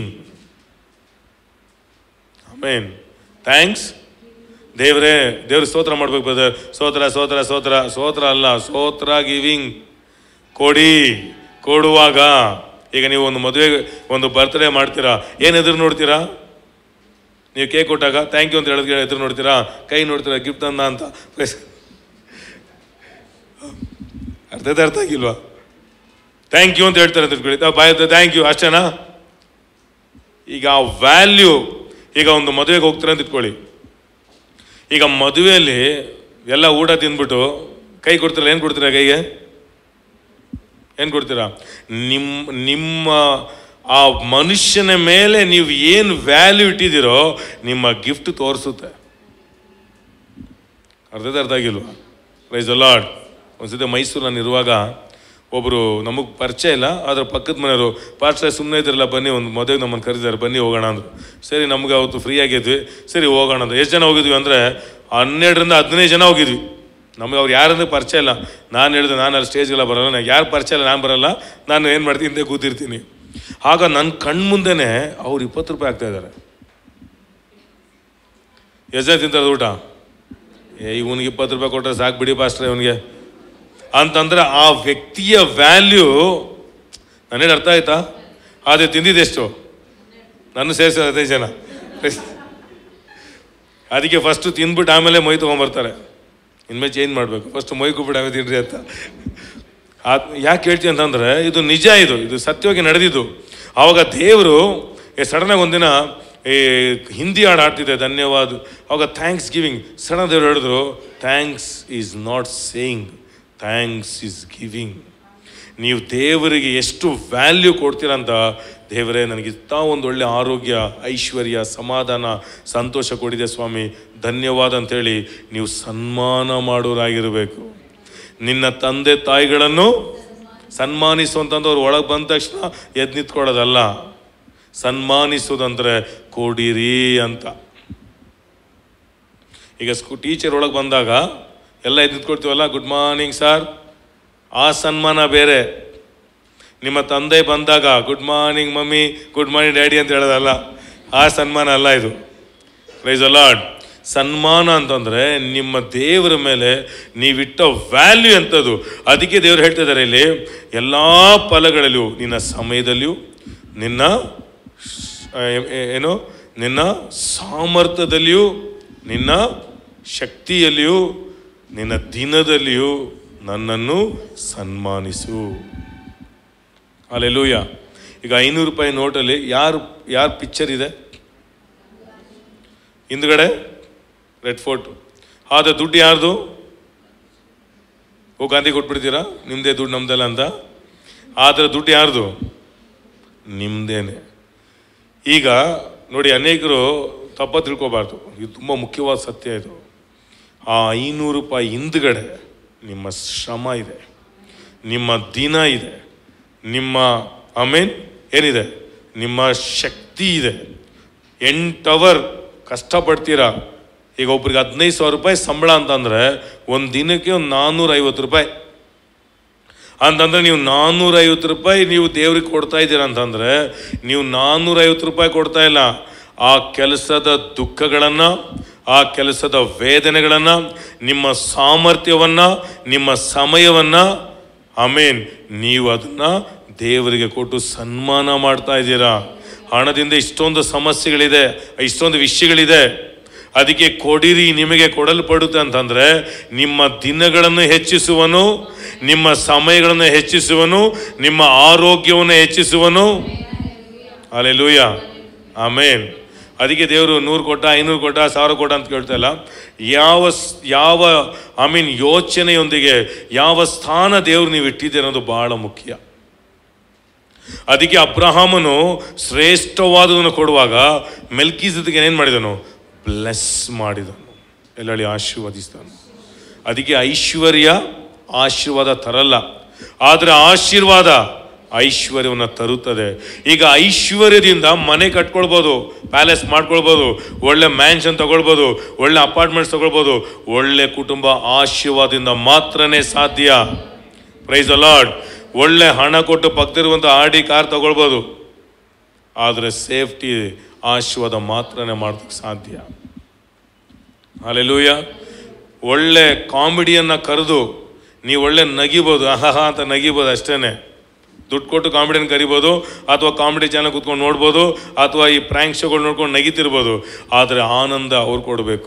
ಆಮೇನ್ ಥ್ಯಾಂಕ್ಸ್ ದೇವ್ರೇ ದೇವ್ರ ಸ್ತೋತ್ರ ಮಾಡ್ಬೇಕು ಬ್ರದರ್ ಸ್ತೋತ್ರ ಸ್ತೋತ್ರ ಸ್ತೋತ್ರ ಸ್ತೋತ್ರ ಅಲ್ಲ ಸ್ತೋತ್ರ ಗಿವಿಂಗ್ ಕೊಡಿ ಕೊಡುವಾಗ ಈಗ ನೀವು ಒಂದು ಮದುವೆ ಒಂದು ಬರ್ತ್ಡೇ ಮಾಡ್ತೀರಾ ಏನು ಎದುರು ನೋಡ್ತೀರಾ ನೀವು ಕೇಕ್ ಕೊಟ್ಟಾಗ ಥ್ಯಾಂಕ್ ಯು ಅಂತ ಹೇಳಿದ್ರೆ ಎದುರು ನೋಡ್ತೀರಾ ಕೈ ನೋಡ್ತೀರಾ ಗಿಫ್ಟ್ ಅಂದ ಅಂತ ಅರ್ಥದ ಅರ್ಥ ಆಗಿಲ್ವಾ ಥ್ಯಾಂಕ್ ಯು ಅಂತ ಹೇಳ್ತಾರೆ ಅಂತ ಇಟ್ಕೊಳ್ಳಿ ಬಾಯ್ ಥ್ಯಾಂಕ್ ಯು ಅಷ್ಟೇನಾ ಈಗ ಆ ವ್ಯಾಲ್ಯೂ ಈಗ ಒಂದು ಮದುವೆಗೆ ಹೋಗ್ತಾರೆ ಅಂತ ಇಟ್ಕೊಳ್ಳಿ ಈಗ ಮದುವೆಯಲ್ಲಿ ಎಲ್ಲ ಊಟ ತಿಂದ್ಬಿಟ್ಟು ಕೈ ಕೊಡ್ತೀರಾ ಏನು ಕೊಡ್ತೀರಾ ಕೈಗೆ ಏನು ಕೊಡ್ತೀರಾ ನಿಮ್ಮ ನಿಮ್ಮ ಆ ಮನುಷ್ಯನ ಮೇಲೆ ನೀವು ಏನು ವ್ಯಾಲ್ಯೂ ಇಟ್ಟಿದ್ದೀರೋ ನಿಮ್ಮ ಗಿಫ್ಟ್ ತೋರಿಸುತ್ತೆ ಅರ್ಧದ ಅರ್ಥ ಆಗಿಲ್ವಾ ಪ್ರೈಸ್ ಲಾರ್ಡ್ ಒಂದ್ಸತಿ ಮೈಸೂರು ನಾನು ಇರುವಾಗ ಒಬ್ಬರು ನಮಗೆ ಪರಿಚಯ ಇಲ್ಲ ಆದ್ರೆ ಪಕ್ಕದ ಮನೆಯವರು ಪಾರ್ಟ್ಸ್ ಸುಮ್ಮನೆ ಇದ್ರಲ್ಲ ಬನ್ನಿ ಒಂದು ಮದುವೆಗೆ ನಮ್ಮನ್ನು ಕರೆದಿದ್ದಾರೆ ಬನ್ನಿ ಹೋಗೋಣ ಅಂದರು ಸರಿ ನಮ್ಗೆ ಅವತ್ತು ಫ್ರೀ ಆಗಿದ್ವಿ ಸರಿ ಹೋಗೋಣ ಅಂತ ಎಷ್ಟು ಜನ ಹೋಗಿದ್ವಿ ಅಂದರೆ ಹನ್ನೆರಡರಿಂದ ಹದಿನೈದು ಜನ ಹೋಗಿದ್ವಿ ನಮಗೆ ಅವ್ರು ಯಾರಂದ್ರೆ ಪರಿಚಯ ಇಲ್ಲ ನಾನು ಹೇಳಿದೆ ನಾನು ಅಲ್ಲಿ ಸ್ಟೇಜ್ಗೆಲ್ಲ ಬರಲ್ಲ ನನಗೆ ಯಾರು ಪರಿಚಯ ಇಲ್ಲ ನಾನು ಬರಲ್ಲ ನಾನು ಏನು ಮಾಡ್ತೀನಿ ಹಿಂದೆ ಕೂತಿರ್ತೀನಿ ಆಗ ನನ್ನ ಕಣ್ಮುಂದೆನೇ ಅವ್ರು ಇಪ್ಪತ್ತು ರೂಪಾಯಿ ಆಗ್ತಾ ಇದ್ದಾರೆ ಎಷ್ಟು ಜನ ತಿಂತಾರೆ ಊಟ ಏ ಇವನಿಗೆ ಇಪ್ಪತ್ತು ರೂಪಾಯಿ ಕೊಟ್ಟರೆ ಸಾಕು ಬಿಡಿ ಪಾಸ್ಟ್ರೆ ಇವನಿಗೆ ಅಂತಂದ್ರೆ ಆ ವ್ಯಕ್ತಿಯ ವ್ಯಾಲ್ಯೂ ನನಗೆ ಅರ್ಥ ಆಯ್ತಾ ಆದರೆ ತಿಂದಿದ್ದೆಷ್ಟು ನನ್ನ ಸೇರಿಸಿ ಹದಿನೈದು ಜನ ಅದಕ್ಕೆ ಫಸ್ಟು ತಿಂದ್ಬಿಟ್ಟು ಆಮೇಲೆ ಮೈ ತೊಗೊಂಬರ್ತಾರೆ ಇನ್ಮೇಲೆ ಚೇಂಜ್ ಮಾಡಬೇಕು ಫಸ್ಟ್ ಮೈ ಕೂಬಿಟ್ಟು ಆಮೇಲೆ ತಿನ್ರಿ ಅಂತ ಆ- ಯಾಕೆ ಹೇಳ್ತೀನಿ ಅಂತಂದ್ರೆ ಇದು ನಿಜ ಇದು ಇದು ಸತ್ಯವಾಗಿ ನಡೆದಿದ್ದು ಆವಾಗ ದೇವರು ಸಡನ್ನಾಗಿ ಒಂದಿನ ಈ ಹಿಂದಿ ಹಾಡು ಆಡ್ತಿದ್ದೆ ಧನ್ಯವಾದ ಅವಾಗ ಥ್ಯಾಂಕ್ಸ್ ಗಿವಿಂಗ್ ಸಡನ್ ದೇವ್ರು ಹೇಳಿದ್ರು thanks is not saying thanks is giving ನೀವು ದೇವರಿಗೆ ಎಷ್ಟು ವ್ಯಾಲ್ಯೂ ಕೊಡ್ತೀರಂತ ದೇವರೇ ನನಗೆ ಇಂಥ ಒಂದು ಒಳ್ಳೆ ಆರೋಗ್ಯ ಐಶ್ವರ್ಯ ಸಮಾಧಾನ ಸಂತೋಷ ಕೊಡಿದೆ ಸ್ವಾಮಿ ಧನ್ಯವಾದ ಅಂತೇಳಿ ನೀವು ಸನ್ಮಾನ ಮಾಡೋರಾಗಿರಬೇಕು ನಿನ್ನ ತಂದೆ ತಾಯಿಗಳನ್ನು ಸನ್ಮಾನಿಸುವಂತಂದವ್ರು ಒಳಗೆ ಬಂದ ತಕ್ಷಣ ಎದ್ದು ನಿಂತ್ಕೊಳ್ಳೋದಲ್ಲ ಸನ್ಮಾನಿಸೋದಂದ್ರೆ ಕೊಡಿರಿ ಅಂತ ಈಗ ಸ್ಕೂ ಟೀಚರ್ ಒಳಗೆ ಬಂದಾಗ ಎಲ್ಲ ಎದ್ದು ನಿಂತ್ಕೊಳ್ತೀವಲ್ಲ ಗುಡ್ ಮಾರ್ನಿಂಗ್ ಸರ್ ಆ ಸನ್ಮಾನ ಬೇರೆ ನಿಮ್ಮ ತಂದೆ ಬಂದಾಗ good morning mummy good morning daddy ಅಂತ ಹೇಳೋದಲ್ಲ ಆ ಸನ್ಮಾನ ಅಲ್ಲ ಇದು ಪ್ರೈಸ್ ಅಲಾಡ್ ಸನ್ಮಾನ ಅಂತಂದ್ರೆ ನಿಮ್ಮ ದೇವರ ಮೇಲೆ ನೀವಿಟ್ಟ ವ್ಯಾಲ್ಯೂ ಎಂಥದ್ದು ಅದಕ್ಕೆ ದೇವರು ಹೇಳ್ತಾ ಇದ್ದಾರೆ ಇಲ್ಲಿ ಎಲ್ಲ ಫಲಗಳಲ್ಲಿಯೂ ನಿನ್ನ ಸಮಯದಲ್ಲಿಯೂ ನಿನ್ನ ಆ, ಏ- ಏ- ಏನು ನಿನ್ನ ಸಾಮರ್ಥ್ಯದಲ್ಲಿಯೂ ನಿನ್ನ ಶಕ್ತಿಯಲ್ಲಿಯೂ ನಿನ್ನ ದಿನದಲ್ಲಿಯೂ ನನ್ನನ್ನು ಸನ್ಮಾನಿಸು ಅಲ್ಲೆಲ್ಲೂಯ ಈಗ ಐನೂರು ರೂಪಾಯಿ ನೋಟಲ್ಲಿ ಯಾರು ಯಾರು ಪಿಕ್ಚರ್ ಇದೆ ಹಿಂದ್ಗಡೆ ರೆಡ್ ಫೋರ್ಟ್ ಆದ ದುಡ್ಡು ಯಾರ್ದು ಓ ಗಾಂಧಿ ಕೊಟ್ಬಿಡ್ತೀರಾ ನಿಮ್ಮದೇ ದುಡ್ಡು ನಮ್ದಲ್ಲ ಅಂತ ಆದರೆ ದುಡ್ಡು ಯಾರ್ದು ನಿಮ್ಮದೇನೆ ಈಗ ನೋಡಿ ಅನೇಕರು ತಪ್ಪ ತಿಳ್ಕೊಬಾರ್ದು ಇದು ತುಂಬ ಮುಖ್ಯವಾದ ಸತ್ಯ ಇದು ಆ ಐನೂರು ರೂಪಾಯಿ ಹಿಂದ್ಗಡೆ ನಿಮ್ಮ ಶ್ರಮ ಇದೆ ನಿಮ್ಮ ದಿನ ಇದೆ ನಿಮ್ಮ ಆಮೇನ್ ಏನಿದೆ ನಿಮ್ಮ ಶಕ್ತಿ ಇದೆ ಎಂಟು ಅವರ್ ಕಷ್ಟಪಡ್ತೀರಾ ಈಗ ಒಬ್ರಿಗೆ ಹದಿನೈದು ಸಾವಿರ ರೂಪಾಯಿ ಸಂಬಳ ಅಂತಂದರೆ ಒಂದು ದಿನಕ್ಕೆ ಒಂದು ನಾನ್ನೂರ ಐವತ್ತು ರೂಪಾಯಿ ಅಂತಂದ್ರೆ ನೀವು ನಾನ್ನೂರ ಐವತ್ತು ರೂಪಾಯಿ ನೀವು ದೇವ್ರಿಗೆ ಕೊಡ್ತಾ ಇದ್ದೀರಾ ಅಂತಂದ್ರೆ ನೀವು ನಾನ್ನೂರ ಐವತ್ತು ರೂಪಾಯಿ ಕೊಡ್ತಾ ಇಲ್ಲ ಆ ಕೆಲಸದ ದುಃಖಗಳನ್ನು ಆ ಕೆಲಸದ ವೇದನೆಗಳನ್ನು ನಿಮ್ಮ ಸಾಮರ್ಥ್ಯವನ್ನು ನಿಮ್ಮ ಸಮಯವನ್ನು ಆಮೇನ್ ನೀವು ಅದನ್ನ ದೇವರಿಗೆ ಕೊಟ್ಟು ಸನ್ಮಾನ ಮಾಡ್ತಾ ಇದ್ದೀರಾ ಹಣದಿಂದ ಇಷ್ಟೊಂದು ಸಮಸ್ಯೆಗಳಿದೆ ಇಷ್ಟೊಂದು ವಿಷಯಗಳಿದೆ ಅದಕ್ಕೆ ಕೊಡಿರಿ ನಿಮಗೆ ಕೊಡಲ್ಪಡುತ್ತೆ ಅಂತಂದ್ರೆ ನಿಮ್ಮ ದಿನಗಳನ್ನು ಹೆಚ್ಚಿಸುವನು ನಿಮ್ಮ ಸಮಯಗಳನ್ನು ಹೆಚ್ಚಿಸುವನು ನಿಮ್ಮ ಆರೋಗ್ಯವನ್ನು ಹೆಚ್ಚಿಸುವನು ಅಲ್ಲೆಲೂಯ ಆಮೇನ್ ಅದಕ್ಕೆ ದೇವರು ನೂರು ಕೊಟ್ಟ ಐನೂರು ಕೊಟ್ಟ ಸಾವಿರ ಕೊಟ್ಟ ಅಂತ ಕೇಳ್ತಾ ಇಲ್ಲ ಯಾವ ಸ್- ಯಾವ ಐ ಮೀನ್ ಯೋಚನೆಯೊಂದಿಗೆ ಯಾವ ಸ್ಥಾನ ದೇವರು ನೀವು ಇಟ್ಟಿದ್ದೀರ ಅನ್ನೋದು ಬಹಳ ಮುಖ್ಯ ಅದಕ್ಕೆ ಅಬ್ರಹಾಮನು ಶ್ರೇಷ್ಠವಾದದನ್ನು ಕೊಡುವಾಗ ಮೆಲ್ಕಿಸದಕ್ಕೆ ಏನೇನು ಮಾಡಿದನು ಬ್ಲೆಸ್ ಮಾಡಿದನು ಎಲ್ಲಳಿ ಆಶೀರ್ವದಿಸಿದನು ಅದಕ್ಕೆ ಐಶ್ವರ್ಯ ಆಶೀರ್ವಾದ ತರಲ್ಲ ಆದರೆ ಆಶೀರ್ವಾದ ಐಶ್ವರ್ಯವನ್ನು ತರುತ್ತದೆ ಈಗ ಐಶ್ವರ್ಯದಿಂದ ಮನೆ ಕಟ್ಕೊಳ್ಬೋದು ಪ್ಯಾಲೇಸ್ ಮಾಡ್ಕೊಳ್ಬೋದು ಒಳ್ಳೆ ಮ್ಯಾನ್ಷನ್ ತಗೊಳ್ಬೋದು ಒಳ್ಳೆ ಅಪಾರ್ಟ್ಮೆಂಟ್ಸ್ ತಗೊಳ್ಬೋದು ಒಳ್ಳೆ ಕುಟುಂಬ ಆಶೀರ್ವಾದದಿಂದ ಮಾತ್ರನೇ ಸಾಧ್ಯ ಪ್ರೈಸ್ ಅಲಾಡ್ ಒಳ್ಳೆ ಹಣ ಕೊಟ್ಟು ಪಕ್ಕದಿರುವಂಥ ಆಡಿ ಕಾರ್ ತಗೊಳ್ಬೋದು ಆದರೆ ಸೇಫ್ಟಿ ಆಶೀರ್ವಾದ ಮಾತ್ರನೇ ಮಾಡೋದಕ್ಕೆ ಸಾಧ್ಯ ಅಲ್ಲೆಲೂಯ ಒಳ್ಳೆ ಕಾಮಿಡಿಯನ್ನು ಕರೆದು ನೀವು ಒಳ್ಳೆ ನಗಿಬೋದು ಆಹಾ ಅಂತ ನಗಿಬೋದು ಅಷ್ಟೇನೆ ದುಡ್ಡು ಕೊಟ್ಟು ಕಾಮಿಡಿಯನ್ನು ಕರಿಬೋದು ಅಥವಾ ಕಾಮಿಡಿ ಚಾನಲ್ ಕೂತ್ಕೊಂಡು ನೋಡ್ಬೋದು ಅಥವಾ ಈ ಪ್ರ್ಯಾಂಕ್ ಶೋಗಳು ನೋಡ್ಕೊಂಡು ನಗಿತಿರ್ಬೋದು ಆದರೆ ಆನಂದ ಅವ್ರು ಕೊಡಬೇಕು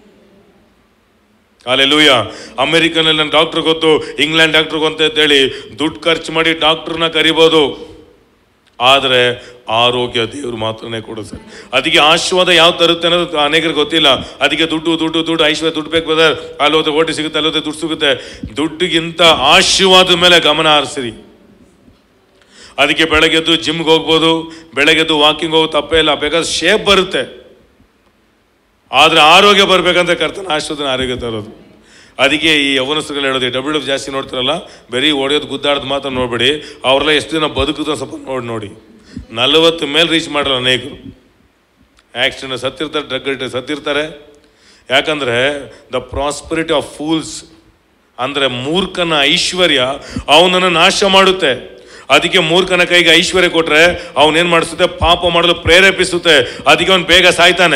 ಅಲ್ಲೆಲೂಯ ಅಮೆರಿಕನಲ್ಲಿ ನನ್ನ ಡಾಕ್ಟರ್ ಗೊತ್ತು ಇಂಗ್ಲೆಂಡ್ ಡಾಕ್ಟರ್ ಗೊತ್ತು ಅಂತೇಳಿ ದುಡ್ಡು ಖರ್ಚು ಮಾಡಿ ಡಾಕ್ಟ್ರನ್ನ ಕರಿಬೋದು ಆದರೆ ಆರೋಗ್ಯ ದೇವರು ಮಾತ್ರನೇ ಕೊಡುತ್ತೆ ಅದಕ್ಕೆ ಆಶೀರ್ವಾದ ಯಾವ ತರುತ್ತೆ ಅನ್ನೋದು ಅನೇಕರಿಗೆ ಗೊತ್ತಿಲ್ಲ ಅದಕ್ಕೆ ದುಡ್ಡು ದುಡ್ಡು ದುಡ್ಡು ಐಶ್ವರ್ಯ ದುಡ್ಡು ಬೇಕು ಬದರ್ ಅಲ್ಲಿ ಹೋದ್ರೆ ಓಟಿ ಸಿಗುತ್ತೆ ಅಲ್ಲಿ ಹೋದ್ರೆ ದುಡ್ಡು ಸಿಗುತ್ತೆ ದುಡ್ಡಿಗಿಂತ ಆಶೀರ್ವಾದ ಮೇಲೆ ಗಮನ ಹರಿಸಿರಿ ಅದಕ್ಕೆ ಬೆಳಗ್ಗೆದ್ದು ಜಿಮ್ಗೆ ಹೋಗ್ಬೋದು ಬೆಳಗ್ಗೆದ್ದು ವಾಕಿಂಗ್ ಹೋಗೋ ತಪ್ಪೇ ಇಲ್ಲ ಬೇಕಾದ್ರೆ ಶೇಪ್ ಬರುತ್ತೆ ಆದರೆ ಆರೋಗ್ಯ ಬರಬೇಕಂತ ಕರ್ತನ ಆಶ್ವಾದನ ಆರೋಗ್ಯ ತರೋದು ಅದಕ್ಕೆ ಈ ಯವನಸ್ಸುಗಳು ಹೇಳೋದು ಡಬ್ಲ್ಯೂ ಡಬ್ಲ್ಯೂ ಜಾಸ್ತಿ ನೋಡ್ತಾರಲ್ಲ ಬರೀ ಹೊಡೆಯೋದು ಗುದ್ದಾಡೋದು ಮಾತ್ರ ನೋಡ್ಬೇಡಿ ಅವರೆಲ್ಲ ಎಷ್ಟು ದಿನ ಬದುಕುದು ಸ್ವಲ್ಪ ನೋಡಿ ನೋಡಿ ನಲವತ್ತು ಮೇಲೆ ರೀಚ್ ಮಾಡಲ್ಲ ಅನೇಕರು ಆ್ಯಕ್ಸಿಡೆಂಟ್ ಸತ್ತಿರ್ತಾರೆ ಡ್ರಗ್ ಅಡಿಕ್ಟ್ ಸತ್ತಿರ್ತಾರೆ ಯಾಕಂದರೆ ದ ಪ್ರಾಸ್ಪರಿಟಿ ಆಫ್ ಫೂಲ್ಸ್ ಅಂದರೆ ಮೂರ್ಖನ ಐಶ್ವರ್ಯ ಅವನನ್ನು ನಾಶ ಮಾಡುತ್ತೆ ಅದಕ್ಕೆ ಮೂರ್ಖನ ಕೈಗೆ ಐಶ್ವರ್ಯ ಕೊಟ್ರೆ ಅವನೇನು ಮಾಡಿಸುತ್ತೆ ಪಾಪ ಮಾಡಲು ಪ್ರೇರೇಪಿಸುತ್ತೆ ಅದಕ್ಕೆ ಅವನು ಬೇಗ ಸಾಯ್ತಾನೆ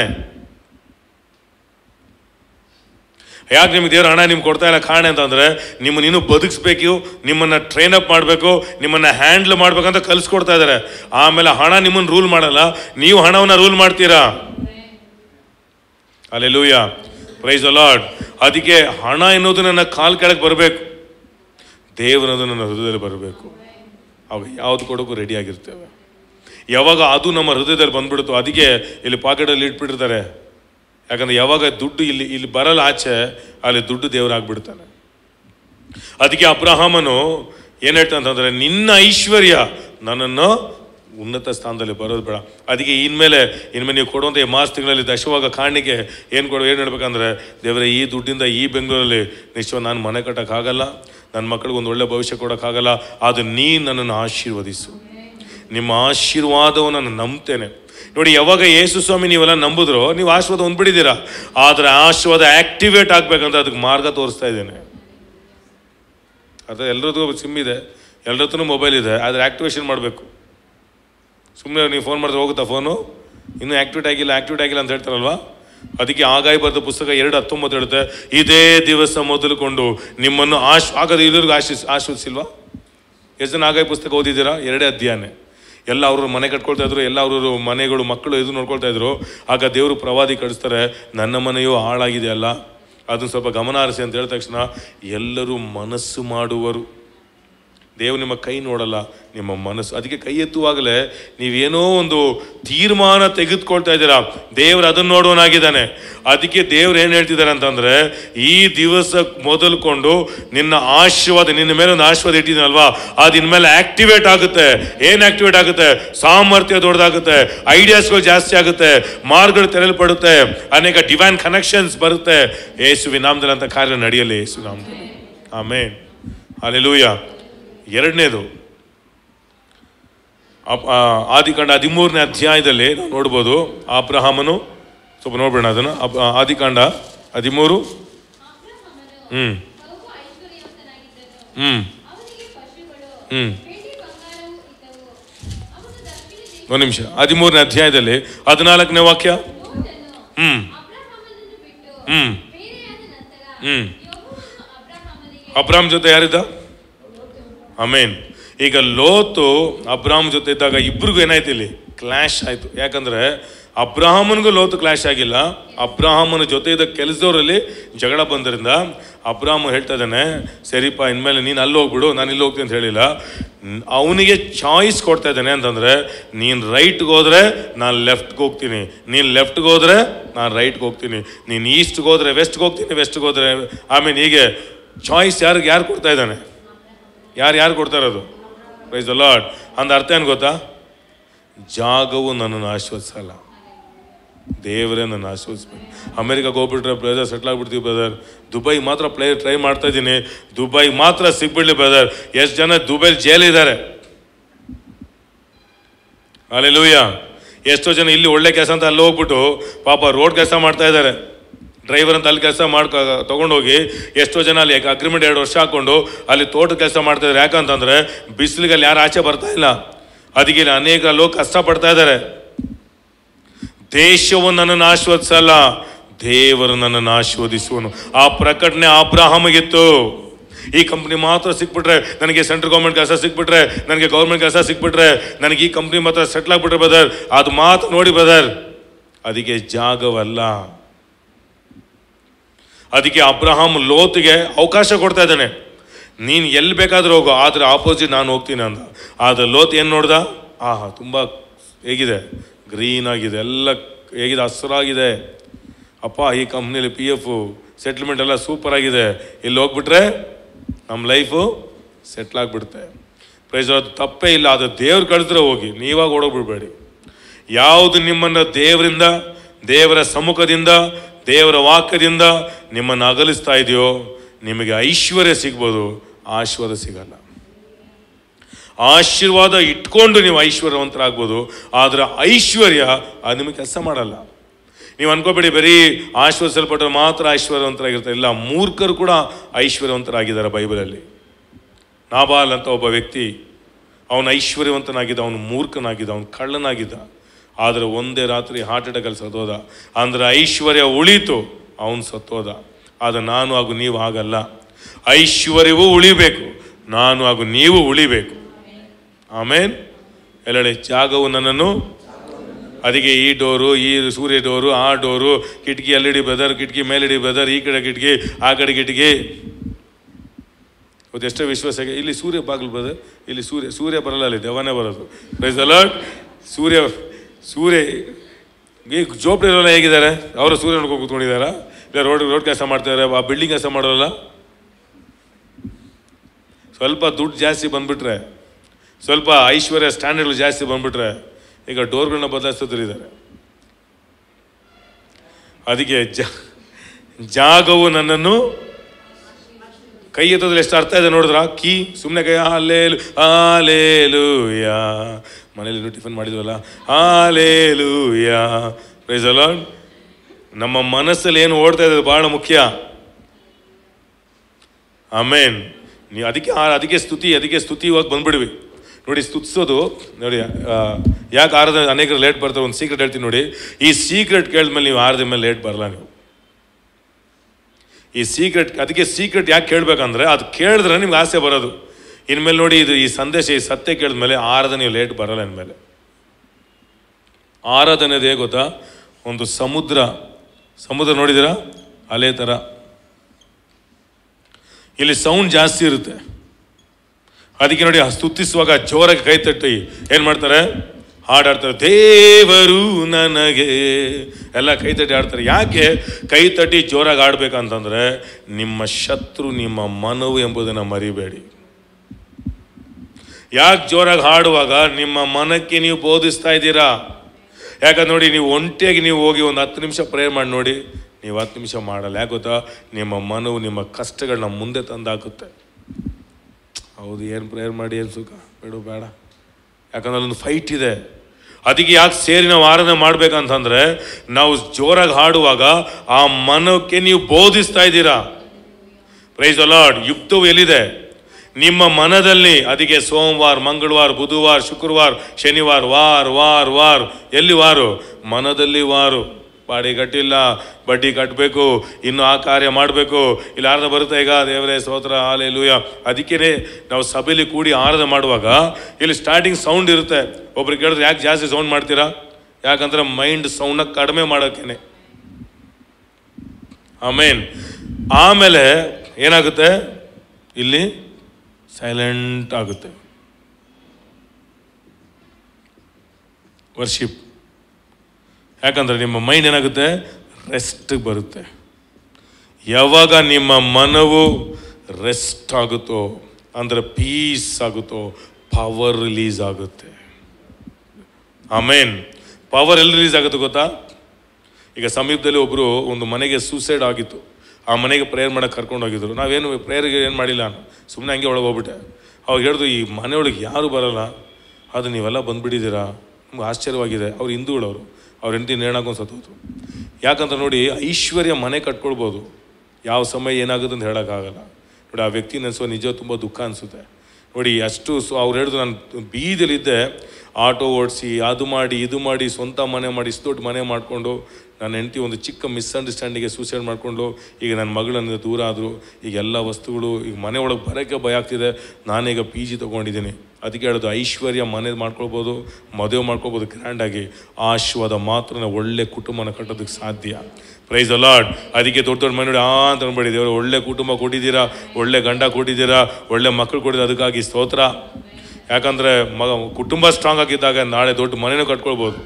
ಯಾಕೆ ನಿಮ್ಗೆ ದೇವ್ರ ಹಣ ನಿಮ್ಗೆ ಕೊಡ್ತಾ ಇಲ್ಲ ಕಾರಣ ಅಂತಂದ್ರೆ ನಿಮ್ಮನ್ನ ಇನ್ನೂ ಬದುಕಿಸ್ಬೇಕು ನಿಮ್ಮನ್ನ ಟ್ರೈನ್ ಅಪ್ ಮಾಡಬೇಕು ನಿಮ್ಮನ್ನ ಹ್ಯಾಂಡ್ಲ್ ಮಾಡ್ಬೇಕಂತ ಕಲಿಸ್ಕೊಡ್ತಾ ಇದ್ದಾರೆ ಆಮೇಲೆ ಹಣ ನಿಮ್ಮನ್ನ ರೂಲ್ ಮಾಡಲ್ಲ ನೀವು ಹಣವನ್ನ ರೂಲ್ ಮಾಡ್ತೀರಾ ಅಲ್ಲೆಲೂಯ ಪ್ರೈಸ್ ಅಲಾಡ್ ಅದಕ್ಕೆ ಹಣ ಎನ್ನುವುದು ನನ್ನ ಕಾಲ್ ಕೆಳಗೆ ಬರಬೇಕು ದೇವರದು ನನ್ನ ಹೃದಯದಲ್ಲಿ ಬರಬೇಕು ಅವಾಗ ಯಾವ್ದು ಕೊಡೋಕ್ಕೂ ರೆಡಿ ಆಗಿರ್ತೇವೆ ಯಾವಾಗ ಅದು ನಮ್ಮ ಹೃದಯದಲ್ಲಿ ಬಂದ್ಬಿಡುತ್ತೋ ಅದಕ್ಕೆ ಇಲ್ಲಿ ಪಾಕೆಟಲ್ಲಿ ಇಟ್ಬಿಟ್ಟಿರ್ತಾರೆ ಯಾಕಂದ್ರೆ ಯಾವಾಗ ದುಡ್ಡು ಇಲ್ಲಿ ಇಲ್ಲಿ ಬರಲ್ಲ ಆಚೆ ಅಲ್ಲಿ ದುಡ್ಡು ದೇವರಾಗ್ಬಿಡ್ತಾನೆ ಅದಕ್ಕೆ ಅಬ್ರಹಾಮನು ಏನು ಹೇಳ್ತಾನೆ ಅಂತಂದ್ರೆ ನಿನ್ನ ಐಶ್ವರ್ಯ ನನ್ನನ್ನು ಉನ್ನತ ಸ್ಥಾನದಲ್ಲಿ ಬರೋದು ಬೇಡ ಅದಕ್ಕೆ ಇನ್ಮೇಲೆ ಇನ್ಮೇಲೆ ನೀವು ಕೊಡುವಂಥ ಈ ಮಾಸ ತಿಂಗಳಲ್ಲಿ ದಶವಾಗ ಕಾಣಿಕೆ ಏನು ಕೊಡು ಏನು ಹೇಳ್ಬೇಕಂದ್ರೆ ದೇವರೇ ಈ ದುಡ್ಡಿಂದ ಈ ಬೆಂಗಳೂರಲ್ಲಿ ನಿಶ್ಚಯ ನಾನು ಮನೆ ಕಟ್ಟೋಕ್ಕಾಗಲ್ಲ ನನ್ನ ಮಕ್ಕಳಿಗೆ ಒಂದು ಒಳ್ಳೆ ಭವಿಷ್ಯ ಕೊಡೋಕ್ಕಾಗಲ್ಲ ಅದು ನೀ ನನ್ನನ್ನು ಆಶೀರ್ವದಿಸು ನಿಮ್ಮ ಆಶೀರ್ವಾದವನ್ನು ನಾನು ನಂಬ್ತೇನೆ ನೋಡಿ ಯಾವಾಗ ಯೇಸು ಸ್ವಾಮಿ ನೀವೆಲ್ಲ ನಂಬಿದ್ರೋ ನೀವು ಆಶೀರ್ವಾದ ಹೊಂದ್ಬಿಟ್ಟಿದ್ದೀರಾ ಆದರೆ ಆಶೀರ್ವಾದ ಆಕ್ಟಿವೇಟ್ ಆಗ್ಬೇಕಂತ ಅದಕ್ಕೆ ಮಾರ್ಗ ತೋರಿಸ್ತಾ ಇದ್ದೇನೆ ಅದು ಎಲ್ಲರದ್ದು ಸಿಮ್ ಇದೆ ಎಲ್ಲರ ಹತ್ರನೂ ಮೊಬೈಲ್ ಇದೆ ಆದರೆ ಆಕ್ಟಿವೇಶನ್ ಮಾಡಬೇಕು ಸುಮ್ಮನೆ ನೀವು ಫೋನ್ ಮಾಡಿದ್ರೆ ಹೋಗುತ್ತಾ ಫೋನು ಇನ್ನೂ ಆಕ್ಟಿವೇಟ್ ಆಗಿಲ್ಲ ಆಕ್ಟಿವೇಟ್ ಆಗಿಲ್ಲ ಅಂತ ಹೇಳ್ತಾರಲ್ವಾ ಅದಕ್ಕೆ ಆಗಾಯಿ ಬರೆದ ಪುಸ್ತಕ ಎರಡು ಹತ್ತೊಂಬತ್ತು ಹೇಳುತ್ತೆ ಇದೇ ದಿವಸ ಮೊದಲುಕೊಂಡು ನಿಮ್ಮನ್ನು ಆಶ್ ಆಗದು ಇಲ್ಲರಿಗೂ ಆಶೀಸ್ ಆಶ್ವಸಿಲ್ವಾ ಎಷ್ಟು ಜನ ಆಗಾಯಿ ಪುಸ್ತಕ ಓದಿದ್ದೀರಾ ಎರಡೇ ಅಧ್ಯಾಯನೇ ಎಲ್ಲ ಅವರು ಮನೆ ಕಟ್ಕೊಳ್ತಾ ಇದ್ರು ಎಲ್ಲ ಅವರು ಮನೆಗಳು ಮಕ್ಕಳು ಇದು ನೋಡ್ಕೊಳ್ತಾ ಇದ್ರು ಆಗ ದೇವರು ಪ್ರವಾದಿ ಕಳಿಸ್ತಾರೆ ನನ್ನ ಮನೆಯೂ ಹಾಳಾಗಿದೆ ಅಲ್ಲ ಅದನ್ನು ಸ್ವಲ್ಪ ಗಮನ ಹರಿಸಿ ಅಂತ ಹೇಳಿದ ತಕ್ಷಣ ಎಲ್ಲರೂ ಮನಸ್ಸು ಮಾಡುವರು ದೇವರು ನಿಮ್ಮ ಕೈ ನೋಡಲ್ಲ ನಿಮ್ಮ ಮನಸ್ಸು ಅದಕ್ಕೆ ಕೈ ಎತ್ತುವಾಗಲೇ ನೀವೇನೋ ಒಂದು ತೀರ್ಮಾನ ತೆಗೆದುಕೊಳ್ತಾ ಇದ್ದೀರಾ ದೇವರು ಅದನ್ನು ನೋಡುವನಾಗಿದ್ದಾನೆ ಅದಕ್ಕೆ ದೇವ್ರು ಏನು ಹೇಳ್ತಿದ್ದಾರೆ ಅಂತಂದ್ರೆ ಈ ದಿವಸ ಮೊದಲುಕೊಂಡು ನಿನ್ನ ಆಶೀರ್ವಾದ ನಿನ್ನ ಮೇಲೆ ಒಂದು ಆಶೀರ್ವಾದ ಇಟ್ಟಿದ್ದೀನಲ್ವಾ ಅದು ಇನ್ಮೇಲೆ ಮೇಲೆ ಆಕ್ಟಿವೇಟ್ ಆಗುತ್ತೆ ಏನು ಆಕ್ಟಿವೇಟ್ ಆಗುತ್ತೆ ಸಾಮರ್ಥ್ಯ ದೊಡ್ಡದಾಗುತ್ತೆ ಐಡಿಯಾಸ್ಗಳು ಜಾಸ್ತಿ ಆಗುತ್ತೆ ಮಾರ್ಗಗಳು ತೆರೆಯಲ್ಪಡುತ್ತೆ ಅನೇಕ ಡಿವೈನ್ ಕನೆಕ್ಷನ್ಸ್ ಬರುತ್ತೆ ಯೇಸುವಿನ ನಾಮದಲ್ಲಿ ಅಂತ ಕಾರ್ಯ ನಡೆಯಲಿ ಯೇಸು ನಾಮದಲ್ಲಿ ಆಮೇನ್ ಅಲ್ಲೆಲೂಯ ಎರಡನೇದು ಅಪ್- ಆ, ಆದಿಕಾಂಡ ಹದಿಮೂರನೇ ಅಧ್ಯಾಯದಲ್ಲಿ ನಾವು ನೋಡ್ಬೋದು ಅಬ್ರಹಾಮನು ಸ್ವಲ್ಪ ನೋಡ್ಬೇಡ ಅದನ್ನು ಅಬ್- ಆ, ಆದಿಕಾಂಡ ಹದಿಮೂರು ಹ್ಮ್ ಬಹು ಐಶ್ವರ್ಯವಂತನಾಗಿದ್ದನು ಹ್ಮ್ ಅವನಿಗೆ ಪಶುಗಳು ಹ್ಮ್ ಬೆಳ್ಳಿ ಬಂಗಾರವೂ ಇದ್ದವು ಅವನು ದಕ್ಷಿಣ ದೇಶ ಒಂದು ನಿಮಿಷ ಹದಿಮೂರನೇ ಅಧ್ಯಾಯದಲ್ಲಿ ಹದಿನಾಲ್ಕನೇ ವಾಕ್ಯ ಲೋಟನು ಹ್ಮ್ ಅಬ್ರಹಾಮನನ್ನು ಬಿಟ್ಟು ಹ್ಮ್ ಬೇರೆಯಾದ ನಂತರ ಹ್ಮ್ ಯೆಹೋವನು ಅಬ್ರಹಾಮನಿಗೆ ಅಬ್ರಾಮ್ ಜೊತೆ ಯಾರಿದ್ದ ಅಮೇನ್ ಈಗ ಲೋತು ಅಬ್ರಾಮ್ ಜೊತೆ ಇದ್ದಾಗ ಇಬ್ರಿಗೂ ಏನಾಯ್ತು ಇಲ್ಲಿ ಕ್ಲಾಶ್ ಆಯ್ತು ಯಾಕಂದ್ರೆ ಅಬ್ರಾಹಮನಿಗೂ ಲೋತು ಕ್ಲಾಶ್ ಆಗಿಲ್ಲ ಅಬ್ರಾಹಮನ ಜೊತೆ ಇದ್ದ ಕೆಲಸದವರಲ್ಲಿ ಜಗಳ ಬಂದ್ರಿಂದ ಅಬ್ರಾಹ್ಮ ಹೇಳ್ತಾ ಇದ್ದಾನೆ ಸರಿಪ್ಪ ಇನ್ಮೇಲೆ ನೀನು ಅಲ್ಲಿ ಹೋಗ್ಬಿಡು ನಾನು ಇಲ್ಲಿ ಹೋಗ್ತೀನಿ ಅಂತ ಹೇಳಿಲ್ಲ ನ್- ಅವನಿಗೆ ಚಾಯ್ಸ್ ಕೊಡ್ತಾ ಇದ್ದಾನೆ ಅಂತಂದ್ರೆ ನೀನು ರೈಟ್ಗೆ ಹೋದ್ರೆ ನಾನು ಲೆಫ್ಟ್ಗೆ ಹೋಗ್ತೀನಿ ನೀನು ಲೆಫ್ಟ್ಗೆ ಹೋದ್ರೆ ನಾನು ರೈಟ್ಗೆ ಹೋಗ್ತೀನಿ ನೀನು ಈಸ್ಟ್ಗೆ ಹೋದ್ರೆ ವೆಸ್ಟ್ಗೆ ಹೋಗ್ತೀನಿ ವೆಸ್ಟ್ಗೆ ಹೋದ್ರೆ ಆಮೇಲೆ ಹೀಗೆ ಚಾಯ್ಸ್ ಯಾರಿಗೆ ಯಾರು ಕೊಡ್ತಾ ಇದ್ದಾನೆ ಯಾರು ಯಾರು ಕೊಡ್ತಾ ಇರೋದು ಪ್ರೈಸ್ ಲಾರ್ಡ್ ಅಂದ ಅರ್ಥ ಏನು ಗೊತ್ತಾ ಜಾಗವು ನನ್ನನ್ನು ಆಶ್ವದಿಸಲ್ಲ ದೇವರೇ ನನ್ನ ಆಶ್ವದಿಸ್ಬೇಕು ಅಮೆರಿಕಾಗೆ ಹೋಗ್ಬಿಟ್ರೆ ಬ್ರದರ್ ಸೆಟ್ಲ್ ಆಗ್ಬಿಡ್ತೀವಿ ಬ್ರದರ್ ದುಬೈ ಮಾತ್ರ ಪ್ಲೇ ಟ್ರೈ ಮಾಡ್ತಾ ಇದ್ದೀನಿ ದುಬೈ ಮಾತ್ರ ಸಿಗ್ಬಿಡ್ಲಿ ಬ್ರದರ್ ಎಷ್ಟು ಜನ ದುಬೈಲಿ ಜೈಲಿದ್ದಾರೆ ಅಲ್ಲೆಲೂಯ ಎಷ್ಟೋ ಜನ ಇಲ್ಲಿ ಒಳ್ಳೆ ಕೆಲಸ ಅಂತ ಅಲ್ಲಿ ಹೋಗ್ಬಿಟ್ಟು ಪಾಪ ರೋಡ್ ಕೆಲಸ ಮಾಡ್ತಾ ಇದ್ದಾರೆ ಡ್ರೈವರ್ ಅಂತ ಅಲ್ಲಿ ಕೆಲಸ ಮಾಡ್ಕೊ ತೊಗೊಂಡೋಗಿ ಎಷ್ಟೋ ಜನ ಅಲ್ಲಿ ಅಗ್ರಿಮೆಂಟ್ ಎರಡು ವರ್ಷ ಹಾಕೊಂಡು ಅಲ್ಲಿ ತೋಟ ಕೆಲಸ ಮಾಡ್ತಾ ಇದ್ದಾರೆ ಯಾಕಂತಂದ್ರೆ ಬಿಸಿಲಿಗೆ ಅಲ್ಲಿ ಯಾರು ಆಚೆ ಬರ್ತಾ ಇಲ್ಲ ಅದಕ್ಕೆ ಇಲ್ಲಿ ಅನೇಕ ಲೋಕ ಕಷ್ಟಪಡ್ತಾ ಇದ್ದಾರೆ ದೇಶವು ನನ್ನನ್ನು ಆಶ್ವದಿಸಲ್ಲ ದೇವರು ನನ್ನನ್ನು ಆಶ್ವದಿಸುವನು ಆ ಪ್ರಕಟಣೆ ಅಬ್ರಾಹಮಿಗಿತ್ತು ಈ ಕಂಪ್ನಿ ಮಾತ್ರ ಸಿಕ್ಬಿಟ್ರೆ ನನಗೆ ಸೆಂಟ್ರಲ್ ಗೌರ್ಮೆಂಟ್ ಕೆಲಸ ಸಿಕ್ಬಿಟ್ರೆ ನನಗೆ ಗೌರ್ಮೆಂಟ್ ಕೆಲಸ ಸಿಕ್ಬಿಟ್ರೆ ನನಗೆ ಈ ಕಂಪ್ನಿ ಮಾತ್ರ ಸೆಟ್ಲ್ ಆಗ್ಬಿಟ್ರೆ ಬ್ರದರ್ ಅದು ಮಾತ್ರ ನೋಡಿ ಬ್ರದರ್ ಅದಕ್ಕೆ ಜಾಗವಲ್ಲ ಅದಕ್ಕೆ ಅಬ್ರಹಾಂ ಲೋತಿಗೆ ಅವಕಾಶ ಕೊಡ್ತಾ ಇದ್ದಾನೆ ನೀನು ಎಲ್ಲಿ ಬೇಕಾದ್ರೂ ಹೋಗು ಆದರೆ ಆಪೋಸಿಟ್ ನಾನು ಹೋಗ್ತೀನಿ ಅಂದ ಆದರೆ ಲೋತ್ ಏನು ನೋಡ್ದ ಆಹಾ ತುಂಬ ಹೇಗಿದೆ ಗ್ರೀನ್ ಆಗಿದೆ ಎಲ್ಲ ಹೇಗಿದೆ ಹಸಿರಾಗಿದೆ ಅಪ್ಪ ಈ ಕಂಪ್ನಿಲಿ ಪಿ ಎಫ್ ಸೆಟ್ಲ್ಮೆಂಟ್ ಎಲ್ಲ ಸೂಪರ್ ಆಗಿದೆ ಇಲ್ಲಿ ಹೋಗ್ಬಿಟ್ರೆ ನಮ್ಮ ಲೈಫು ಸೆಟ್ಲ್ ಆಗಿಬಿಡುತ್ತೆ ಪ್ರೈಸ್ ಅದು ತಪ್ಪೇ ಇಲ್ಲ ಅದು ದೇವ್ರು ಕಳಿದ್ರೆ ಹೋಗಿ ನೀವಾಗ ಓಡೋಗ್ಬಿಡ್ಬೇಡಿ ಯಾವುದು ನಿಮ್ಮನ್ನು ದೇವರಿಂದ ದೇವರ ಸಮ್ಮುಖದಿಂದ ದೇವರ ವಾಕ್ಯದಿಂದ ನಿಮ್ಮನ್ನು ಅಗಲಿಸ್ತಾ ಇದೆಯೋ ನಿಮಗೆ ಐಶ್ವರ್ಯ ಸಿಗ್ಬೋದು ಆಶೀರ್ವಾದ ಸಿಗಲ್ಲ ಆಶೀರ್ವಾದ ಇಟ್ಕೊಂಡು ನೀವು ಐಶ್ವರ್ಯವಂತರಾಗ್ಬೋದು ಆದರೆ ಐಶ್ವರ್ಯ ಅದು ನಿಮಗೆ ಕೆಲಸ ಮಾಡಲ್ಲ ನೀವು ಅನ್ಕೋಬೇಡಿ ಬರೀ ಆಶ್ವದಿಸಲ್ಪಟ್ಟರು ಮಾತ್ರ ಐಶ್ವರ್ಯವಂತರಾಗಿರ್ತಾರೆ ಇಲ್ಲ ಮೂರ್ಖರು ಕೂಡ ಐಶ್ವರ್ಯವಂತರಾಗಿದ್ದಾರೆ ಬೈಬಲಲ್ಲಿ ನಾಬಾಲ್ ಅಂತ ಒಬ್ಬ ವ್ಯಕ್ತಿ ಅವನು ಐಶ್ವರ್ಯವಂತನಾಗಿದ್ದ ಅವನು ಮೂರ್ಖನಾಗಿದ್ದ ಅವನು ಕಳ್ಳನಾಗಿದ್ದ ಆದರೆ ಒಂದೇ ರಾತ್ರಿ ಹಾರ್ಟ್ ಅಟ್ಯಾಕಲ್ಲಿ ಸತ್ತೋದ ಅಂದ್ರೆ ಐಶ್ವರ್ಯ ಉಳೀತು ಅವನು ಸತ್ತೋದ ಆದರೆ ನಾನು ಹಾಗೂ ನೀವು ಹಾಗಲ್ಲ ಐಶ್ವರ್ಯವೂ ಉಳಿಬೇಕು ನಾನು ಹಾಗೂ ನೀವು ಉಳಿಬೇಕು ಆಮೇನ್ ಎಲ್ಲೆಡೆ ಜಾಗವು ನನ್ನನ್ನು ಅದಕ್ಕೆ ಈ ಡೋರು ಈ ಸೂರ್ಯ ಡೋರು ಆ ಡೋರು ಕಿಟಕಿ ಅಲ್ಲಿಡಿ ಬ್ರದರ್ ಕಿಟಕಿ ಮೇಲಿಡಿ ಬ್ರದರ್ ಈ ಕಡೆ ಕಿಟಕಿ ಆ ಕಡೆ ಕಿಟಕಿ ಇವತ್ತು ಎಷ್ಟೋ ವಿಶ್ವಾಸ ಇದೆ. ಇಲ್ಲಿ ಸೂರ್ಯ ಬಾಗಿಲು ಬ್ರದರ್ ಇಲ್ಲಿ ಸೂರ್ಯ ಸೂರ್ಯ ಬರಲ್ಲ ಅಲ್ಲಿ ದೆವನೇ ಬರೋದು ಪ್ರೈಸ್ ಅಲರ್ಟ್ ಸೂರ್ಯ ಸೂರ್ಯ ಈ ಜೋಬ್ರಿರೋಲ್ಲ ಹೇಗಿದ್ದಾರೆ ಅವರು ಸೂರ್ಯ ನೋಡ್ಕೊಂಡು ಕೂತ್ಕೊಂಡಿದ್ದಾರಾ ಇಲ್ಲ ರೋಡ್ ರೋಡ್ ಕೆಲಸ ಮಾಡ್ತಿದ್ದಾರೆ ಆ ಬಿಲ್ಡಿಂಗ್ ಕೆಲಸ ಮಾಡೋಲ್ಲ ಸ್ವಲ್ಪ ದುಡ್ಡು ಜಾಸ್ತಿ ಬಂದ್ಬಿಟ್ರೆ ಸ್ವಲ್ಪ ಐಶ್ವರ್ಯ ಸ್ಟ್ಯಾಂಡರ್ಡ್ಗಳು ಜಾಸ್ತಿ ಬಂದ್ಬಿಟ್ರೆ ಈಗ ಡೋರ್ಗಳನ್ನ ಬದಲಾಯಿಸೋದ್ರಿದ್ದಾರೆ ಅದಕ್ಕೆ ಜ ಜಾಗವು ನನ್ನನ್ನು ಕೈ ಎತ್ತೋದ್ರಲ್ಲಿ ಎಷ್ಟು ಅರ್ಥ ಇದೆ ನೋಡಿದ್ರ ಕೀ ಸುಮ್ಮನೆ ಕೈ ಹಾಲೇಲು ಹಾಲೇಲು ಯಾ ಮನೇಲಿ ಇನ್ನೂ ಟಿಫನ್ ಮಾಡಿದ್ವಲ್ಲ ಹಾಲೇಲು ಯಾ ಪ್ರೈಸ್ ಅಲ್ಲ ನಮ್ಮ ಮನಸ್ಸಲ್ಲಿ ಏನು ಓಡ್ತಾ ಇದೆ ಅದು ಬಹಳ ಮುಖ್ಯ ಆಮೇನ್ ನೀವು ಅದಕ್ಕೆ ಆ- ಅದಕ್ಕೆ ಸ್ತುತಿ ಅದಕ್ಕೆ ಸ್ತುತಿ ಇವಾಗ ಬಂದ್ಬಿಡ್ವಿ ನೋಡಿ ಸ್ತುತಿಸೋದು ನೋಡಿ ಆ, ಯಾಕೆ ಆರದ ಅನೇಕರು ಲೇಟ್ ಬರ್ತಾರೆ ಒಂದು ಸೀಕ್ರೆಟ್ ಹೇಳ್ತೀನಿ ನೋಡಿ ಈ ಸೀಕ್ರೆಟ್ ಕೇಳಿದ್ಮೇಲೆ ನೀವು ಆರದ ಮೇಲೆ ಲೇಟ್ ಬರಲ್ಲ ನೀವು ಈ ಸೀಕ್ರೆಟ್ ಅದಕ್ಕೆ ಸೀಕ್ರೆಟ್ ಯಾಕೆ ಕೇಳಬೇಕಂದ್ರೆ ಅದು ಕೇಳಿದ್ರೆ ನಿಮ್ಗೆ ಆಸೆ ಬರೋದು ಇನ್ಮೇಲೆ ನೋಡಿ ಇದು ಈ ಸಂದೇಶ ಈ ಸತ್ಯ ಕೇಳಿದ್ಮೇಲೆ ಆರಾಧನೆ ನೀವು ಲೇಟ್ ಬರಲ್ಲ ಇನ್ಮೇಲೆ ಆರಾಧನೆ ಅದೇ ಗೊತ್ತಾ ಒಂದು ಸಮುದ್ರ ಸಮುದ್ರ ನೋಡಿದಿರಾ ಅಲೆ ಥರ ಇಲ್ಲಿ ಸೌಂಡ್ ಜಾಸ್ತಿ ಇರುತ್ತೆ ಅದಕ್ಕೆ ನೋಡಿ ಆ ಸ್ತುತಿಸುವಾಗ ಜೋರಾಗಿ ಕೈ ತಟ್ಟಿ ಏನು ಮಾಡ್ತಾರೆ ಹಾಡಾಡ್ತಾರೆ ದೇವರು ನನಗೆ ಎಲ್ಲ ಕೈ ತಟ್ಟಿ ಆಡ್ತಾರೆ ಯಾಕೆ ಕೈ ತಟ್ಟಿ ಜೋರಾಗಿ ಆಡ್ಬೇಕಂತಂದ್ರೆ ನಿಮ್ಮ ಶತ್ರು ನಿಮ್ಮ ಮನವು ಎಂಬುದನ್ನು ಮರಿಬೇಡಿ ಯಾಕೆ ಜೋರಾಗಿ ಹಾಡುವಾಗ ನಿಮ್ಮ ಮನಕ್ಕೆ ನೀವು ಬೋಧಿಸ್ತಾ ಇದ್ದೀರಾ ಯಾಕಂದ್ರೆ ನೋಡಿ ನೀವು ಒಂಟಿಯಾಗಿ ನೀವು ಹೋಗಿ ಒಂದು ಹತ್ತು ನಿಮಿಷ ಪ್ರೇಯರ್ ಮಾಡಿ ನೋಡಿ ನೀವು ಹತ್ತು ನಿಮಿಷ ಮಾಡಲ್ಲ ಯಾಕೆ ಗೊತ್ತಾ ನಿಮ್ಮ ಮನವು ನಿಮ್ಮ ಕಷ್ಟಗಳನ್ನ ಮುಂದೆ ತಂದಾಕುತ್ತೆ ಹೌದು ಏನು ಪ್ರೇಯರ್ ಮಾಡಿ ಏನು ಸುಖ ಬೇಡ ಬೇಡ ಯಾಕಂದ್ರೆ ಅಲ್ಲೊಂದು ಫೈಟ್ ಇದೆ ಅದಕ್ಕೆ ಯಾಕೆ ಸೇರಿ ನಾವು ಆರಾಧನೆ ಮಾಡ್ಬೇಕಂತಂದ್ರೆ ನಾವು ಜೋರಾಗಿ ಹಾಡುವಾಗ ಆ ಮನಕ್ಕೆ ನೀವು ಬೋಧಿಸ್ತಾ ಇದ್ದೀರಾ ಪ್ರೈಸ್ ಅಲಾಡ್ ಯುಕ್ತವು ಎಲ್ಲಿದೆ ನಿಮ್ಮ ಮನದಲ್ಲಿ ಅದಕ್ಕೆ ಸೋಮವಾರ ಮಂಗಳವಾರ ಬುಧವಾರ ಶುಕ್ರವಾರ ಶನಿವಾರ ವಾರ ವಾರ ವಾರ ಎಲ್ಲಿ ವಾರು ಮನದಲ್ಲಿ ವಾರು ಬಾಡಿ ಕಟ್ಟಿಲ್ಲ ಬಡ್ಡಿ ಕಟ್ಟಬೇಕು ಇನ್ನು ಆ ಕಾರ್ಯ ಮಾಡಬೇಕು ಇಲ್ಲಿ ಆರಾಧನೆ ಬರುತ್ತೆ ಈಗ ದೇವರೇ ಸ್ತೋತ್ರ ಹಾಲೆ ಲೂಯ ಅದಕ್ಕೇ ನಾವು ಸಭೆಯಲ್ಲಿ ಕೂಡಿ ಆರಾಧನೆ ಮಾಡುವಾಗ ಇಲ್ಲಿ ಸ್ಟಾರ್ಟಿಂಗ್ ಸೌಂಡ್ ಇರುತ್ತೆ ಒಬ್ರು ಕೇಳಿದ್ರೆ ಯಾಕೆ ಜಾಸ್ತಿ ಸೌಂಡ್ ಮಾಡ್ತೀರಾ ಯಾಕಂದ್ರೆ ಮೈಂಡ್ ಸೌಂಡ್ನ ಕಡಿಮೆ ಮಾಡೋಕ್ಕೇನೆ ಆಮೇನ್ ಆಮೇಲೆ ಏನಾಗುತ್ತೆ ಇಲ್ಲಿ ಸೈಲೆಂಟ್ ಆಗುತ್ತೆ ವರ್ಷಿಪ್ ಯಾಕಂದ್ರೆ ನಿಮ್ಮ ಮೈಂಡ್ ಏನಾಗುತ್ತೆ ರೆಸ್ಟ್ ಬರುತ್ತೆ ಯಾವಾಗ ನಿಮ್ಮ ಮನವು ರೆಸ್ಟ್ ಆಗುತ್ತೋ ಅಂದರೆ ಪೀಸ್ ಆಗುತ್ತೋ ಪವರ್ ರಿಲೀಸ್ ಆಗುತ್ತೆ ಆಮೇನ್ ಪವರ್ ಎಲ್ಲಿ ರಿಲೀಸ್ ಆಗುತ್ತೆ ಗೊತ್ತಾ ಈಗ ಸಮೀಪದಲ್ಲಿ ಒಬ್ಬರು ಒಂದು ಮನೆಗೆ ಸೂಸೈಡ್ ಆಗಿತ್ತು ಆ ಮನೆಗೆ ಪ್ರೇಯರ್ ಮಾಡಕ್ಕೆ ಕರ್ಕೊಂಡು ಹೋಗಿದ್ರು ನಾವೇನು ಪ್ರೇಯರ್ಗೆ ಏನು ಮಾಡಿಲ್ಲ ನಾನು ಸುಮ್ಮನೆ ಹಂಗೆ ಒಳಗೆ ಹೋಗ್ಬಿಟ್ಟೆ ಅವಾಗ ಹೇಳಿದ್ರು ಈ ಮನೆಯೊಳಗೆ ಯಾರು ಬರಲ್ಲ ಅದು ನೀವೆಲ್ಲ ಬಂದ್ಬಿಟ್ಟಿದ್ದೀರಾ ನಮ್ಗೆ ಆಶ್ಚರ್ಯವಾಗಿದೆ ಅವ್ರು ಹಿಂದೂಗಳವರು ಅವ್ರ ಹೆಂಡತಿ ನೇಣಾಕೊಂಡು ಸತ್ತೋದ್ರು ಯಾಕಂತ ನೋಡಿ ಐಶ್ವರ್ಯ ಮನೆ ಕಟ್ಕೊಳ್ಬೋದು ಯಾವ ಸಮಯ ಏನಾಗುತ್ತೆ ಅಂತ ಹೇಳೋಕ್ಕಾಗಲ್ಲ ನೋಡಿ ಆ ವ್ಯಕ್ತಿ ನೆನೆಸೋ ನಿಜ ತುಂಬ ದುಃಖ ಅನಿಸುತ್ತೆ ನೋಡಿ ಅಷ್ಟು ಸೊ ಅವ್ರು ಹೇಳಿದ್ರು ನಾನು ಬೀದಲಿದ್ದೆ ಆಟೋ ಓಡಿಸಿ ಅದು ಮಾಡಿ ಇದು ಮಾಡಿ ಸ್ವಂತ ಮನೆ ಮಾಡಿ ಇಷ್ಟು ದೊಡ್ಡ ಮನೆ ಮಾಡಿಕೊಂಡು ನನ್ನ ಹೆಂಡತಿ ಒಂದು ಚಿಕ್ಕ ಮಿಸ್ಅಂಡರ್ಸ್ಟ್ಯಾಂಡಿಂಗ್ಗೆ ಸೂಸೈಡ್ ಮಾಡಿಕೊಂಡು ಈಗ ನನ್ನ ಮಗಳು ನನ್ನಿಂದ ದೂರ ಆದರು ಈಗ ಎಲ್ಲ ವಸ್ತುಗಳು ಈಗ ಮನೆ ಒಳಗೆ ಬರೋಕ್ಕೆ ಭಯ ಆಗ್ತಿದೆ ನಾನೀಗ ಪಿ ಜಿ ತೊಗೊಂಡಿದ್ದೀನಿ ಅದಕ್ಕೆ ಹೇಳೋದು ಐಶ್ವರ್ಯ ಮನೆ ಮಾಡ್ಕೊಳ್ಬೋದು ಮದುವೆ ಮಾಡ್ಕೊಳ್ಬೋದು ಗ್ರ್ಯಾಂಡಾಗಿ ಆಶ್ವಾದ ಮಾತ್ರ ಒಳ್ಳೆ ಕುಟುಂಬನ ಕಟ್ಟೋದಕ್ಕೆ ಸಾಧ್ಯ ಪ್ರೈಸ್ ಅಲಾಡ್ ಅದಕ್ಕೆ ದೊಡ್ಡ ದೊಡ್ಡ ಮನೆ ನೋಡಿ ಆ ಅಂತ ಅನ್ಬೇಡಿ ದೇವರು ಒಳ್ಳೆ ಕುಟುಂಬ ಕೊಟ್ಟಿದ್ದೀರಾ ಒಳ್ಳೆ ಗಂಡ ಕೊಟ್ಟಿದ್ದೀರಾ ಒಳ್ಳೆ ಮಕ್ಕಳು ಕೊಟ್ಟಿದ್ದೀರಾ ಅದಕ್ಕಾಗಿ ಸ್ತೋತ್ರ ಯಾಕಂದರೆ ಮಗ ಕುಟುಂಬ ಸ್ಟ್ರಾಂಗ್ ಆಗಿದ್ದಾಗ ನಾಳೆ ದೊಡ್ಡ ಮನೆನೂ ಕಟ್ಕೊಳ್ಬೋದು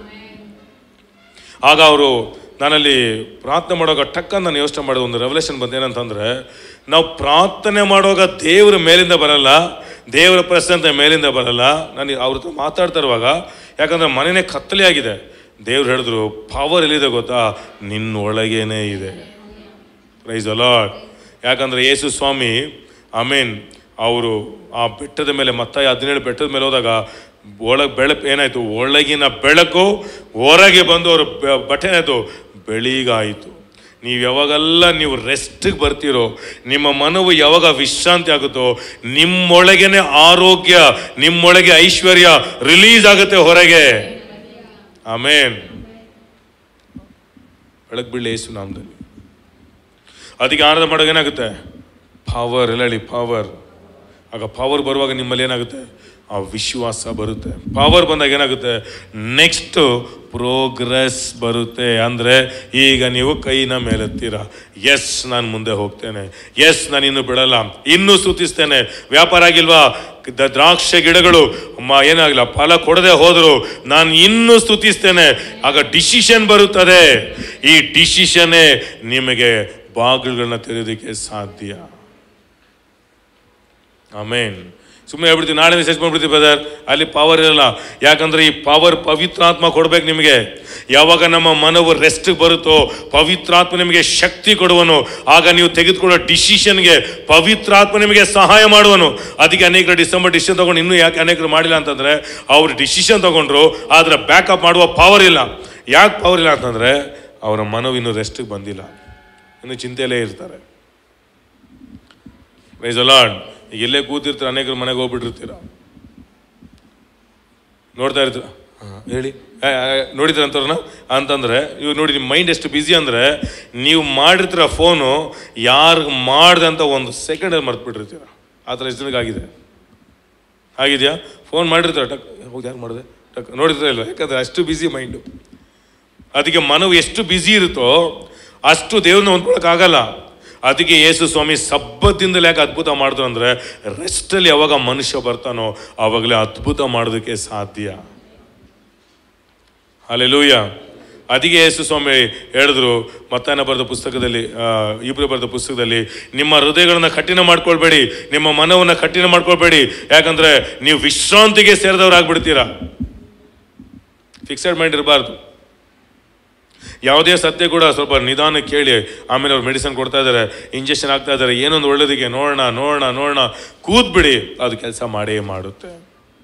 ಆಗ ಅವರು ನಾನಲ್ಲಿ ಪ್ರಾರ್ಥನೆ ಮಾಡುವಾಗ ಟಕ್ಕಂತ ನಾನು ಯೋಚನೆ ಮಾಡಿದ ಒಂದು ರೆವಲ್ಯೂಷನ್ ಬಂದು ಏನಂತಂದರೆ ನಾವು ಪ್ರಾರ್ಥನೆ ಮಾಡುವಾಗ ದೇವರ ಮೇಲಿಂದ ಬರಲ್ಲ ದೇವರ ಪ್ರಸನ್ನತೆ ಮೇಲಿಂದ ಬರಲ್ಲ ನಾನು ಅವ್ರ ಹತ್ರ ಮಾತಾಡ್ತಾ ಇರುವಾಗ ಯಾಕಂದರೆ ಮನೆಯೇ ಕತ್ತಲೆ ಆಗಿದೆ ದೇವ್ರು ಹೇಳಿದ್ರು ಪವರ್ ಎಲ್ಲಿದೆ ಗೊತ್ತಾ ನಿನ್ನೊಳಗೇನೆ ಇದೆ ಪ್ರೈಸ್ ಅಲಾಡ್ ಯಾಕಂದರೆ ಯೇಸು ಸ್ವಾಮಿ ಆಮೇನ್ ಅವರು ಆ ಬೆಟ್ಟದ ಮೇಲೆ ಮತ್ತಾಯ ಹದಿನೇಳು ಬೆಟ್ಟದ ಮೇಲೆ ಹೋದಾಗ ಒಳಗೆ ಬೆಳಕು ಏನಾಯಿತು ಒಳಗಿನ ಬೆಳಕು ಹೊರಗೆ ಬಂದು ಅವರು ಬಟ್ಟೆ ಏನಾಯಿತು ಬೆಳಿಗಾಯಿತು ನೀವು ಯಾವಾಗೆಲ್ಲ ನೀವು ರೆಸ್ಟಿಗೆ ಬರ್ತೀರೋ ನಿಮ್ಮ ಮನವು ಯಾವಾಗ ವಿಶ್ರಾಂತಿ ಆಗುತ್ತೋ ನಿಮ್ಮೊಳಗೇನೆ ಆರೋಗ್ಯ ನಿಮ್ಮೊಳಗೆ ಐಶ್ವರ್ಯ ರಿಲೀಸ್ ಆಗುತ್ತೆ ಹೊರಗೆ ಆಮೇನ್ ಬೆಳಕು ಬೀಳಿ ಯೇಸು ನಾಮದಲ್ಲಿ ಅದಕ್ಕೆ ಆರಾಧ ಮಾಡೋಕೆ ಏನಾಗುತ್ತೆ ಪವರ್ ಎಲ್ಲ ಹೇಳಿ ಪವರ್ ಆಗ ಪವರ್ ಬರುವಾಗ ನಿಮ್ಮಲ್ಲಿ ಏನಾಗುತ್ತೆ ಆ ವಿಶ್ವಾಸ ಬರುತ್ತೆ ಪವರ್ ಬಂದಾಗ ಏನಾಗುತ್ತೆ ನೆಕ್ಸ್ಟ್ ಪ್ರೋಗ್ರೆಸ್ ಬರುತ್ತೆ ಅಂದರೆ ಈಗ ನೀವು ಕೈನ ಮೇಲೆತ್ತೀರ ಎಸ್ ನಾನು ಮುಂದೆ ಹೋಗ್ತೇನೆ ಎಸ್ ನಾನು ಇನ್ನು ಬಿಡಲ್ಲ ಇನ್ನೂ ಸ್ತುತಿಸ್ತೇನೆ ವ್ಯಾಪಾರ ಆಗಿಲ್ವಾ ದ- ದ್ರಾಕ್ಷೆ ಗಿಡಗಳು ಮ- ಏನಾಗಿಲ್ಲ ಫಲ ಕೊಡದೆ ಹೋದ್ರು ನಾನು ಇನ್ನೂ ಸ್ತುತಿಸ್ತೇನೆ ಆಗ ಡಿಸಿಷನ್ ಬರುತ್ತದೆ ಈ ಡಿಸಿಷನ್ನೇ ನಿಮಗೆ ಬಾಗಿಲುಗಳನ್ನ ತೆರೆಯೋದಕ್ಕೆ ಸಾಧ್ಯ ಆಮೇನ್ ಸುಮ್ಮನೆ ಹೇಳ್ಬಿಡ್ತೀವಿ ನಾಳೆ ಮೆಸೇಜ್ ಮಾಡ್ಬಿಡ್ತೀವಿ ಬ್ರದರ್ ಅಲ್ಲಿ ಪವರ್ ಇರಲ್ಲ ಯಾಕಂದ್ರೆ ಈ ಪವರ್ ಪವಿತ್ರಾತ್ಮ ಕೊಡ್ಬೇಕು ನಿಮಗೆ ಯಾವಾಗ ನಮ್ಮ ಮನವು ರೆಸ್ಟ್ ಬರುತ್ತೋ ಪವಿತ್ರಾತ್ಮ ನಿಮಗೆ ಶಕ್ತಿ ಕೊಡುವನು ಆಗ ನೀವು ತೆಗೆದುಕೊಳ್ಳೋ ಡಿಸಿಷನ್ಗೆ ಪವಿತ್ರಾತ್ಮ ನಿಮಗೆ ಸಹಾಯ ಮಾಡುವನು ಅದಕ್ಕೆ ಅನೇಕರು ಡಿಸೆಂಬರ್ ಡಿಸಿಷನ್ ತಗೊಂಡು ಇನ್ನೂ ಯಾಕೆ ಅನೇಕರು ಮಾಡಿಲ್ಲ ಅಂತಂದ್ರೆ ಅವ್ರು ಡಿಸಿಷನ್ ತಗೊಂಡ್ರು ಆದ್ರೆ ಬ್ಯಾಕಪ್ ಮಾಡುವ ಪವರ್ ಇಲ್ಲ ಯಾಕೆ ಪವರ್ ಇಲ್ಲ ಅಂತಂದ್ರೆ ಅವರ ಮನವು ಇನ್ನೂ ರೆಸ್ಟಿಗೆ ಬಂದಿಲ್ಲ ಇನ್ನು ಚಿಂತೆಯಲ್ಲೇ ಇರ್ತಾರೆ ಪ್ರೈಸ್ ಅಲಾಡ್ ಈಗ ಎಲ್ಲೇ ಕೂತಿರ್ತೀರ ಅನೇಕರು ಮನೆಗೆ ಹೋಗ್ಬಿಟ್ಟಿರ್ತೀರ ನೋಡ್ತಾ ಇರ್ತೀರ ಹಾ, ಹೇಳಿ ಆ, ಆ, ನೋಡಿದ್ರ ಅಂತವ್ರನ್ನ ಅಂತಂದ್ರೆ ಇವ್ ನೋಡಿ ನಿಮ್ಮ ಮೈಂಡ್ ಎಷ್ಟು ಬ್ಯುಸಿ ಅಂದ್ರೆ ನೀವು ಮಾಡಿರ್ತೀರ ಫೋನು ಯಾರಿಗೆ ಮಾಡ್ದೆ ಅಂತ ಒಂದು ಸೆಕೆಂಡಲ್ಲಿ ಮರ್ತ್ಬಿಟ್ಟಿರ್ತೀರ ಆ ಥರ ಎಷ್ಟು ಜನಕ್ಕೆ ಆಗಿದೆ ಆಗಿದೆಯಾ ಫೋನ್ ಮಾಡಿರ್ತೀರ ಟಕ್ ಹೌದು ಯಾರು ಮಾಡಿದೆ ಟಕ್ ನೋಡಿದ್ರೆ ಇಲ್ಲ ಯಾಕಂದ್ರೆ ಅಷ್ಟು ಬ್ಯುಸಿ ಮೈಂಡು ಅದಕ್ಕೆ ಮನವು ಎಷ್ಟು ಬ್ಯುಸಿ ಇರುತ್ತೋ ಅಷ್ಟು ದೇವ್ರನ್ನ ಹೊಂದ್ಕೊಳಕ್ಕಾಗಲ್ಲ ಅದಕ್ಕೆ ಯೇಸು ಸ್ವಾಮಿ ಸಬ್ಬತ್ತಿಂದಲೇ ಯಾಕೆ ಅದ್ಭುತ ಮಾಡಿದ್ರು ಅಂದರೆ ರೆಸ್ಟಲ್ಲಿ ಯಾವಾಗ ಮನುಷ್ಯ ಬರ್ತಾನೋ ಆವಾಗಲೇ ಅದ್ಭುತ ಮಾಡೋದಕ್ಕೆ ಸಾಧ್ಯ ಅಲ್ಲೆಲೂಯ ಅದಕ್ಕೆ ಯೇಸು ಸ್ವಾಮಿ ಹೇಳಿದ್ರು ಮತ್ತಾಯನ ಬರೆದ ಪುಸ್ತಕದಲ್ಲಿ ಆ, ಇಬ್ರು ಬರೆದ ಪುಸ್ತಕದಲ್ಲಿ ನಿಮ್ಮ ಹೃದಯಗಳನ್ನ ಕಠಿಣ ಮಾಡ್ಕೊಳ್ಬೇಡಿ ನಿಮ್ಮ ಮನವನ್ನ ಕಠಿಣ ಮಾಡ್ಕೊಳ್ಬೇಡಿ ಯಾಕಂದ್ರೆ ನೀವು ವಿಶ್ರಾಂತಿಗೆ ಸೇರಿದವರಾಗ್ಬಿಡ್ತೀರಾ ಫಿಕ್ಸೆಡ್ ಮೈಂಡ್ ಇರಬಾರ್ದು ಯಾವುದೇ ಸತ್ಯ ಕೂಡ ಸ್ವಲ್ಪ ನಿಧಾನ ಕೇಳಿ ಆಮೇಲೆ ಅವ್ರು ಮೆಡಿಸಿನ್ ಕೊಡ್ತಾ ಇದ್ದಾರೆ ಇಂಜೆಕ್ಷನ್ ಆಗ್ತಾ ಇದ್ದಾರೆ ಏನೊಂದು ಒಳ್ಳೇದಕ್ಕೆ ನೋಡೋಣ ನೋಡೋಣ ನೋಡೋಣ ಕೂತ್ಬಿಡಿ ಅದು ಕೆಲಸ ಮಾಡೇ ಮಾಡುತ್ತೆ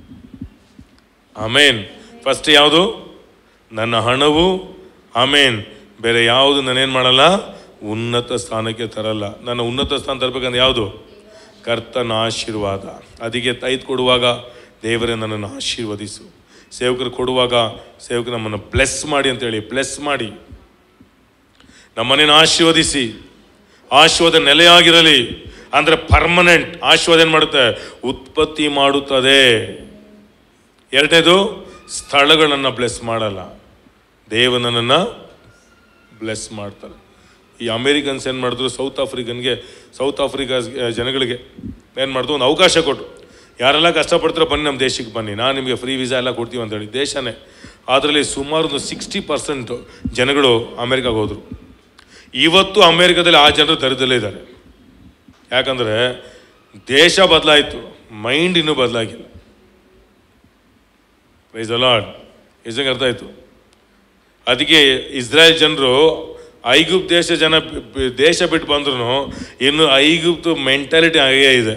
ಆಮೇನ್ ಫಸ್ಟ್ ಯಾವುದು ನನ್ನ ಹಣವು ಆಮೇನ್ ಬೇರೆ ಯಾವುದು ನಾನೇನು ಮಾಡಲ್ಲ ಉನ್ನತ ಸ್ಥಾನಕ್ಕೆ ತರಲ್ಲ ನನ್ನ ಉನ್ನತ ಸ್ಥಾನ ತರಬೇಕಂದ್ರೆ ಯಾವುದು ಕರ್ತನ ಆಶೀರ್ವಾದ ಅದಕ್ಕೆ ತೈದು ಕೊಡುವಾಗ ದೇವರೇ ನನ್ನನ್ನು ಆಶೀರ್ವದಿಸು ಸೇವಕರು ಕೊಡುವಾಗ ಸೇವಕರು ನಮ್ಮನ್ನು ಬ್ಲೆಸ್ ಮಾಡಿ ಅಂತೇಳಿ ಬ್ಲೆಸ್ ಮಾಡಿ ನಮ್ಮನೇನು ಆಶೀರ್ವದಿಸಿ ಆಶೀರ್ವಾದ ನೆಲೆಯಾಗಿರಲಿ ಅಂದರೆ ಪರ್ಮನೆಂಟ್ ಆಶೀರ್ವಾದ ಏನು ಮಾಡುತ್ತೆ ಉತ್ಪತ್ತಿ ಮಾಡುತ್ತದೆ ಎರಡನೇದು ಸ್ಥಳಗಳನ್ನು ಬ್ಲೆಸ್ ಮಾಡಲ್ಲ ದೇವನನ್ನು ಬ್ಲೆಸ್ ಮಾಡ್ತಾರೆ ಈ ಅಮೇರಿಕನ್ಸ್ ಏನು ಮಾಡಿದ್ರು ಸೌತ್ ಆಫ್ರಿಕನ್ಗೆ ಸೌತ್ ಆಫ್ರಿಕಾ ಜನಗಳಿಗೆ ಏನು ಮಾಡಿದ್ರು ಒಂದು ಅವಕಾಶ ಕೊಟ್ಟು ಯಾರೆಲ್ಲ ಕಷ್ಟಪಡ್ತಾರೋ ಬನ್ನಿ ನಮ್ಮ ದೇಶಕ್ಕೆ ಬನ್ನಿ ನಾನು ನಿಮಗೆ ಫ್ರೀ ವೀಸಾ ಎಲ್ಲ ಕೊಡ್ತೀವಿ ಅಂತೇಳಿ ದೇಶನೇ ಅದರಲ್ಲಿ ಸುಮಾರು ಒಂದು ಸಿಕ್ಸ್ಟಿ ಪರ್ಸೆಂಟ್ ಜನಗಳು ಅಮೇರಿಕಾಗೆ ಹೋದರು ಇವತ್ತು ಅಮೇರಿಕಾದಲ್ಲಿ ಆ ಜನರು ದರಿದ್ರಲ್ಲೇ ಇದ್ದಾರೆ ಯಾಕಂದರೆ ದೇಶ ಬದಲಾಯಿತು ಮೈಂಡ್ ಇನ್ನೂ ಬದಲಾಗಿಲ್ಲ ಪ್ರೈಸ್ ಅಲಾಡ್ ಎಷ್ಟು ಅರ್ಥ ಆಯಿತು ಅದಕ್ಕೆ ಇಸ್ರಾಯೇಲ್ ಜನರು ಐಗುಪ್ತ ದೇಶ ಜನ ಬಿ- ಬಿ- ದೇಶ ಬಿಟ್ಟು ಬಂದ್ರು ಇನ್ನು ಐಗುಪ್ತು ಮೆಂಟಾಲಿಟಿ ಹಾಗೇ ಇದೆ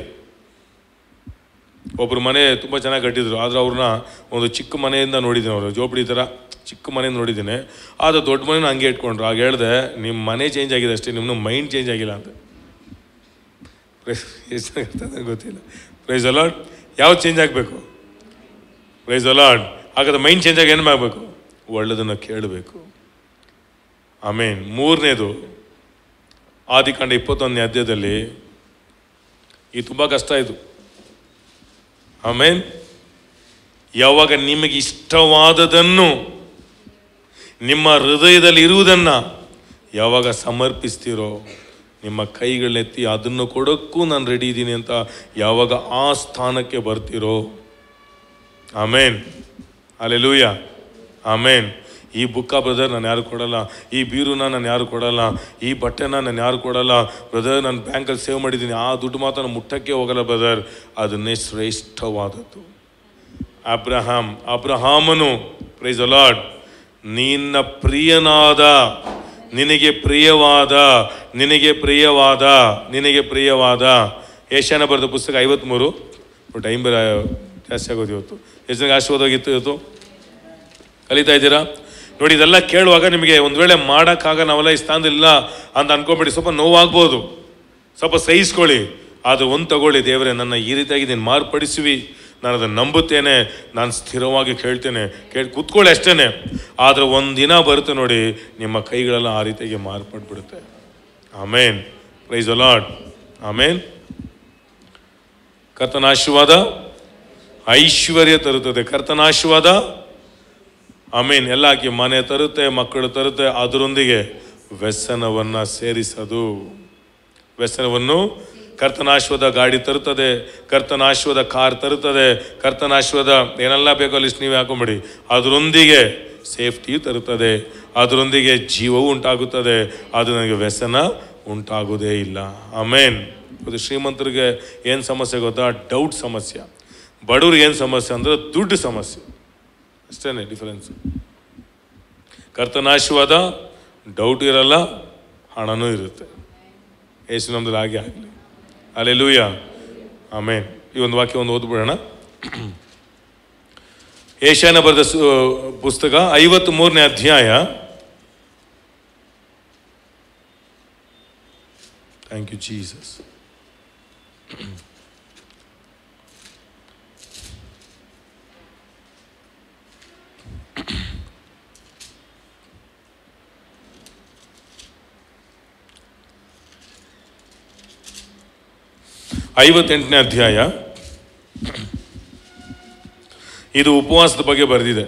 ಒಬ್ರು ಮನೆ ತುಂಬ ಚೆನ್ನಾಗಿ ಕಟ್ಟಿದ್ರು ಆದ್ರೆ ಅವ್ರನ್ನ ಒಂದು ಚಿಕ್ಕ ಮನೆಯಿಂದ ನೋಡಿದ್ದೀನಿ ಅವರು ಜೋಪಡಿ ಥರ ಚಿಕ್ಕ ಮನೆಯಿಂದ ನೋಡಿದ್ದೀನಿ ಆದರೆ ದೊಡ್ಡ ಮನೇನ ಹಂಗೆ ಇಟ್ಕೊಂಡ್ರು ಆಗ ಹೇಳಿದೆ ನಿಮ್ಮ ಮನೆ ಚೇಂಜ್ ಆಗಿದೆ ಅಷ್ಟೇ ನಿಮ್ಮ ಮೈಂಡ್ ಚೇಂಜ್ ಆಗಿಲ್ಲ ಅಂತ ಪ್ರೈಸ್ ಎಷ್ಟು ಅರ್ಥ ಆಗುತ್ತೆ ಗೊತ್ತಿಲ್ಲ ಪ್ರೈಸ್ ಅಲಾಡ್ ಯಾವ್ದು ಚೇಂಜ್ ಆಗಬೇಕು ಪ್ರೈಸ್ ಅಲಾಡ್ ಹಾಗಾದ್ರೆ ಮೈಂಡ್ ಚೇಂಜ್ ಆಗಿ ಏನು ಮಾಡಬೇಕು ಒಳ್ಳೆಯದನ್ನು ಕೇಳಬೇಕು ಆಮೇನ್ ಮೂರನೇದು ಆದಿಕಾಂಡ ಇಪ್ಪತ್ತೊಂದನೇ ಅಧ್ಯಾಯದಲ್ಲಿ ಇದು ತುಂಬ ಕಷ್ಟ ಇದು ಆಮೇನ್ ಯಾವಾಗ ನಿಮಗೆ ಇಷ್ಟವಾದದನ್ನು ನಿಮ್ಮ ಹೃದಯದಲ್ಲಿ ಇರುವುದನ್ನು ಯಾವಾಗ ಸಮರ್ಪಿಸ್ತೀರೋ ನಿಮ್ಮ ಕೈಗಳನ್ನೆತ್ತಿ ಅದನ್ನು ಕೊಡೋಕ್ಕೂ ನಾನು ರೆಡಿ ಇದ್ದೀನಿ ಅಂತ ಯಾವಾಗ ಆ ಸ್ಥಾನಕ್ಕೆ ಬರ್ತೀರೋ ಆಮೇನ್ ಅಲ್ಲೆಲೂಯ ಆಮೇನ್ ಈ ಬುಕ್ಕ ಬ್ರದರ್ ನಾನು ಯಾರು ಕೊಡಲ್ಲ ಈ ಬೀರುನ ನಾನು ಯಾರು ಕೊಡಲ್ಲ ಈ ಬಟ್ಟೆನ ನಾನು ಯಾರು ಕೊಡಲ್ಲ ಬ್ರದರ್ ನಾನು ಬ್ಯಾಂಕಲ್ಲಿ ಸೇವ್ ಮಾಡಿದ್ದೀನಿ ಆ ದುಡ್ಡು ಮಾತ್ರ ನಾನು ಮುಟ್ಟಕ್ಕೆ ಹೋಗಲ್ಲ ಬ್ರದರ್ ಅದನ್ನೇ ಶ್ರೇಷ್ಠವಾದದ್ದು ಅಬ್ರಹಾಂ ಅಬ್ರಹಾಮನು ಪ್ರೈಸ್ ಅಲಾಡ್ ನಿನ್ನ ಪ್ರಿಯನಾದ ನಿನಗೆ ಪ್ರಿಯವಾದ ನಿನಗೆ ಪ್ರಿಯವಾದ ನಿನಗೆ ಪ್ರಿಯವಾದ ಏಷ್ಯಾನ ಬರೆದ ಪುಸ್ತಕ ಐವತ್ತ್ಮೂರು ಟೈಮ್ ಬೇರೆ ಜಾಸ್ತಿ ಆಗೋದು ಇವತ್ತು ಎಷ್ಟು ಜನಕ್ಕೆ ಆಶೀರ್ವಾದವಾಗಿತ್ತು ಇವತ್ತು ಕಲಿತಾ ಇದ್ದೀರಾ ನೋಡಿ ಇದೆಲ್ಲ ಕೇಳುವಾಗ ನಿಮಗೆ ಒಂದು ವೇಳೆ ಮಾಡೋಕ್ಕಾಗ ನಾವೆಲ್ಲ ಈ ಸ್ಥಾನದಲ್ಲಿಲ್ಲ ಅಂತ ಅನ್ಕೊಂಬೇಡಿ ಸ್ವಲ್ಪ ನೋವಾಗ್ಬೋದು ಸ್ವಲ್ಪ ಸಹಿಸ್ಕೊಳ್ಳಿ ಆದರೆ ಒಂದು ತಗೊಳ್ಳಿ ದೇವರೇ ನನ್ನ ಈ ರೀತಿಯಾಗಿ ನೀನು ಮಾರ್ಪಡಿಸುವಿ ನಾನು ಅದನ್ನು ನಂಬುತ್ತೇನೆ ನಾನು ಸ್ಥಿರವಾಗಿ ಕೇಳ್ತೇನೆ ಕೇಳಿ ಕೂತ್ಕೊಳ್ಳಿ ಅಷ್ಟೇ ಆದರೆ ಒಂದಿನ ಬರುತ್ತೆ ನೋಡಿ ನಿಮ್ಮ ಕೈಗಳೆಲ್ಲ ಆ ರೀತಿಯಾಗಿ ಮಾರ್ಪಟ್ಬಿಡುತ್ತೆ ಆಮೇನ್ ಪ್ರೈಸ್ ಅಲಾಡ್ ಆಮೇನ್ ಕರ್ತನ ಆಶೀರ್ವಾದ ಐಶ್ವರ್ಯ ತರುತ್ತದೆ ಕರ್ತನ ಆಶೀರ್ವಾದ ಆಮೇನ್ ಎಲ್ಲ ಹಾಕಿ ಮನೆ ತರುತ್ತೆ ಮಕ್ಕಳು ತರುತ್ತೆ ಅದರೊಂದಿಗೆ ವ್ಯಸನವನ್ನು ಸೇರಿಸದು ವ್ಯಸನವನ್ನು ಕರ್ತನಾಶ್ವದ ಗಾಡಿ ತರುತ್ತದೆ ಕರ್ತನಾಶ್ವದ ಕಾರ್ ತರುತ್ತದೆ ಕರ್ತನಾಶ್ವದ ಏನೆಲ್ಲ ಬೇಕೋ ಲಿಸ್ಟ್ ನೀವೇ ಹಾಕೊಂಬಿಡಿ ಅದರೊಂದಿಗೆ ಸೇಫ್ಟಿ ತರುತ್ತದೆ ಅದರೊಂದಿಗೆ ಜೀವವು ಉಂಟಾಗುತ್ತದೆ ಅದು ನನಗೆ ವ್ಯಸನ ಉಂಟಾಗುವುದೇ ಇಲ್ಲ ಆಮೇನ್ ಅದು ಶ್ರೀಮಂತರಿಗೆ ಏನು ಸಮಸ್ಯೆ ಗೊತ್ತಾ ಡೌಟ್ ಸಮಸ್ಯೆ ಬಡವ್ರಿಗೆ ಏನು ಸಮಸ್ಯೆ ಅಂದರೆ ದುಡ್ಡು ಸಮಸ್ಯೆ ಅಷ್ಟೇ ಡಿಫರೆನ್ಸ್ ಕರ್ತನಾಶೀರ್ವಾದ ಡೌಟ್ ಇರಲ್ಲ ಹಣನೂ ಇರುತ್ತೆ ಯೇಸು ನಮ್ದು ಹಾಗೆ ಆಗಲಿ ಅಲ್ಲೇ ಲೂಯ ಆಮೇನ್ ಈ ಒಂದು ವಾಕ್ಯ ಒಂದು ಓದ್ಬಿಡೋಣ ಏಷ್ಯಾನ ಬರೆದ ಸು- ಪುಸ್ತಕ ಐವತ್ತ್ ಮೂರನೇ ಅಧ್ಯಾಯ ಥ್ಯಾಂಕ್ ಯು ಜೀಸಸ್ ಐವತ್ತೆಂಟನೇ ಅಧ್ಯಾಯ ಇದು ಉಪವಾಸದ ಬಗ್ಗೆ ಬರೆದಿದೆ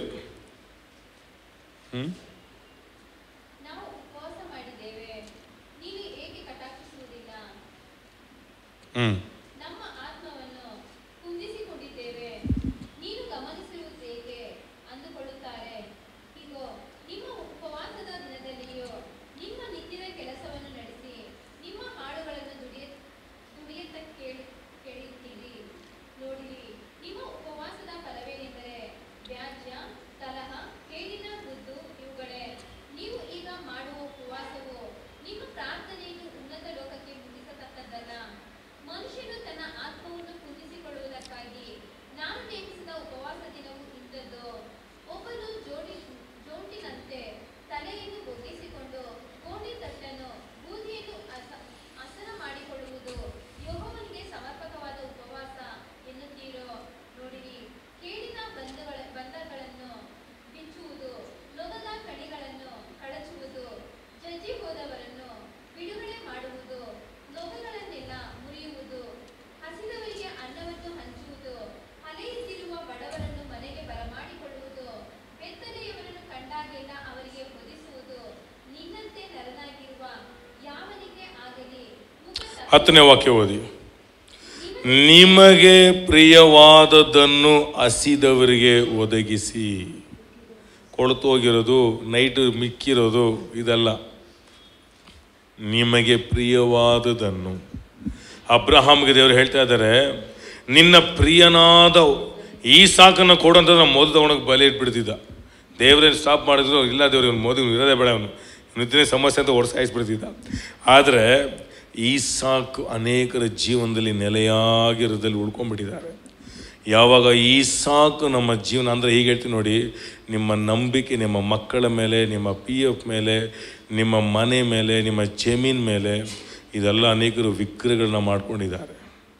ನಾವು ಉಪವಾಸ ಮಾಡಿದ್ದೇವೆ ನೀನು ಏಕೆ ಕಟಾಕ್ಷಿಸುವುದಿಲ್ಲ ಹ್ಮ್ ನಮ್ಮ ಆತ್ಮವನ್ನು ಕುಂದಿಸಿಕೊಂಡಿದ್ದೇವೆ ನೀನು ಗಮನಿಸುವುದೇಕೆ ಅಂದುಕೊಳ್ಳುತ್ತಾರೆ ಇಗೋ ನಿಮ್ಮ ಉಪವಾಸದ ದಿನದಲ್ಲಿಯೂ ನಿಮ್ಮ ನಿತ್ಯದ ಕೆಲಸವನ್ನು ನಡೆಸಿ ನಿಮ್ಮ ಹಾಡುಗಳನ್ನು ದುಡಿಯ ದುಡಿಯತ್ತ ಕೇಳು ಕೇಳುತ್ತೀರಿ ನೋಡಿರಿ ನಿಮ್ಮ ಉಪವಾಸದ ಫಲವೇನೆಂದರೆ ವ್ಯಾಜ್ಯ ಕಲಹ ಕೇಡಿನ ಬುದ್ದು ಇವುಗಳೇ ನೀವು ಈಗ ಮಾಡುವ ಉಪವಾಸವು ನಿಮ್ಮ ಪ್ರಾರ್ಥನೆಯನ್ನು ಉನ್ನತ ಲೋಕಕ್ಕೆ ಮುಗಿಸತಕ್ಕದ್ದಲ್ಲ ಮನುಷ್ಯನು ತನ್ನ ಆತ್ಮವನ್ನು ಕುಂದಿಸಿಕೊಳ್ಳುವುದಕ್ಕಾಗಿ ನಾನು ನೇಮಿಸಿದ ಉಪವಾಸ ದಿನವು ಇಂಥದ್ದು ಒಬ್ಬನು ಜೋಡಿ ಜೋಟಿನಂತೆ ತಲೆಯನ್ನು ಬೊಗ್ಗಿಸಿಕೊಂಡು ಗೋಣಿ ತಟ್ಟನ್ನು ಬೂದಿಯನ್ನು ಅಸ ಹಸನ ಮಾಡಿಕೊಳ್ಳುವುದು ಯೆಹೋವನಿಗೆ ಸಮರ್ಪಕವಾದ ಉಪವಾಸ ಎನ್ನುತ್ತೀರೋ ನೋಡಿರಿ ಕೇಡಿನ ಬಂಧಗಳ ಬಂಧಗಳನ್ನು ಬಿಚ್ಚುವುದು ಲೋಗದ ಕಣಿಗಳನ್ನು ಕಳಚುವುದು ಜಜ್ಜಿ ಹೋದವರನ್ನು ಬಿಡುಗಡೆ ಮಾಡುವುದು ಲೋಗಗಳನ್ನೆಲ್ಲ ಮುರಿಯುವುದು ಹಸಿದವರಿಗೆ ಅನ್ನವನ್ನು ಹಂಚುವುದು ಅಲೆಯುತ್ತಿರುವ ಬಡವರನ್ನು ಮನೆಗೆ ಬರಮಾಡಿಕೊಳ್ಳುವುದು ಬೆತ್ತಲೆಯವರನ್ನು ಕಂಡಾಗೆಲ್ಲ ಅವರಿಗೆ ಹೊದಿಸುವುದು ನಿನ್ನಂತೆ ನರನಾಗಿರುವ ಯಾವನಿಗೆ ಆಗಲಿ ಮುಖ ತಪ್ಪ- ಹತ್ತನೇ ವಾಕ್ಯ ಓದಿ ನಿಮಗೆ ಪ್ರಿಯವಾದದ್ದನ್ನು ಹಸಿದವರಿಗೆ ಒದಗಿಸಿ ಕೊಳ್ತೋಗಿರೋದು ನೈಟ್ ಮಿಕ್ಕಿರೋದು ಇದಲ್ಲ ನಿಮಗೆ ಪ್ರಿಯವಾದದನ್ನು ಅಬ್ರಹಾಮ್ಗೆ ದೇವರು ಹೇಳ್ತಾ ಇದ್ದಾರೆ ನಿನ್ನ ಪ್ರಿಯನಾದ ಈ ಸಾಕನ್ನು ಕೊಡು ಅಂತ ನಾವು ಮೊದಲು ತಗೊಂಡೋಗಿ ಬಲಿ ಇಟ್ಬಿಡ್ತಿದ್ದ ದೇವರೇನು ಸ್ಟಾಪ್ ಮಾಡಿದ್ರು ಇಲ್ಲ ದೇವ್ರು ಇವನು ಮೋದಿ ಇರೋದೇ ಬೇಡ ಅವನು ಇವನಿದ್ರೆ ಸಮಸ್ಯೆ ಅಂತ ಹೊರಸಾಯಿಸ್ಬಿಡ್ತಿದ್ದ ಆದರೆ ಈ ಸಾಕು ಅನೇಕರ ಜೀವನದಲ್ಲಿ ನೆಲೆಯಾಗಿರೋದಲ್ಲಿ ಉಳ್ಕೊಂಡ್ಬಿಟ್ಟಿದ್ದಾರೆ ಯಾವಾಗ ಈ ಸಾಕು ನಮ್ಮ ಜೀವನ ಅಂದರೆ ಹೀಗೆ ಹೇಳ್ತೀನಿ ನೋಡಿ ನಿಮ್ಮ ನಂಬಿಕೆ ನಿಮ್ಮ ಮಕ್ಕಳ ಮೇಲೆ ನಿಮ್ಮ ಪಿ ಎಫ್ ಮೇಲೆ ನಿಮ್ಮ ಮನೆ ಮೇಲೆ ನಿಮ್ಮ ಜಮೀನ್ ಮೇಲೆ ಇದೆಲ್ಲ ಅನೇಕರು ವಿಕ್ರಯಗಳನ್ನ ಮಾಡ್ಕೊಂಡಿದ್ದಾರೆ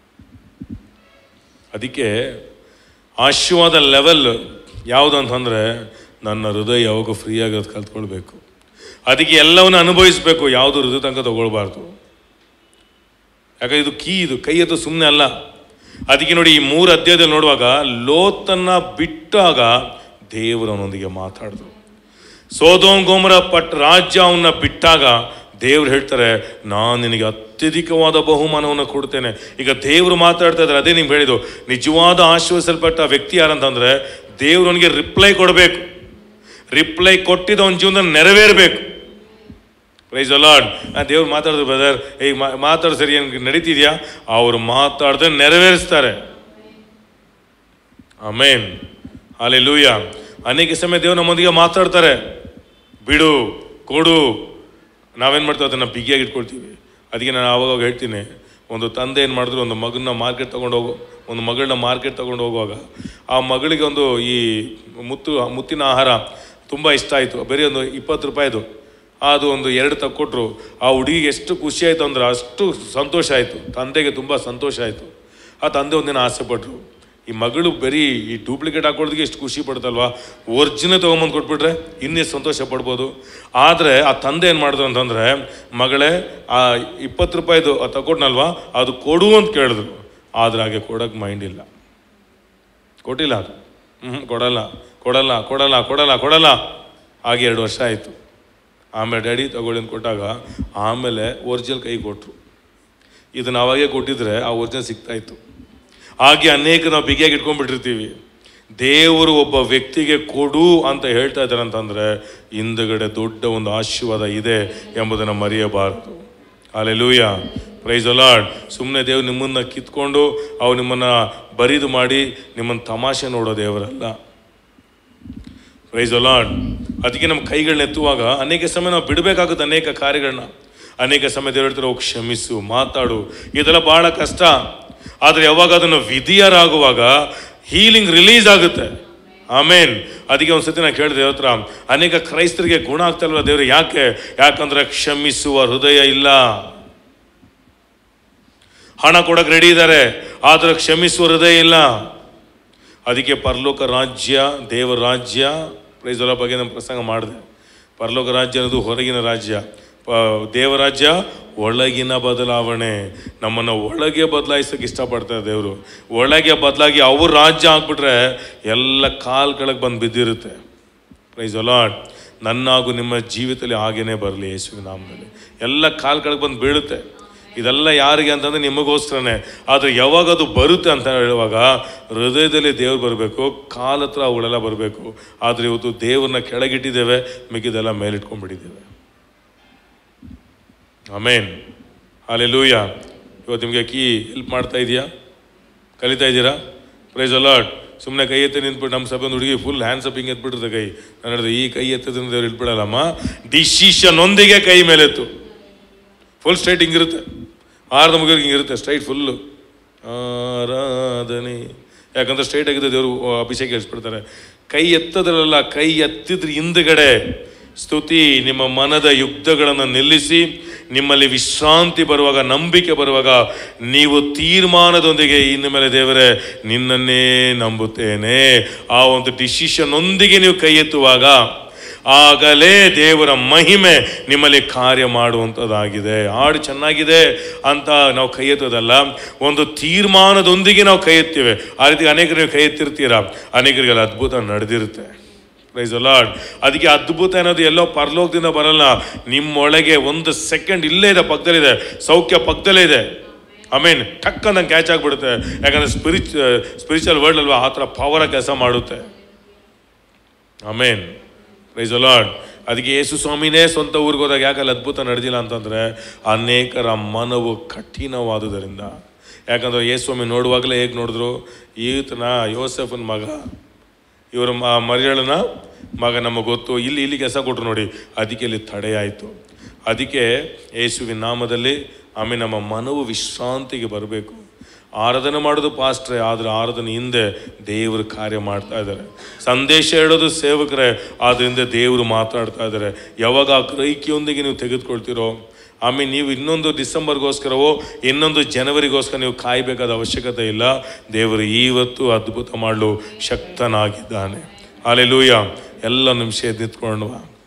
ಅದಕ್ಕೆ ಆಶೀರ್ವಾದ ಲೆವೆಲ್ ಯಾವುದು ಅಂತಂದರೆ ನನ್ನ ಹೃದಯ ಯಾವಾಗ ಫ್ರೀ ಆಗೋದು ಕಲ್ತ್ಕೊಳ್ಬೇಕು ಅದಕ್ಕೆ ಎಲ್ಲವನ್ನು ಅನುಭವಿಸಬೇಕು ಯಾವುದು ಹೃದಯ ತನಕ ತಗೊಳ್ಬಾರ್ದು ಯಾಕಂದ್ರೆ ಇದು ಕೀ ಇದು ಕೈ ಎತ್ತು ಸುಮ್ಮನೆ ಅಲ್ಲ ಅದಕ್ಕೆ ನೋಡಿ ಈ ಮೂರು ಅಧ್ಯಾಯದಲ್ಲಿ ನೋಡುವಾಗ ಲೋತನ್ನ ಬಿಟ್ಟಾಗ ದೇವರು ಅವನೊಂದಿಗೆ ಮಾತಾಡಿದ್ರು ಸೋದೋಮ್ ಗೋಮರ ಪಟ್ ರಾಜ್ಯ ಅವನ್ನ ಬಿಟ್ಟಾಗ ದೇವ್ರು ಹೇಳ್ತಾರೆ ನಾನು ನಿನಗೆ ಅತ್ಯಧಿಕವಾದ ಬಹುಮಾನವನ್ನು ಕೊಡ್ತೇನೆ ಈಗ ದೇವರು ಮಾತಾಡ್ತಾ ಇದ್ದಾರೆ ಅದೇ ನಿಮ್ಗೆ ಹೇಳಿದ್ದು ನಿಜವಾದ ಆಶ್ವಾಸಲ್ಪಟ್ಟ ವ್ಯಕ್ತಿ ಯಾರಂತಂದ್ರೆ ದೇವ್ರು ಅವನಿಗೆ ರಿಪ್ಲೈ ಕೊಡಬೇಕು ರಿಪ್ಲೈ ಕೊಟ್ಟಿದ್ದ ಅವನ ಜೀವನದಲ್ಲಿ ನೆರವೇರಬೇಕು ಪ್ರೈಸ್ ಅಲಾಡ್ ದೇವ್ರು ಮಾತಾಡಿದ್ರು ಬ್ರದರ್ ಈಗ ಮಾತಾಡೋ ಸರಿ ಏನು ನಡೀತಿದ್ಯಾ ಅವ್ರು ಮಾತಾಡ್ದೆ ನೆರವೇರಿಸ್ತಾರೆ ಆಮೇನ್ ಅಲೆ ಲೂಯ ಅನೇಕ ಸಮಯ ದೇವ್ರು ನಮ್ಮೊಂದಿಗೆ ಮಾತಾಡ್ತಾರೆ ಬಿಡು ಕೊಡು ನಾವೇನು ಮಾಡ್ತೀವಿ ಅದನ್ನು ಬಿಗಿಯಾಗಿ ಇಟ್ಕೊಳ್ತೀವಿ ಅದಕ್ಕೆ ನಾನು ಆವಾಗ ಹೇಳ್ತೀನಿ ಒಂದು ತಂದೆ ಏನು ಮಾಡಿದ್ರು ಒಂದು ಮಗನ ಮಾರ್ಕೆಟ್ ತೊಗೊಂಡು ಹೋಗೋ ಒಂದು ಮಗಳನ್ನ ಮಾರ್ಕೆಟ್ ತೊಗೊಂಡು ಹೋಗುವಾಗ ಆ ಮಗಳಿಗೆ ಒಂದು ಈ ಮುತ್ತು ಮುತ್ತಿನ ಆಹಾರ ತುಂಬ ಇಷ್ಟ ಆಯಿತು ಬರೀ ಒಂದು ಇಪ್ಪತ್ತು ರೂಪಾಯಿದು ಅದು ಒಂದು ಎರಡು ತಕ್ಕೊಟ್ರು ಆ ಹುಡುಗಿಗೆ ಎಷ್ಟು ಖುಷಿ ಆಯಿತು ಅಂದ್ರೆ ಅಷ್ಟು ಸಂತೋಷ ಆಯಿತು ತಂದೆಗೆ ತುಂಬ ಸಂತೋಷ ಆಯಿತು ಆ ತಂದೆ ಒಂದಿನ ಆಸೆ ಪಟ್ಟರು ಈ ಮಗಳು ಬರೀ ಈ ಡೂಪ್ಲಿಕೇಟ್ ಹಾಕೊಳ್ಳೋದಕ್ಕೆ ಎಷ್ಟು ಖುಷಿ ಪಡ್ತಲ್ವಾ ಒರಿಜಿನಲ್ ತೊಗೊಂಬಂದು ಕೊಟ್ಬಿಟ್ರೆ ಇನ್ನೆಷ್ಟು ಸಂತೋಷ ಪಡ್ಬೋದು ಆದರೆ ಆ ತಂದೆ ಏನು ಮಾಡಿದ್ರು ಅಂತಂದರೆ ಮಗಳೇ ಆ ಇಪ್ಪತ್ತು ರೂಪಾಯಿದು ತಗೊಟ್ನಲ್ವಾ ಅದು ಕೊಡು ಅಂತ ಕೇಳಿದ್ರು ಆದ್ರೆ ಹಾಗೆ ಕೊಡೋಕೆ ಮೈಂಡ್ ಇಲ್ಲ ಕೊಟ್ಟಿಲ್ಲ ಅದು ಹ್ಞೂ ಕೊಡಲ್ಲ ಕೊಡಲ್ಲ ಕೊಡಲ್ಲ ಕೊಡಲ್ಲ ಕೊಡಲ್ಲ ಹಾಗೆ ಎರಡು ವರ್ಷ ಆಯಿತು ಆಮೇಲೆ ಡ್ಯಾಡಿ ತಗೊಳ್ಳಿ ಅಂತ ಕೊಟ್ಟಾಗ ಆಮೇಲೆ ಒರಿಜಿನಲ್ ಕೈ ಕೊಟ್ಟರು ಇದನ್ನು ಅವಾಗೇ ಕೊಟ್ಟಿದ್ರೆ ಆ ಒರಿಜಿನಲ್ ಸಿಗ್ತಾ ಇತ್ತು ಹಾಗೆ ಅನೇಕ ನಾವು ಬಿಗಿಯಾಗಿ ಇಟ್ಕೊಂಡ್ಬಿಟ್ಟಿರ್ತೀವಿ ದೇವರು ಒಬ್ಬ ವ್ಯಕ್ತಿಗೆ ಕೊಡು ಅಂತ ಹೇಳ್ತಾ ಇದ್ದಾರೆ ಅಂತಂದ್ರೆ ಹಿಂದುಗಡೆ ದೊಡ್ಡ ಒಂದು ಆಶೀರ್ವಾದ ಇದೆ ಎಂಬುದನ್ನು ಮರೆಯಬಾರದು ಅಲ್ಲೆಲೂಯ ಪ್ರೈಸ್ ಅಲಾಡ್ ಸುಮ್ಮನೆ ದೇವ್ರು ನಿಮ್ಮನ್ನ ಕಿತ್ಕೊಂಡು ಅವು ನಿಮ್ಮನ್ನ ಬರಿದು ಮಾಡಿ ನಿಮ್ಮನ್ನು ತಮಾಷೆ ನೋಡೋ ದೇವರಲ್ಲ ಪ್ರೈಸ್ ಅಲಾಡ್ ಅದಕ್ಕೆ ನಮ್ಮ ಕೈಗಳನ್ನ ಎತ್ತುವಾಗ ಅನೇಕ ಸಮಯ ನಾವು ಬಿಡಬೇಕಾಗುತ್ತೆ ಅನೇಕ ಕಾರ್ಯಗಳನ್ನ ಅನೇಕ ಸಮಯ ದೇವ್ರ ಹತ್ರ ಹೋಗಿ ಕ್ಷಮಿಸು ಮಾತಾಡು ಇದೆಲ್ಲ ಬಹಳ ಕಷ್ಟ ಆದರೆ ಯಾವಾಗ ಅದನ್ನು ವಿಧಿಯರಾಗುವಾಗ ಹೀಲಿಂಗ್ ರಿಲೀಸ್ ಆಗುತ್ತೆ ಆಮೇನ್ ಅದಕ್ಕೆ ಒಂದ್ಸತಿ ನಾನು ಕೇಳಿದೆ ದೇವ್ರ ಹತ್ರ ಅನೇಕ ಕ್ರೈಸ್ತರಿಗೆ ಗುಣ ಆಗ್ತಲ್ವ ದೇವ್ರು ಯಾಕೆ ಯಾಕಂದ್ರೆ ಕ್ಷಮಿಸುವ ಹೃದಯ ಇಲ್ಲ ಹಣ ಕೊಡಕ್ಕೆ ರೆಡಿ ಇದ್ದಾರೆ ಆದ್ರೆ ಕ್ಷಮಿಸುವ ಹೃದಯ ಇಲ್ಲ ಅದಕ್ಕೆ ಪರಲೋಕ ರಾಜ್ಯ ದೇವರ ರಾಜ್ಯ ಪ್ರೈಸಲ ಬಗ್ಗೆ ನಾನು ಪ್ರಸಂಗ ಮಾಡಿದೆ ಪರಲೋಕ ರಾಜ್ಯ ಅನ್ನೋದು ಹೊರಗಿನ ರಾಜ್ಯ ಪ ದೇವರಾಜ್ಯ ಒಳಗಿನ ಬದಲಾವಣೆ ನಮ್ಮನ್ನು ಒಳಗೆ ಬದಲಾಯಿಸೋಕೆ ಇಷ್ಟಪಡ್ತಾರೆ ದೇವರು ಒಳಗೆ ಬದಲಾಗಿ ಅವ್ರ ರಾಜ್ಯ ಆಗ್ಬಿಟ್ರೆ ಎಲ್ಲ ಕಾಲ್ ಕೆಳಗೆ ಬಂದು ಬಿದ್ದಿರುತ್ತೆ ಪ್ರೈಸ್ ಅಲಾಟ್ ನನ್ನಾಗೂ ನಿಮ್ಮ ಜೀವಿತದಲ್ಲಿ ಹಾಗೇನೆ ಬರಲಿ ಯೇಸುವಿನ ನಾಮದಲ್ಲಿ ಎಲ್ಲ ಕಾಲ್ ಕೆಳಗೆ ಬಂದು ಬೀಳುತ್ತೆ ಇದೆಲ್ಲ ಯಾರಿಗೆ ಅಂತಂದ್ರೆ ನಿಮಗೋಸ್ಕರನೇ ಆದರೆ ಯಾವಾಗ ಅದು ಬರುತ್ತೆ ಅಂತ ಹೇಳುವಾಗ ಹೃದಯದಲ್ಲಿ ದೇವ್ರು ಬರಬೇಕು ಕಾಲ ಹತ್ರ ಅವುಗಳೆಲ್ಲ ಬರಬೇಕು ಆದರೆ ಇವತ್ತು ದೇವ್ರನ್ನ ಕೆಳಗಿಟ್ಟಿದ್ದೇವೆ ಮಿಕ್ಕಿದೆಲ್ಲ ಮೇಲಿಟ್ಕೊಂಡ್ಬಿಟ್ಟಿದ್ದೇವೆ ಆಮೇನ್ ಅಲ್ಲೆಲೂಯ ಇವತ್ತು ನಿಮಗೆ ಕೀ ಹೆಲ್ಪ್ ಮಾಡ್ತಾ ಇದೆಯಾ ಕಲಿತಾ ಇದ್ದೀರಾ ಪ್ರೈಸ್ ಅಲಾಟ್ ಸುಮ್ಮನೆ ಕೈ ಎತ್ತಿ ನಿಂತ್ಬಿಟ್ಟು ನಮ್ಮ ಸಭೆ ಒಂದು ಹುಡುಗಿ ಫುಲ್ ಹ್ಯಾಂಡ್ಸ್ ಅಪ್ ಹಿಂಗೆ ಎತ್ಬಿಟ್ಟಿರ್ತದೆ ಕೈ ನಾನು ಹೇಳಿದೆ ಈ ಕೈ ಎತ್ತದ್ರಿಂದ ದೇವ್ರು ಇಟ್ಬಿಡಲ್ಲಮ್ಮ ಡಿಸಿಷನ್ ಒಂದಿಗೆ ಕೈ ಮೇಲೆತ್ತು ಫುಲ್ ಸ್ಟ್ರೈಟ್ ಹಿಂಗಿರುತ್ತೆ ಆರದ ಮುಗಿಯೋರಿಗೆ ಹಿಂಗಿರುತ್ತೆ ಸ್ಟ್ರೈಟ್ ಫುಲ್ಲು ಆರಾಧನೆ ಯಾಕಂದ್ರೆ ಸ್ಟ್ರೈಟ್ ಆಗಿದ್ದ ದೇವರು ಅಭಿಷೇಕ ಇಳಿಸ್ಬಿಡ್ತಾರೆ ಕೈ ಎತ್ತದ್ರಲ್ಲ ಕೈ ಎತ್ತಿದ್ರ ಹಿಂದ್ಗಡೆ ಸ್ತುತಿ ನಿಮ್ಮ ಮನದ ಯುದ್ಧಗಳನ್ನು ನಿಲ್ಲಿಸಿ ನಿಮ್ಮಲ್ಲಿ ವಿಶ್ರಾಂತಿ ಬರುವಾಗ ನಂಬಿಕೆ ಬರುವಾಗ ನೀವು ತೀರ್ಮಾನದೊಂದಿಗೆ ಇನ್ನು ಮೇಲೆ ದೇವರೇ ನಿನ್ನನ್ನೇ ನಂಬುತ್ತೇನೆ ಆ ಒಂದು ಡಿಸಿಷನ್ ಒಂದಿಗೆ ನೀವು ಕೈ ಎತ್ತುವಾಗ ಆಗಲೇ ದೇವರ ಮಹಿಮೆ ನಿಮ್ಮಲ್ಲಿ ಕಾರ್ಯ ಮಾಡುವಂಥದ್ದಾಗಿದೆ ಹಾಡು ಚೆನ್ನಾಗಿದೆ ಅಂತ ನಾವು ಕೈ ಎತ್ತೋದಲ್ಲ ಒಂದು ತೀರ್ಮಾನದೊಂದಿಗೆ ನಾವು ಕೈ ಎತ್ತೀವಿ ಆ ರೀತಿ ಅನೇಕರಿಗೆ ಕೈ ಎತ್ತಿರ್ತೀರ ಅನೇಕರಿಗೆಲ್ಲ ಅದ್ಭುತ ನಡೆದಿರುತ್ತೆ ಪ್ರೈಸ್ ಲಾರ್ಡ್ ಅದಕ್ಕೆ ಅದ್ಭುತ ಅನ್ನೋದು ಎಲ್ಲೋ ಪರಲೋಕದಿಂದ ಬರಲ್ಲ ನಿಮ್ಮೊಳಗೆ ಒಂದು ಸೆಕೆಂಡ್ ಇಲ್ಲೇ ಇದೆ ಪಕ್ಕದಲ್ಲಿದೆ ಸೌಖ್ಯ ಪಕ್ಕದಲ್ಲೇ ಇದೆ ಐ ಮೀನ್ ಟಕ್ ಅಂತ ಕ್ಯಾಚ್ ಆಗಿಬಿಡುತ್ತೆ ಯಾಕಂದ್ರೆ ಸ್ಪಿರಿಚ್ ಸ್ಪಿರಿಚುವಲ್ ವರ್ಲ್ಡ್ ಅಲ್ವಾ ಆ ಥರ ಪವರ ಕೆಲಸ ಮಾಡುತ್ತೆ ಆಮೇನ್ ಪ್ರೈಸ್ ಲಾರ್ಡ್ ಅದಕ್ಕೆ ಯೇಸು ಸ್ವಾಮಿನೇ ಸ್ವಂತ ಊರಿಗೆ ಹೋದಾಗ ಯಾಕಲ್ಲಿ ಅದ್ಭುತ ನಡೆದಿಲ್ಲ ಅಂತಂದರೆ ಅನೇಕರ ಮನವು ಕಠಿಣವಾದುದರಿಂದ ಯಾಕಂದ್ರೆ ಯೇಸು ಸ್ವಾಮಿ ನೋಡುವಾಗಲೇ ಹೇಗೆ ನೋಡಿದ್ರು ಈತನ ಯೋಸೆಫನ ಮಗ ಇವರ ಮ ಮರಿಯಳನ ಮಗ ನಮಗೆ ಗೊತ್ತು ಇಲ್ಲಿ ಇಲ್ಲಿ ಕೆಲಸ ಕೊಟ್ಟರು ನೋಡಿ ಅದಕ್ಕೆ ಇಲ್ಲಿ ತಡೆಯಾಯಿತು ಅದಕ್ಕೆ ಯೇಸುವಿನ ನಾಮದಲ್ಲಿ ಆಮೇಲೆ ನಮ್ಮ ಮನವು ವಿಶ್ರಾಂತಿಗೆ ಬರಬೇಕು ಆರಾಧನೆ ಮಾಡೋದು ಪಾಸ್ಟ್ರೆ ಆದರೆ ಆರಾಧನೆ ಹಿಂದೆ ದೇವರು ಕಾರ್ಯ ಮಾಡ್ತಾ ಇದ್ದಾರೆ ಸಂದೇಶ ಹೇಳೋದು ಸೇವಕರೇ ಆದ್ರಿಂದ ದೇವರು ಮಾತಾಡ್ತಾ ಇದ್ದಾರೆ ಯಾವಾಗ ಆ ಗ್ರಹಿಕೆಯೊಂದಿಗೆ ನೀವು ತೆಗೆದುಕೊಳ್ತೀರೋ ಆಮೇಲೆ ನೀವು ಇನ್ನೊಂದು ಡಿಸೆಂಬರ್ಗೋಸ್ಕರವೋ ಇನ್ನೊಂದು ಜನವರಿಗೋಸ್ಕರ ನೀವು ಕಾಯಬೇಕಾದ ಅವಶ್ಯಕತೆ ಇಲ್ಲ ದೇವರು ಇವತ್ತು ಅದ್ಭುತ ಮಾಡಲು ಶಕ್ತನಾಗಿದ್ದಾನೆ ಅಲ್ಲೆಲೂಯ ಎಲ್ಲ ನಿಮಿಷ ಎದ್ದು ನಿಂತ್ಕೊಂಡು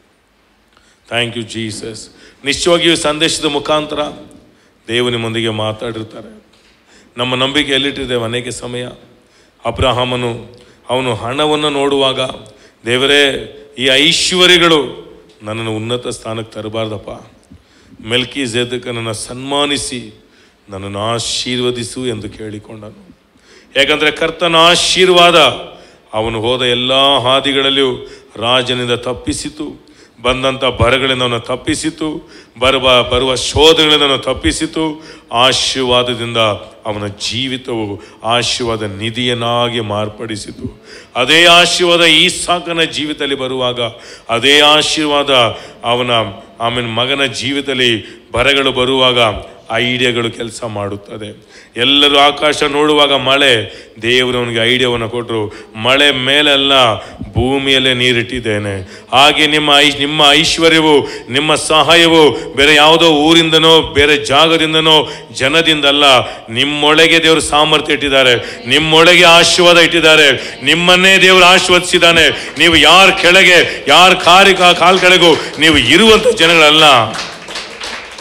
ಥ್ಯಾಂಕ್ ಯು ಜೀಸಸ್ ನಿಶ್ಚಯವಾಗಿಯೂ ಈ ಸಂದೇಶದ ಮುಖಾಂತರ ದೇವರು ನಿಮ್ಮೊಂದಿಗೆ ಮಾತಾಡಿರ್ತಾರೆ ನಮ್ಮ ನಂಬಿಕೆ ಎಲ್ಲಿಟ್ಟಿದ್ದೇವೆ ಅನೇಕ ಸಮಯ ಅಬ್ರಹಾಮನು ಅವನು ಹಣವನ್ನು ನೋಡುವಾಗ ದೇವರೇ ಈ ಐಶ್ವರ್ಯಗಳು ನನ್ನನ್ನು ಉನ್ನತ ಸ್ಥಾನಕ್ಕೆ ತರಬಾರ್ದಪ್ಪ ಮೆಲ್ಕಿ ಜೇದಕನನ್ನು ಸನ್ಮಾನಿಸಿ ನನ್ನನ್ನು ಆಶೀರ್ವದಿಸು ಎಂದು ಕೇಳಿಕೊಂಡನು ಯಾಕಂದರೆ ಕರ್ತನ ಆಶೀರ್ವಾದ ಅವನು ಹೋದ ಎಲ್ಲ ಹಾದಿಗಳಲ್ಲಿಯೂ ರಾಜನಿಂದ ತಪ್ಪಿಸಿತು ಬಂದಂಥ ಬರಗಳಿಂದ ಅವನು ತಪ್ಪಿಸಿತು ಬರುವ ಬರುವ ಶೋಧಗಳಿಂದ ಅವನು ತಪ್ಪಿಸಿತು ಆಶೀರ್ವಾದದಿಂದ ಅವನ ಜೀವಿತವು ಆಶೀರ್ವಾದ ನಿಧಿಯನ್ನಾಗಿ ಮಾರ್ಪಡಿಸಿತು ಅದೇ ಆಶೀರ್ವಾದ ಈ ಸಾಕನ ಜೀವಿತದಲ್ಲಿ ಬರುವಾಗ ಅದೇ ಆಶೀರ್ವಾದ ಅವನ ಆಮೇಲೆ ಮಗನ ಜೀವಿತದಲ್ಲಿ ಬರಗಳು ಬರುವಾಗ ಐಡಿಯಾಗಳು ಕೆಲಸ ಮಾಡುತ್ತದೆ ಎಲ್ಲರೂ ಆಕಾಶ ನೋಡುವಾಗ ಮಳೆ ದೇವರು ಅವನಿಗೆ ಐಡಿಯಾವನ್ನು ಕೊಟ್ಟರು ಮಳೆ ಮೇಲೆಲ್ಲ ಭೂಮಿಯಲ್ಲೇ ನೀರಿಟ್ಟಿದ್ದೇನೆ ಹಾಗೆ ನಿಮ್ಮ ಐ ನಿಮ್ಮ ಐಶ್ವರ್ಯವು ನಿಮ್ಮ ಸಹಾಯವು ಬೇರೆ ಯಾವುದೋ ಊರಿಂದನೋ ಬೇರೆ ಜಾಗದಿಂದನೋ ಜನದಿಂದಲ್ಲ ನಿಮ್ಮೊಳಗೆ ದೇವರು ಸಾಮರ್ಥ್ಯ ಇಟ್ಟಿದ್ದಾರೆ ನಿಮ್ಮೊಳಗೆ ಆಶೀರ್ವಾದ ಇಟ್ಟಿದ್ದಾರೆ ನಿಮ್ಮನ್ನೇ ದೇವರು ಆಶೀರ್ವದಿಸಿದ್ದಾನೆ ನೀವು ಯಾರ ಕೆಳಗೆ ಯಾರ ಕಾರಿ ಕಾಲ್ ಕೆಳಗೂ ನೀವು ಇರುವಂಥ ಜನಗಳಲ್ಲ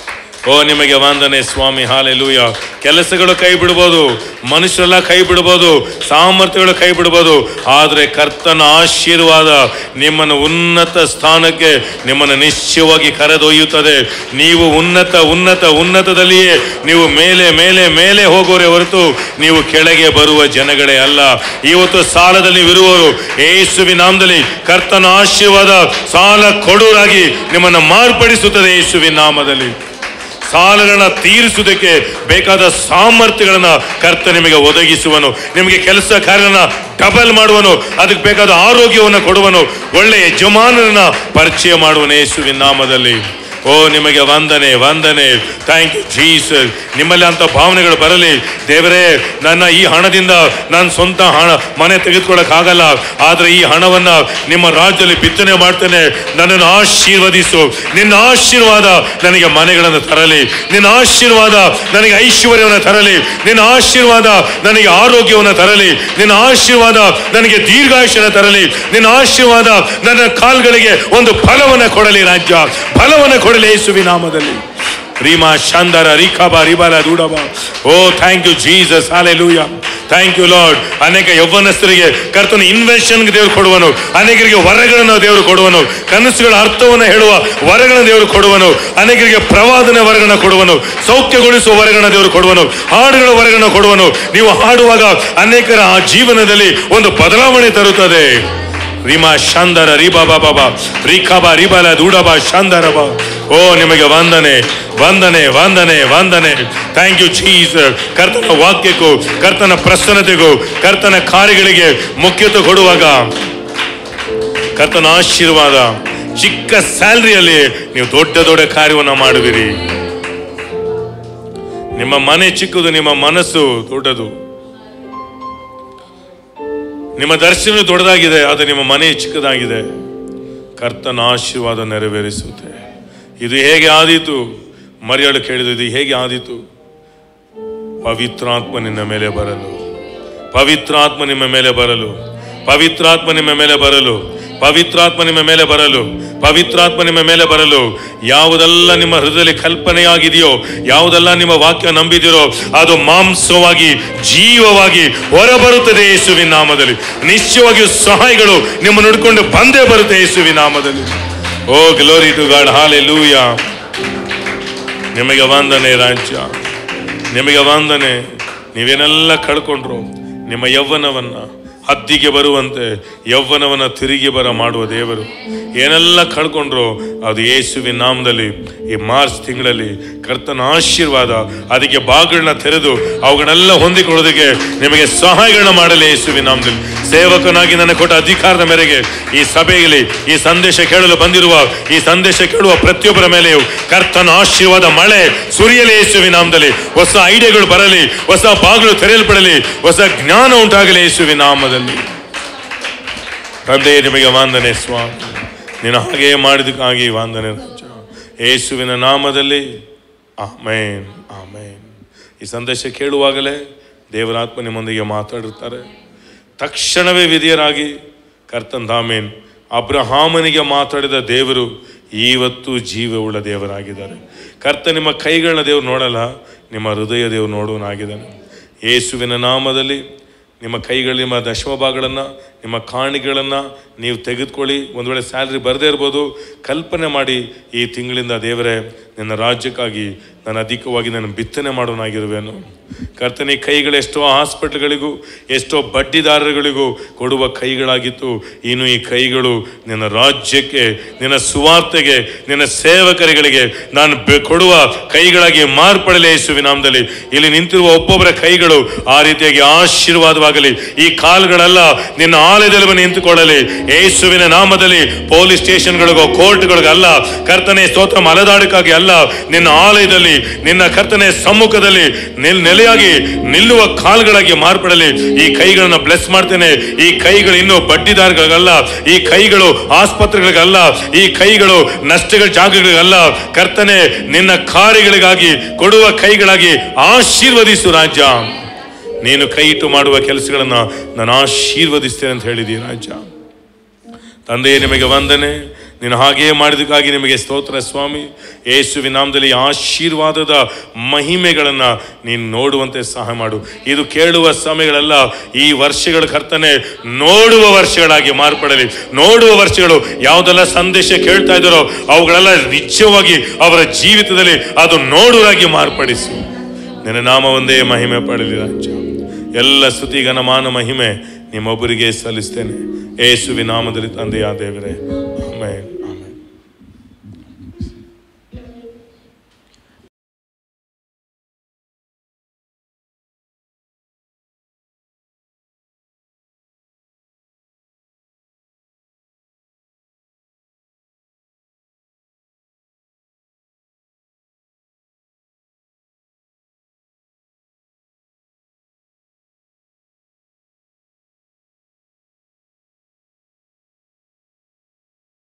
ಓ ನಿಮಗೆ ವಂದನೆ ಸ್ವಾಮಿ ಹಾಲೆಲೂಯ ಕೆಲಸಗಳು ಕೈ ಬಿಡ್ಬೋದು ಮನುಷ್ಯರೆಲ್ಲ ಕೈ ಬಿಡ್ಬೋದು ಸಾಮರ್ಥ್ಯಗಳು ಕೈ ಬಿಡ್ಬೋದು ಆದರೆ ಕರ್ತನ ಆಶೀರ್ವಾದ ನಿಮ್ಮನ್ನು ಉನ್ನತ ಸ್ಥಾನಕ್ಕೆ ನಿಮ್ಮನ್ನು ನಿಶ್ಚಯವಾಗಿ ಕರೆದೊಯ್ಯುತ್ತದೆ ನೀವು ಉನ್ನತ ಉನ್ನತ ಉನ್ನತದಲ್ಲಿಯೇ ನೀವು ಮೇಲೆ ಮೇಲೆ ಮೇಲೆ ಹೋಗೋರೆ ಹೊರತು ನೀವು ಕೆಳಗೆ ಬರುವ ಜನಗಳೇ ಅಲ್ಲ ಇವತ್ತು ಸಾಲದಲ್ಲಿ ಇರುವವರು ಯೇಸುವಿನ ನಾಮದಲ್ಲಿ ಕರ್ತನ ಆಶೀರ್ವಾದ ಸಾಲ ಕೊಡೋರಾಗಿ ನಿಮ್ಮನ್ನು ಮಾರ್ಪಡಿಸುತ್ತದೆ ಯೇಸುವಿನ ನಾಮದಲ್ಲಿ ಸಾಲಗಳನ್ನ ತೀರಿಸುವುದಕ್ಕೆ ಬೇಕಾದ ಸಾಮರ್ಥ್ಯಗಳನ್ನ ಕರ್ತ ನಿಮಗೆ ಒದಗಿಸುವನು ನಿಮಗೆ ಕೆಲಸ ಕಾರ್ಯನ ಡಬಲ್ ಮಾಡುವನು ಅದಕ್ಕೆ ಬೇಕಾದ ಆರೋಗ್ಯವನ್ನು ಕೊಡುವನು ಒಳ್ಳೆಯ ಯಜಮಾನರನ್ನ ಪರಿಚಯ ಮಾಡುವನು ಯೇಸುವಿನ ನಾಮದಲ್ಲಿ ಓ ನಿಮಗೆ ವಂದನೆ ವಂದನೆ ಥ್ಯಾಂಕ್ ಯು ಜೀಸಸ್ ನಿಮ್ಮಲ್ಲಿ ಅಂತ ಭಾವನೆಗಳು ಬರಲಿ ದೇವರೇ ನನ್ನ ಈ ಹಣದಿಂದ ನಾನು ಸ್ವಂತ ಹಣ ಮನೆ ತೆಗೆದುಕೊಳ್ಳಕ್ಕಾಗಲ್ಲ ಆದರೆ ಈ ಹಣವನ್ನ ನಿಮ್ಮ ರಾಜ್ಯದಲ್ಲಿ ಬಿತ್ತನೆ ಮಾಡ್ತೇನೆ ನನ್ನನ್ನು ಆಶೀರ್ವದಿಸು ನಿನ್ನ ಆಶೀರ್ವಾದ ನನಗೆ ಮನೆಗಳನ್ನು ತರಲಿ ನಿನ್ನ ಆಶೀರ್ವಾದ ನನಗೆ ಐಶ್ವರ್ಯವನ್ನು ತರಲಿ ನಿನ್ನ ಆಶೀರ್ವಾದ ನನಗೆ ಆರೋಗ್ಯವನ್ನು ತರಲಿ ನಿನ್ನ ಆಶೀರ್ವಾದ ನನಗೆ ದೀರ್ಘಾಯುಷ್ಯನ ತರಲಿ ನಿನ್ನ ಆಶೀರ್ವಾದ ನನ್ನ ಕಾಲ್ಗಳಿಗೆ ಒಂದು ಫಲವನ್ನು ಕೊಡಲಿ ರಾಜ್ಯ ಫಲವನ್ನು ಕೊಡಲಿ ಯೇಸುವಿನ ನಾಮದಲ್ಲಿ ರೀಮಾ ಶಾಂದರ ರಿಖಾಬ ರಿಬಾಲ ದೂಡಬ oh thank you Jesus hallelujah thank you Lord ಅನೇಕ ಯೌವನಸ್ಥರಿಗೆ ಕರ್ತನ ಇನ್ವೆನ್ಷನ್ ದೇವರು ಕೊಡುವನು ಅನೇಕರಿಗೆ ವರಗಳನ್ನು ದೇವರು ಕೊಡುವನು ಕನಸುಗಳ ಅರ್ಥವನ್ನು ಹೇಳುವ ವರಗಳನ್ನು ದೇವರು ಕೊಡುವನು ಅನೇಕರಿಗೆ ಪ್ರವಾದನೆ ವರಗಳನ್ನು ಕೊಡುವನು ಸೌಖ್ಯಗೊಳಿಸುವ ವರಗಳನ್ನು ದೇವರು ಕೊಡುವನು ಹಾಡುಗಳ ವರಗಳನ್ನು ಕೊಡುವನು ನೀವು ಹಾಡುವಾಗ ಅನೇಕರ ಆ ಜೀವನದಲ್ಲಿ ಒಂದು ಬದಲಾವಣೆ ತರುತ್ತದೆ ರಿಮಾ ಶಾಂದರ ರಿಬಾ ಬಾಬಾ ರಿಖಾಬಾ ರಿಬಾಲ ದೂಡಬಾ ಶಾಂದರಬ ಓ ನಿಮಗೆ ವಂದನೆ ವಂದನೆ ವಂದನೆ ವಂದನೆ ಥ್ಯಾಂಕ್ ಯು ಚೀಸ್ ಕರ್ತನ ವಾಕ್ಯಕ್ಕೂ ಕರ್ತನ ಪ್ರಸನ್ನತೆಗೂ ಕರ್ತನ ಕಾರ್ಯಗಳಿಗೆ ಮುಖ್ಯತ್ವ ಕೊಡುವಾಗ ಕರ್ತನ ಆಶೀರ್ವಾದ ಚಿಕ್ಕ ಸ್ಯಾಲ್ರಿಯಲ್ಲಿ ನೀವು ದೊಡ್ಡ ದೊಡ್ಡ ಕಾರ್ಯವನ್ನು ಮಾಡುವಿರಿ ನಿಮ್ಮ ಮನೆ ಚಿಕ್ಕದು ನಿಮ್ಮ ಮನಸ್ಸು ದೊಡ್ಡದು ನಿಮ್ಮ ದರ್ಶನ ದೊಡ್ಡದಾಗಿದೆ ಆದರೆ ನಿಮ್ಮ ಮನೆ ಚಿಕ್ಕದಾಗಿದೆ ಕರ್ತನ ಆಶೀರ್ವಾದ ನೆರವೇರಿಸುತ್ತೆ ಇದು ಹೇಗೆ ಆದೀತು ಮರಿಯಾಳು ಕೇಳಿದ್ದು ಇದು ಹೇಗೆ ಆದೀತು ಪವಿತ್ರಾತ್ಮ ನಿನ್ನ ಮೇಲೆ ಬರಲು ಪವಿತ್ರಾತ್ಮ ನಿಮ್ಮ ಮೇಲೆ ಬರಲು ಪವಿತ್ರಾತ್ಮ ನಿಮ್ಮ ಮೇಲೆ ಬರಲು ಪವಿತ್ರಾತ್ಮ ನಿಮ್ಮ ಮೇಲೆ ಬರಲು ಪವಿತ್ರಾತ್ಮ ನಿಮ್ಮ ಮೇಲೆ ಬರಲು ಯಾವುದೆಲ್ಲ ನಿಮ್ಮ ಹೃದಯದಲ್ಲಿ ಕಲ್ಪನೆಯಾಗಿದೆಯೋ ಯಾವುದೆಲ್ಲ ನಿಮ್ಮ ವಾಕ್ಯ ನಂಬಿದಿರೋ ಅದು ಮಾಂಸವಾಗಿ ಜೀವವಾಗಿ ಹೊರಬರುತ್ತದೆ ಯೇಸುವಿನ ನಾಮದಲ್ಲಿ ನಿಶ್ಚಯವಾಗಿಯೂ ಸಹಾಯಗಳು ನಿಮ್ಮ ನುಡ್ಕೊಂಡು ಬಂದೇ ಬರುತ್ತೆ ಯೇಸುವಿನ ನಾಮದಲ್ಲಿ ಓ ಗ್ಲೋರಿ ಟು ಗಾಡ್ ಹಾಲೆ ಲೂಯ ನಿಮಗೆ ವಂದನೆ ರಾಜ್ಯ ನಿಮಗೆ ವಂದನೆ ನೀವೇನೆಲ್ಲ ಕಳ್ಕೊಂಡ್ರು ನಿಮ್ಮ ಯೌವನವನ್ನ ಹದ್ದಿಗೆ ಬರುವಂತೆ ಯೌವನವನ್ನ ತಿರುಗಿ ಬರ ಮಾಡುವ ದೇವರು ಏನೆಲ್ಲ ಕಳ್ಕೊಂಡ್ರು ಅದು ಯೇಸುವಿನ ನಾಮದಲ್ಲಿ ಈ ಮಾರ್ಚ್ ತಿಂಗಳಲ್ಲಿ ಕರ್ತನ ಆಶೀರ್ವಾದ ಅದಕ್ಕೆ ಬಾಗಿಲನ್ನ ತೆರೆದು ಅವುಗಳನ್ನೆಲ್ಲ ಹೊಂದಿಕೊಳ್ಳೋದಕ್ಕೆ ನಿಮಗೆ ಸಹಾಯಗಳನ್ನ ಮಾಡಲಿ ಯೇಸುವಿನ ನಾಮದಲ್ಲಿ ಸೇವಕನಾಗಿ ನನಗೆ ಕೊಟ್ಟ ಅಧಿಕಾರದ ಮೇರೆಗೆ ಈ ಸಭೆಯಲ್ಲಿ ಈ ಸಂದೇಶ ಕೇಳಲು ಬಂದಿರುವ ಈ ಸಂದೇಶ ಕೇಳುವ ಪ್ರತಿಯೊಬ್ಬರ ಮೇಲೆಯೂ ಕರ್ತನ ಆಶೀರ್ವಾದ ಮಳೆ ಸುರಿಯಲಿ ಯೇಸುವಿನ ನಾಮದಲ್ಲಿ ಹೊಸ ಐಡಿಯಾಗಳು ಬರಲಿ ಹೊಸ ಬಾಗಿಲು ತೆರೆಯಲ್ಪಡಲಿ ಹೊಸ ಜ್ಞಾನ ಉಂಟಾಗಲಿ ಯೇಸುವಿನ ನಾಮದಲ್ಲಿ ತಂದೆ ನಿಮಗೆ ವಂದನೆ ಸ್ವಾಮಿ ನೀನು ಹಾಗೆ ಮಾಡಿದಕ್ಕಾಗಿ ವಂದನೆ ರಾಜ ಯೇಸುವಿನ ನಾಮದಲ್ಲಿ ಆಮೇನ್ ಆಮೇನ್ ಈ ಸಂದೇಶ ಕೇಳುವಾಗಲೇ ದೇವರಾತ್ಮ ನಿಮ್ಮೊಂದಿಗೆ ಮಾತಾಡಿರ್ತಾರೆ ತಕ್ಷಣವೇ ವಿಧಿಯರಾಗಿ ಕರ್ತನ್ ದಾಮೇನ್ ಅಬ್ರಹಾಮನಿಗೆ ಮಾತಾಡಿದ ದೇವರು ಇವತ್ತು ಜೀವವುಳ್ಳ ದೇವರಾಗಿದ್ದಾರೆ ಕರ್ತ ನಿಮ್ಮ ಕೈಗಳನ್ನ ದೇವರು ನೋಡಲ್ಲ ನಿಮ್ಮ ಹೃದಯ ದೇವರು ನೋಡುವನಾಗಿದ್ದಾನೆ ಯೇಸುವಿನ ನಾಮದಲ್ಲಿ ನಿಮ್ಮ ಕೈಗಳು ನಿಮ್ಮ ದಶಮ ಭಾಗಗಳನ್ನು ನಿಮ್ಮ ಕಾಣಿಗಳನ್ನು ನೀವು ತೆಗೆದುಕೊಳ್ಳಿ ಒಂದು ವೇಳೆ ಸ್ಯಾಲ್ರಿ ಬರದೇ ಇರ್ಬೋದು ಕಲ್ಪನೆ ಮಾಡಿ ಈ ತಿಂಗಳಿಂದ ದೇವರೇ ನಿನ್ನ ರಾಜ್ಯಕ್ಕಾಗಿ ನಾನು ಅಧಿಕವಾಗಿ ನಾನು ಬಿತ್ತನೆ ಮಾಡೋನಾಗಿರುವೆನು ಕರ್ತನೆ ಈ ಕೈಗಳು ಎಷ್ಟೋ ಹಾಸ್ಪಿಟ್ಲ್ಗಳಿಗೂ ಎಷ್ಟೋ ಬಡ್ಡಿದಾರರುಗಳಿಗೂ ಕೊಡುವ ಕೈಗಳಾಗಿತ್ತು ಇನ್ನು ಈ ಕೈಗಳು ನಿನ್ನ ರಾಜ್ಯಕ್ಕೆ ನಿನ್ನ ಸುವಾರ್ತೆಗೆ ನಿನ್ನ ಸೇವಕರುಗಳಿಗೆ ನಾನು ಬೆ- ಕೊಡುವ ಕೈಗಳಾಗಿ ಮಾರ್ಪಡಲಿ ಯೇಸುವಿನ ನಾಮದಲ್ಲಿ ಇಲ್ಲಿ ನಿಂತಿರುವ ಒಬ್ಬೊಬ್ಬರ ಕೈಗಳು ಆ ರೀತಿಯಾಗಿ ಆಶೀರ್ವಾದವಾಗಲಿ ಈ ಕಾಲುಗಳೆಲ್ಲ ನಿನ್ನ ಆಲಯದಲ್ಲಿ ಬಂದು ನಿಂತುಕೊಳ್ಳಲಿ ಯೇಸುವಿನ ನಾಮದಲ್ಲಿ ಪೊಲೀಸ್ ಸ್ಟೇಷನ್ಗಳಿಗೋ ಕೋರ್ಟ್ಗಳಿಗೋ ಅಲ್ಲ ಕರ್ತನೆ ಸ್ತೋತ್ರ ಮಲದಾಡಕ್ಕಾಗಿ ಅಲ್ಲ ನಿನ್ನ ಆಲಯದಲ್ಲಿ ನಿನ್ನ ಕರ್ತನೆ ಸಮ್ಮುಖದಲ್ಲಿ ನಿಲ್ ನೆಲೆಯಾಗಿ ನಿಲ್ಲುವ ಕಾಲುಗಳಾಗಿ ಮಾರ್ಪಡಲಿ ಈ ಕೈಗಳನ್ನ ಬ್ಲೆಸ್ ಮಾಡ್ತೇನೆ ಈ ಕೈಗಳು ಇನ್ನು ಬಡ್ಡಿದಾರಗಳಿಗಲ್ಲ ಈ ಕೈಗಳು ಆಸ್ಪತ್ರೆಗಳಿಗಲ್ಲ ಈ ಕೈಗಳು ನಷ್ಟಗಳ ಜಾಗಗಳಿಗಲ್ಲ ಕರ್ತನೆ ನಿನ್ನ ಕಾರ್ಯಗಳಿಗಾಗಿ ಕೊಡುವ ಕೈಗಳಾಗಿ ಆಶೀರ್ವದಿಸು ರಾಜ್ಯ ನೀನು ಕೈ ಇಟ್ಟು ಮಾಡುವ ಕೆಲಸಗಳನ್ನ ನಾನು ಆಶೀರ್ವದಿಸ್ತೇನೆ ಅಂತ ಹೇಳಿದ್ದೀನಿ ರಾಜ್ಯ ತಂದೆಯೇ ನಿಮಗೆ ವಂದನೆ ನೀನು ಹಾಗೇ ಮಾಡಿದಕ್ಕಾಗಿ ನಿಮಗೆ ಸ್ತೋತ್ರ ಸ್ವಾಮಿ ಯೇಸುವಿನ ನಾಮದಲ್ಲಿ ಆಶೀರ್ವಾದದ ಮಹಿಮೆಗಳನ್ನು ನೀನು ನೋಡುವಂತೆ ಸಹಾಯ ಮಾಡು ಇದು ಕೇಳುವ ಸಮಯಗಳೆಲ್ಲ ಈ ವರ್ಷಗಳ ಕರ್ತನೆ ನೋಡುವ ವರ್ಷಗಳಾಗಿ ಮಾರ್ಪಡಲಿ ನೋಡುವ ವರ್ಷಗಳು ಯಾವುದೆಲ್ಲ ಸಂದೇಶ ಕೇಳ್ತಾ ಇದ್ದಾರೋ ಅವುಗಳೆಲ್ಲ ನಿಜವಾಗಿ ಅವರ ಜೀವಿತದಲ್ಲಿ ಅದು ನೋಡುವಾಗೆ ಮಾರ್ಪಡಿಸು ನಿನ್ನ ನಾಮ ಒಂದೇ ಮಹಿಮೆ ಪಡಲಿ ರಾಜ್ಯ ಎಲ್ಲ ಸ್ತುತಿ ಘನಮಾನ ಮಹಿಮೆ ನಿಮ್ಮೊಬ್ಬರಿಗೆ ಸಲ್ಲಿಸ್ತೇನೆ ಏಸುವಿ ನಾಮದಲ್ಲಿ ತಂದೆಯ ದೇವರೇ